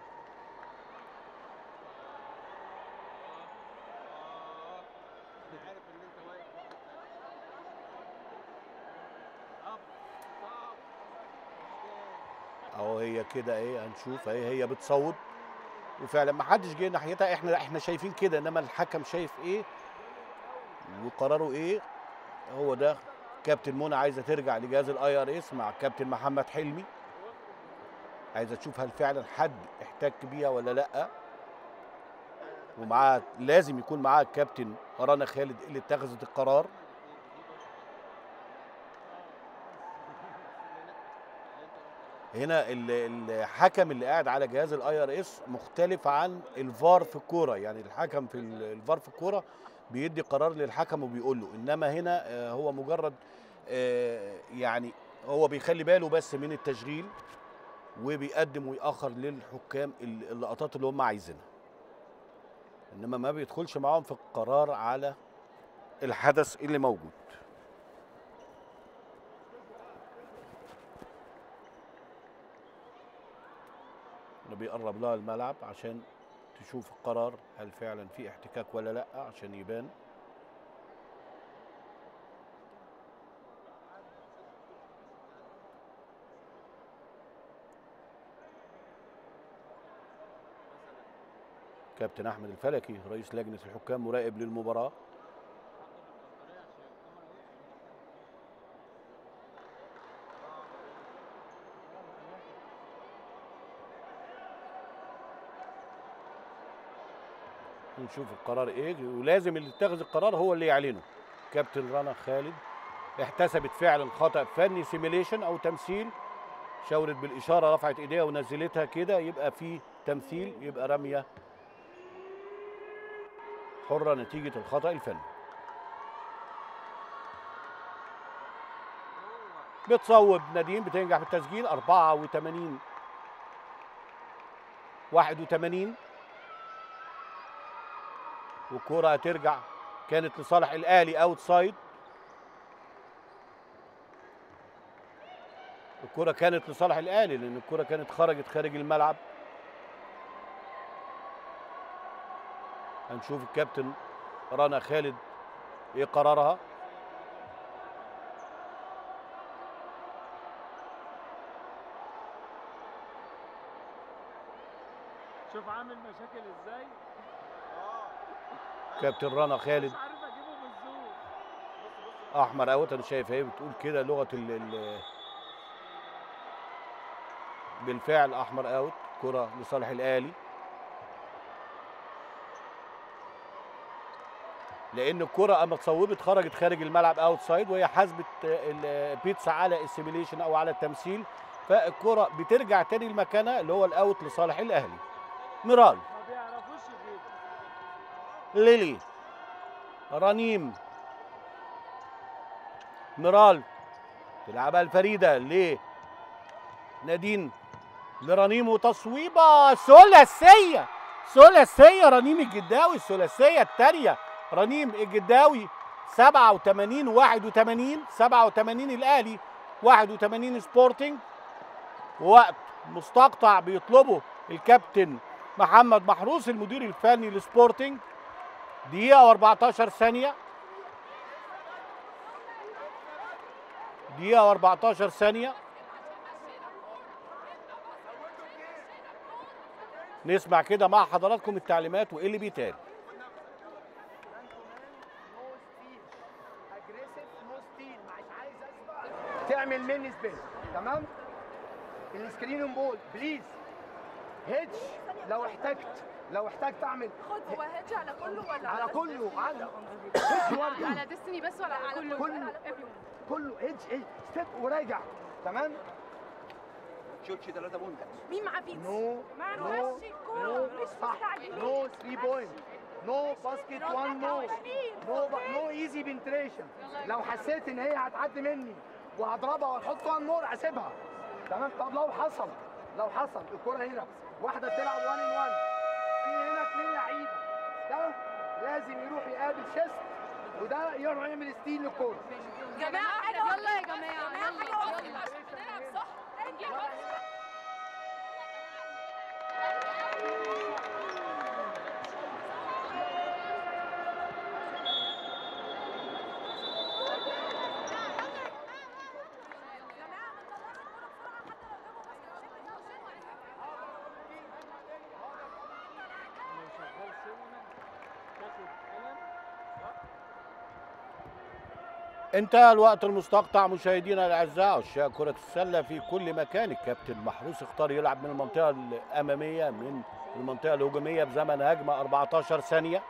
اهو هي كده ايه هنشوف اهي هي بتصوت وفعلا ما حدش جه ناحيتها احنا احنا شايفين كده انما الحكم شايف ايه وقراره ايه هو ده كابتن منى عايزه ترجع لجهاز الاي ار اس مع كابتن محمد حلمي عايزه تشوف هل فعلا حد احتك بيها ولا لا ومعاه لازم يكون معاه الكابتن رنا خالد اللي اتخذت القرار هنا ال- الحكم اللي قاعد على جهاز الاي ار اس مختلف عن الفار في الكوره يعني الحكم في ال- الفار في الكوره بيدي قرار للحكم وبيقول له انما هنا آه، هو مجرد آه، يعني هو بيخلي باله بس من التشغيل وبيقدم ويأخر للحكام ال- اللقطات اللي هم عايزينها انما ما بيدخلش معاهم في القرار على الحدث اللي موجود اللي بيقرب لها الملعب عشان تشوف القرار هل فعلا في احتكاك ولا لا عشان يبان كابتن احمد الفلكي رئيس لجنه الحكام مراقب للمباراه نشوف القرار ايه ولازم اللي اتخذ القرار هو اللي يعلنه كابتن رنا خالد احتسبت فعلا خطا فني سيميليشن او تمثيل شاورت بالاشاره رفعت ايديها ونزلتها كده يبقى في تمثيل يبقى رميه حره نتيجه الخطا الفني بتصوب نديم بتنجح في التسجيل 84 81 والكرة هترجع كانت لصالح الاهلي اوت سايد الكرة كانت لصالح الاهلي لان الكرة كانت خرجت خارج الملعب هنشوف الكابتن رنا خالد ايه قرارها شوف عامل مشاكل ازاي كابتن رنا خالد مش عارف اجيبه بالزور احمر اوت انا شايف اهي بتقول كده لغه ال ال بالفعل احمر اوت كره لصالح الاهلي لان الكره اما اتصوبت خرجت خارج الملعب اوت سايد وهي حسبت البيتزا على السيميليشن او على التمثيل فالكره بترجع تاني لمكانها اللي هو الاوت لصالح الاهلي ميرال ما بيعرفوش يجيبوا ليلي رنيم ميرال تلعبها الفريده ليه نادين لرنيم وتصويبه ثلاثيه ثلاثيه رنيم الجداوي الثلاثيه الثانيه رنيم الجداوي 87 81 87 الاهلي 81 سبورتنج وقت مستقطع بيطلبه الكابتن محمد محروس المدير الفني لسبورتنج دقيقة و14 ثانية دقيقة و14 ثانية نسمع كده مع حضراتكم التعليمات وايه اللي بيتقال تعمل مني سبين تمام السكرين بول بليز هيدج لو احتجت لو احتجت اعمل خد هو هيدج على كله ولا على كله على هيدج وارجع على ديستني بس ولا على كله كله كله هيدج هيدج ستيب وراجع تمام شوتش 3 بونت مين معاه بيتس؟ نو ما نو نمشي الكورة، نو مش صح مستعجلين. نو 3 بوينت نو باسكت 1 نو نو نو ايزي بنتريشن لو حسيت ان هي هتعدي مني وهضربها وهحط 1 مور هسيبها تمام طب لو حصل لو حصل الكرة هنا واحدة بتلعب 1 ان 1 في هنا اثنين لعيبة ده لازم يروح يقابل شيست وده يروح يعمل ستيل للكورة جماعة يلا يا جماعة يلا يلا عشان نلعب صح لو شغال سينما تاخد قلم انتهى الوقت المستقطع مشاهدينا الاعزاء عشاق كرة السلة في كل مكان الكابتن محروس اختار يلعب من المنطقة الأمامية من المنطقة الهجومية بزمن هجمة 14 ثانية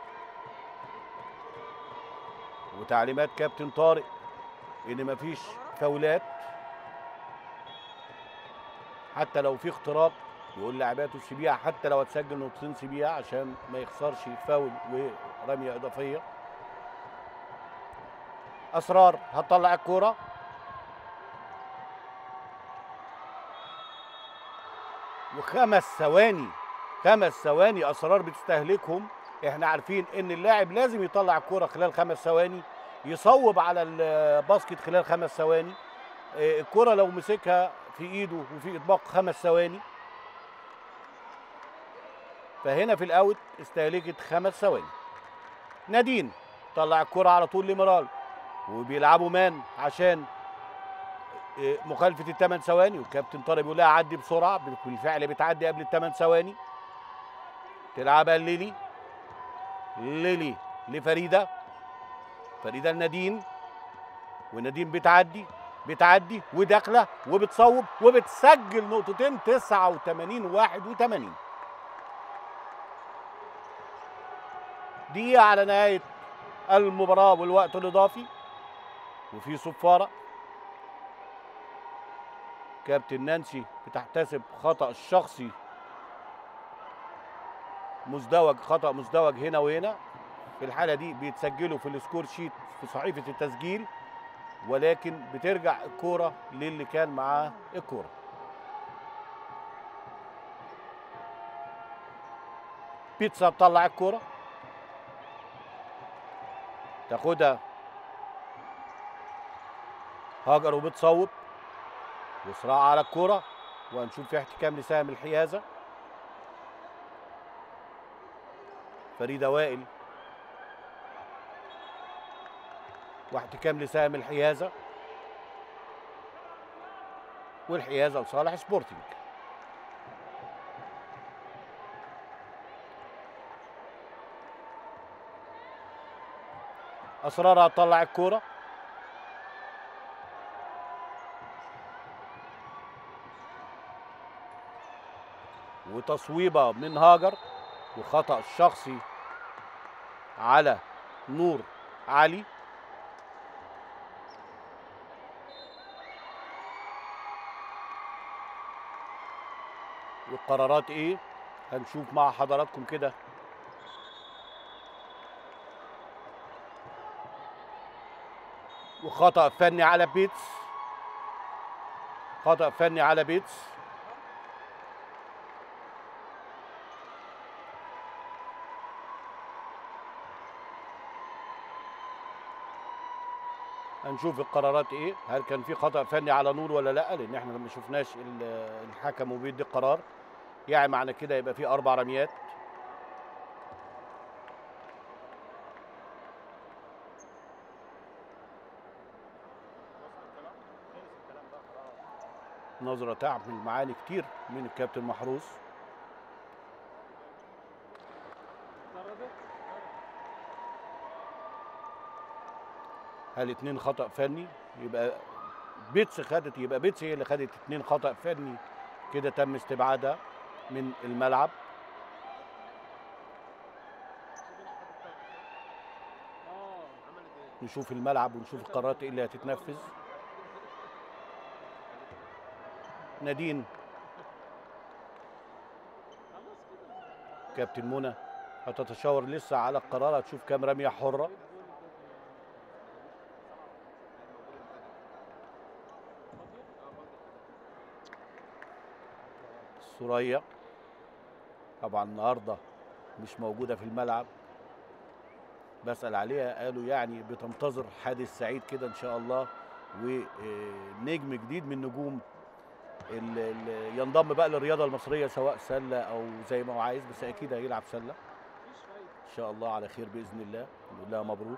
وتعليمات كابتن طارق ان مفيش فاولات حتى لو في اختراق يقول لاعباته سيبيها حتى لو هتسجل نقطتين سيبيها عشان ما يخسرش فاول ورميه اضافيه اسرار هتطلع الكوره وخمس ثواني خمس ثواني اسرار بتستهلكهم احنا عارفين ان اللاعب لازم يطلع الكوره خلال خمس ثواني يصوب على الباسكت خلال خمس ثواني آه، الكرة لو مسكها في ايده وفي اطباق خمس ثواني فهنا في الاوت استهلكت خمس ثواني نادين طلع الكرة على طول لمرال وبيلعبوا مان عشان آه، مخالفة الثمان ثواني والكابتن طارق بيقول لها عدي بسرعة بالفعل بتعدي قبل الثمان ثواني تلعبها ليلي ليلي لفريدة فريدة لنادين ونادين بتعدي بتعدي وداخله وبتصوب وبتسجل نقطتين 89 81 دقيقة على نهاية المباراة والوقت الإضافي وفي صفارة كابتن نانسي بتحتسب خطأ الشخصي مزدوج خطأ مزدوج هنا وهنا في الحالة دي بيتسجلوا في السكور شيت في صحيفة التسجيل ولكن بترجع الكورة للي كان معاه الكورة بيتزا تطلع الكورة تاخدها هاجر وبتصوب وصراع على الكورة وهنشوف في احتكام لسهم الحيازة فريدة وائل واحتكام لسهم الحيازة والحيازة لصالح سبورتنج أسرار هتطلع الكورة وتصويبة من هاجر وخطأ شخصي على نور علي والقرارات ايه هنشوف مع حضراتكم كده وخطأ فني على بيتس خطأ فني على بيتس هنشوف القرارات ايه هل كان في خطأ فني على نور ولا لا لان احنا ما شفناش ال- الحكم وبيدي القرار يعني معنى كده يبقى في اربع رميات نظرة تعمل معاني كتير من الكابتن محروس قربت هل اتنين خطأ فني يبقى بيتس خدت يبقى بيتس هي اللي خدت اتنين خطأ فني كده تم استبعادها من الملعب اه نشوف الملعب ونشوف القرارات ايه اللي هتتنفذ نادين خلاص كده كابتن منى هتتشاور لسه على القرار هتشوف كام رميه حره سوريا طبعا النهارده مش موجوده في الملعب بسأل عليها قالوا يعني بتنتظر حادث سعيد كده ان شاء الله ونجم جديد من نجوم ال- ال- ينضم بقى للرياضه المصريه سواء سله او زي ما هو عايز بس اكيد هيلعب سله مفيش فايده ان شاء الله على خير باذن الله نقول لها مبروك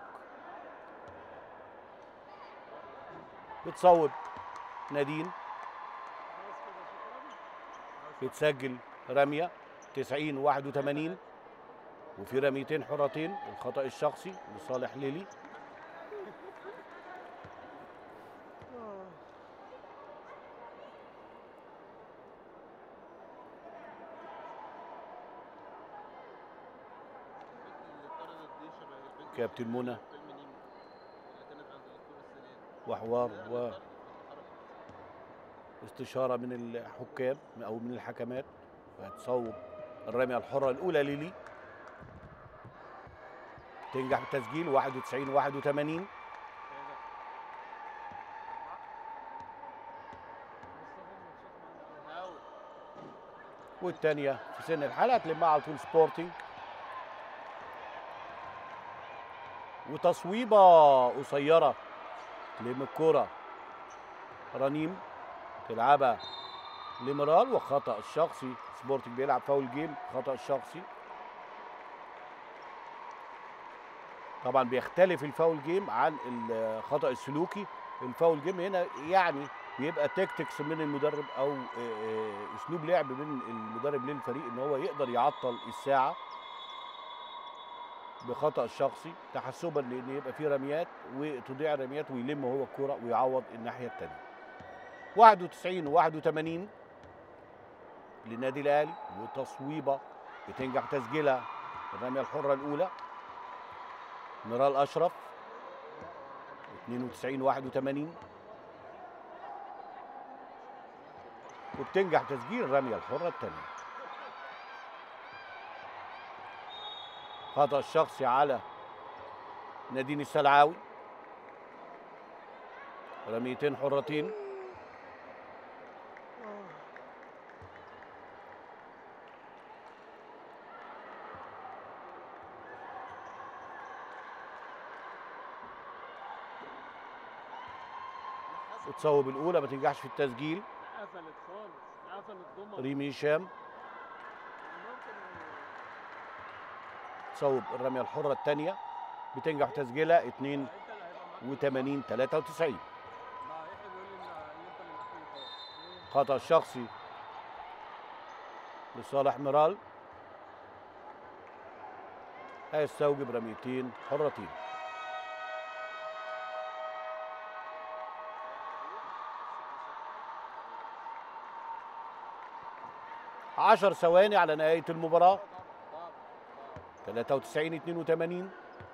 بتصوب نادين خلاص كده شكرا بتسجل رميه 90 81 وفي رميتين حرتين الخطا الشخصي لصالح ليلي كابتن منى وحوار و استشاره من الحكام او من الحكمات وهتصوب الرميه الحره الاولى ليلي تنجح بالتسجيل 91 81 والثانيه في سن الحلقه تلمها على طول سبورتنج وتصويبه قصيره تلم الكره رنيم تلعبها لمرال وخطا الشخصي سبورتنج بيلعب فاول جيم خطا الشخصي طبعا بيختلف الفاول جيم عن الخطا السلوكي الفاول جيم هنا يعني بيبقى تكتكس من المدرب او آه، آه، اسلوب لعب من المدرب للفريق ان هو يقدر يعطل الساعه بخطا الشخصي تحسبا لان يبقى في رميات وتضيع رميات ويلم هو الكوره ويعوض الناحيه الثانيه 91 81 للنادي الاهلي وتصويبه بتنجح تسجيلها الرميه الحره الاولى نرال اشرف 92 81 وبتنجح تسجيل الرميه الحره الثانيه خطا الشخصي على نادين السلعاوي رميتين حرتين وتصوب الاولى ما تنجحش في التسجيل قفلت خالص قفلت ضمن ريمي هشام تصوب الرميه الحره الثانيه بتنجح تسجيلها 82 93 ما يحيى بيقول لي ان إن انت اللي محتاج خالص خطا الشخصي لصالح مرال هيستوجب رميتين حرتين عشر ثواني على نهاية المباراة 93 82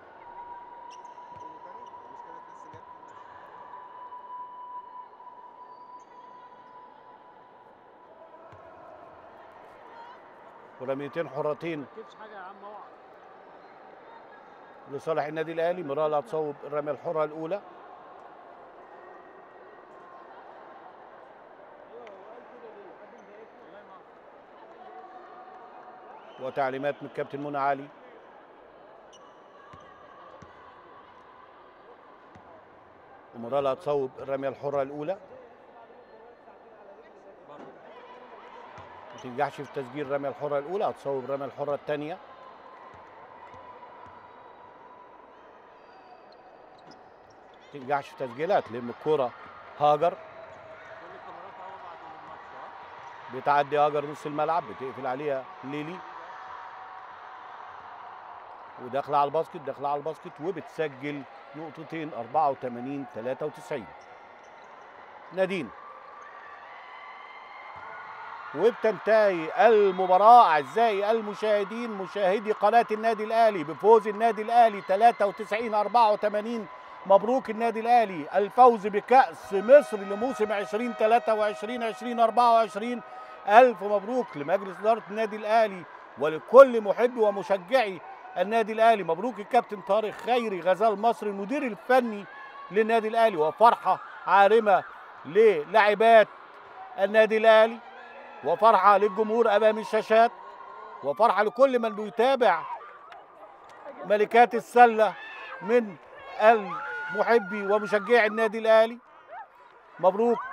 ورميتين حرتين ما تكتبش حاجه يا عم اوعى لصالح النادي الاهلي مرال هتصوب الرميه الحره الاولى وتعليمات من الكابتن منى علي ومرال هتصوب الرميه الحره الاولى ما تنجحش في تسجيل الرميه الحره الاولى هتصوب الرميه الحره الثانيه تنجحش في تسجيلها تلم الكرة هاجر كل الكاميرات اهو بعد الماتش ها بتعدي هاجر نص الملعب بتقفل عليها ليلي وداخله على الباسكت داخله على الباسكت وبتسجل نقطتين 84 93 نادين وبتنتهي المباراة أعزائي المشاهدين مشاهدي قناة النادي الأهلي بفوز النادي الأهلي 93 84 مبروك النادي الأهلي الفوز بكأس مصر لموسم 2023 2024 ألف مبروك لمجلس إدارة النادي الأهلي ولكل محب ومشجعي النادي الأهلي مبروك الكابتن طارق خيري غزال مصر المدير الفني للنادي الأهلي وفرحة عارمة للاعبات النادي الأهلي وفرحة للجمهور أمام الشاشات وفرحة لكل من بيتابع ملكات السلة من المحبي ومشجعي النادي الأهلي مبروك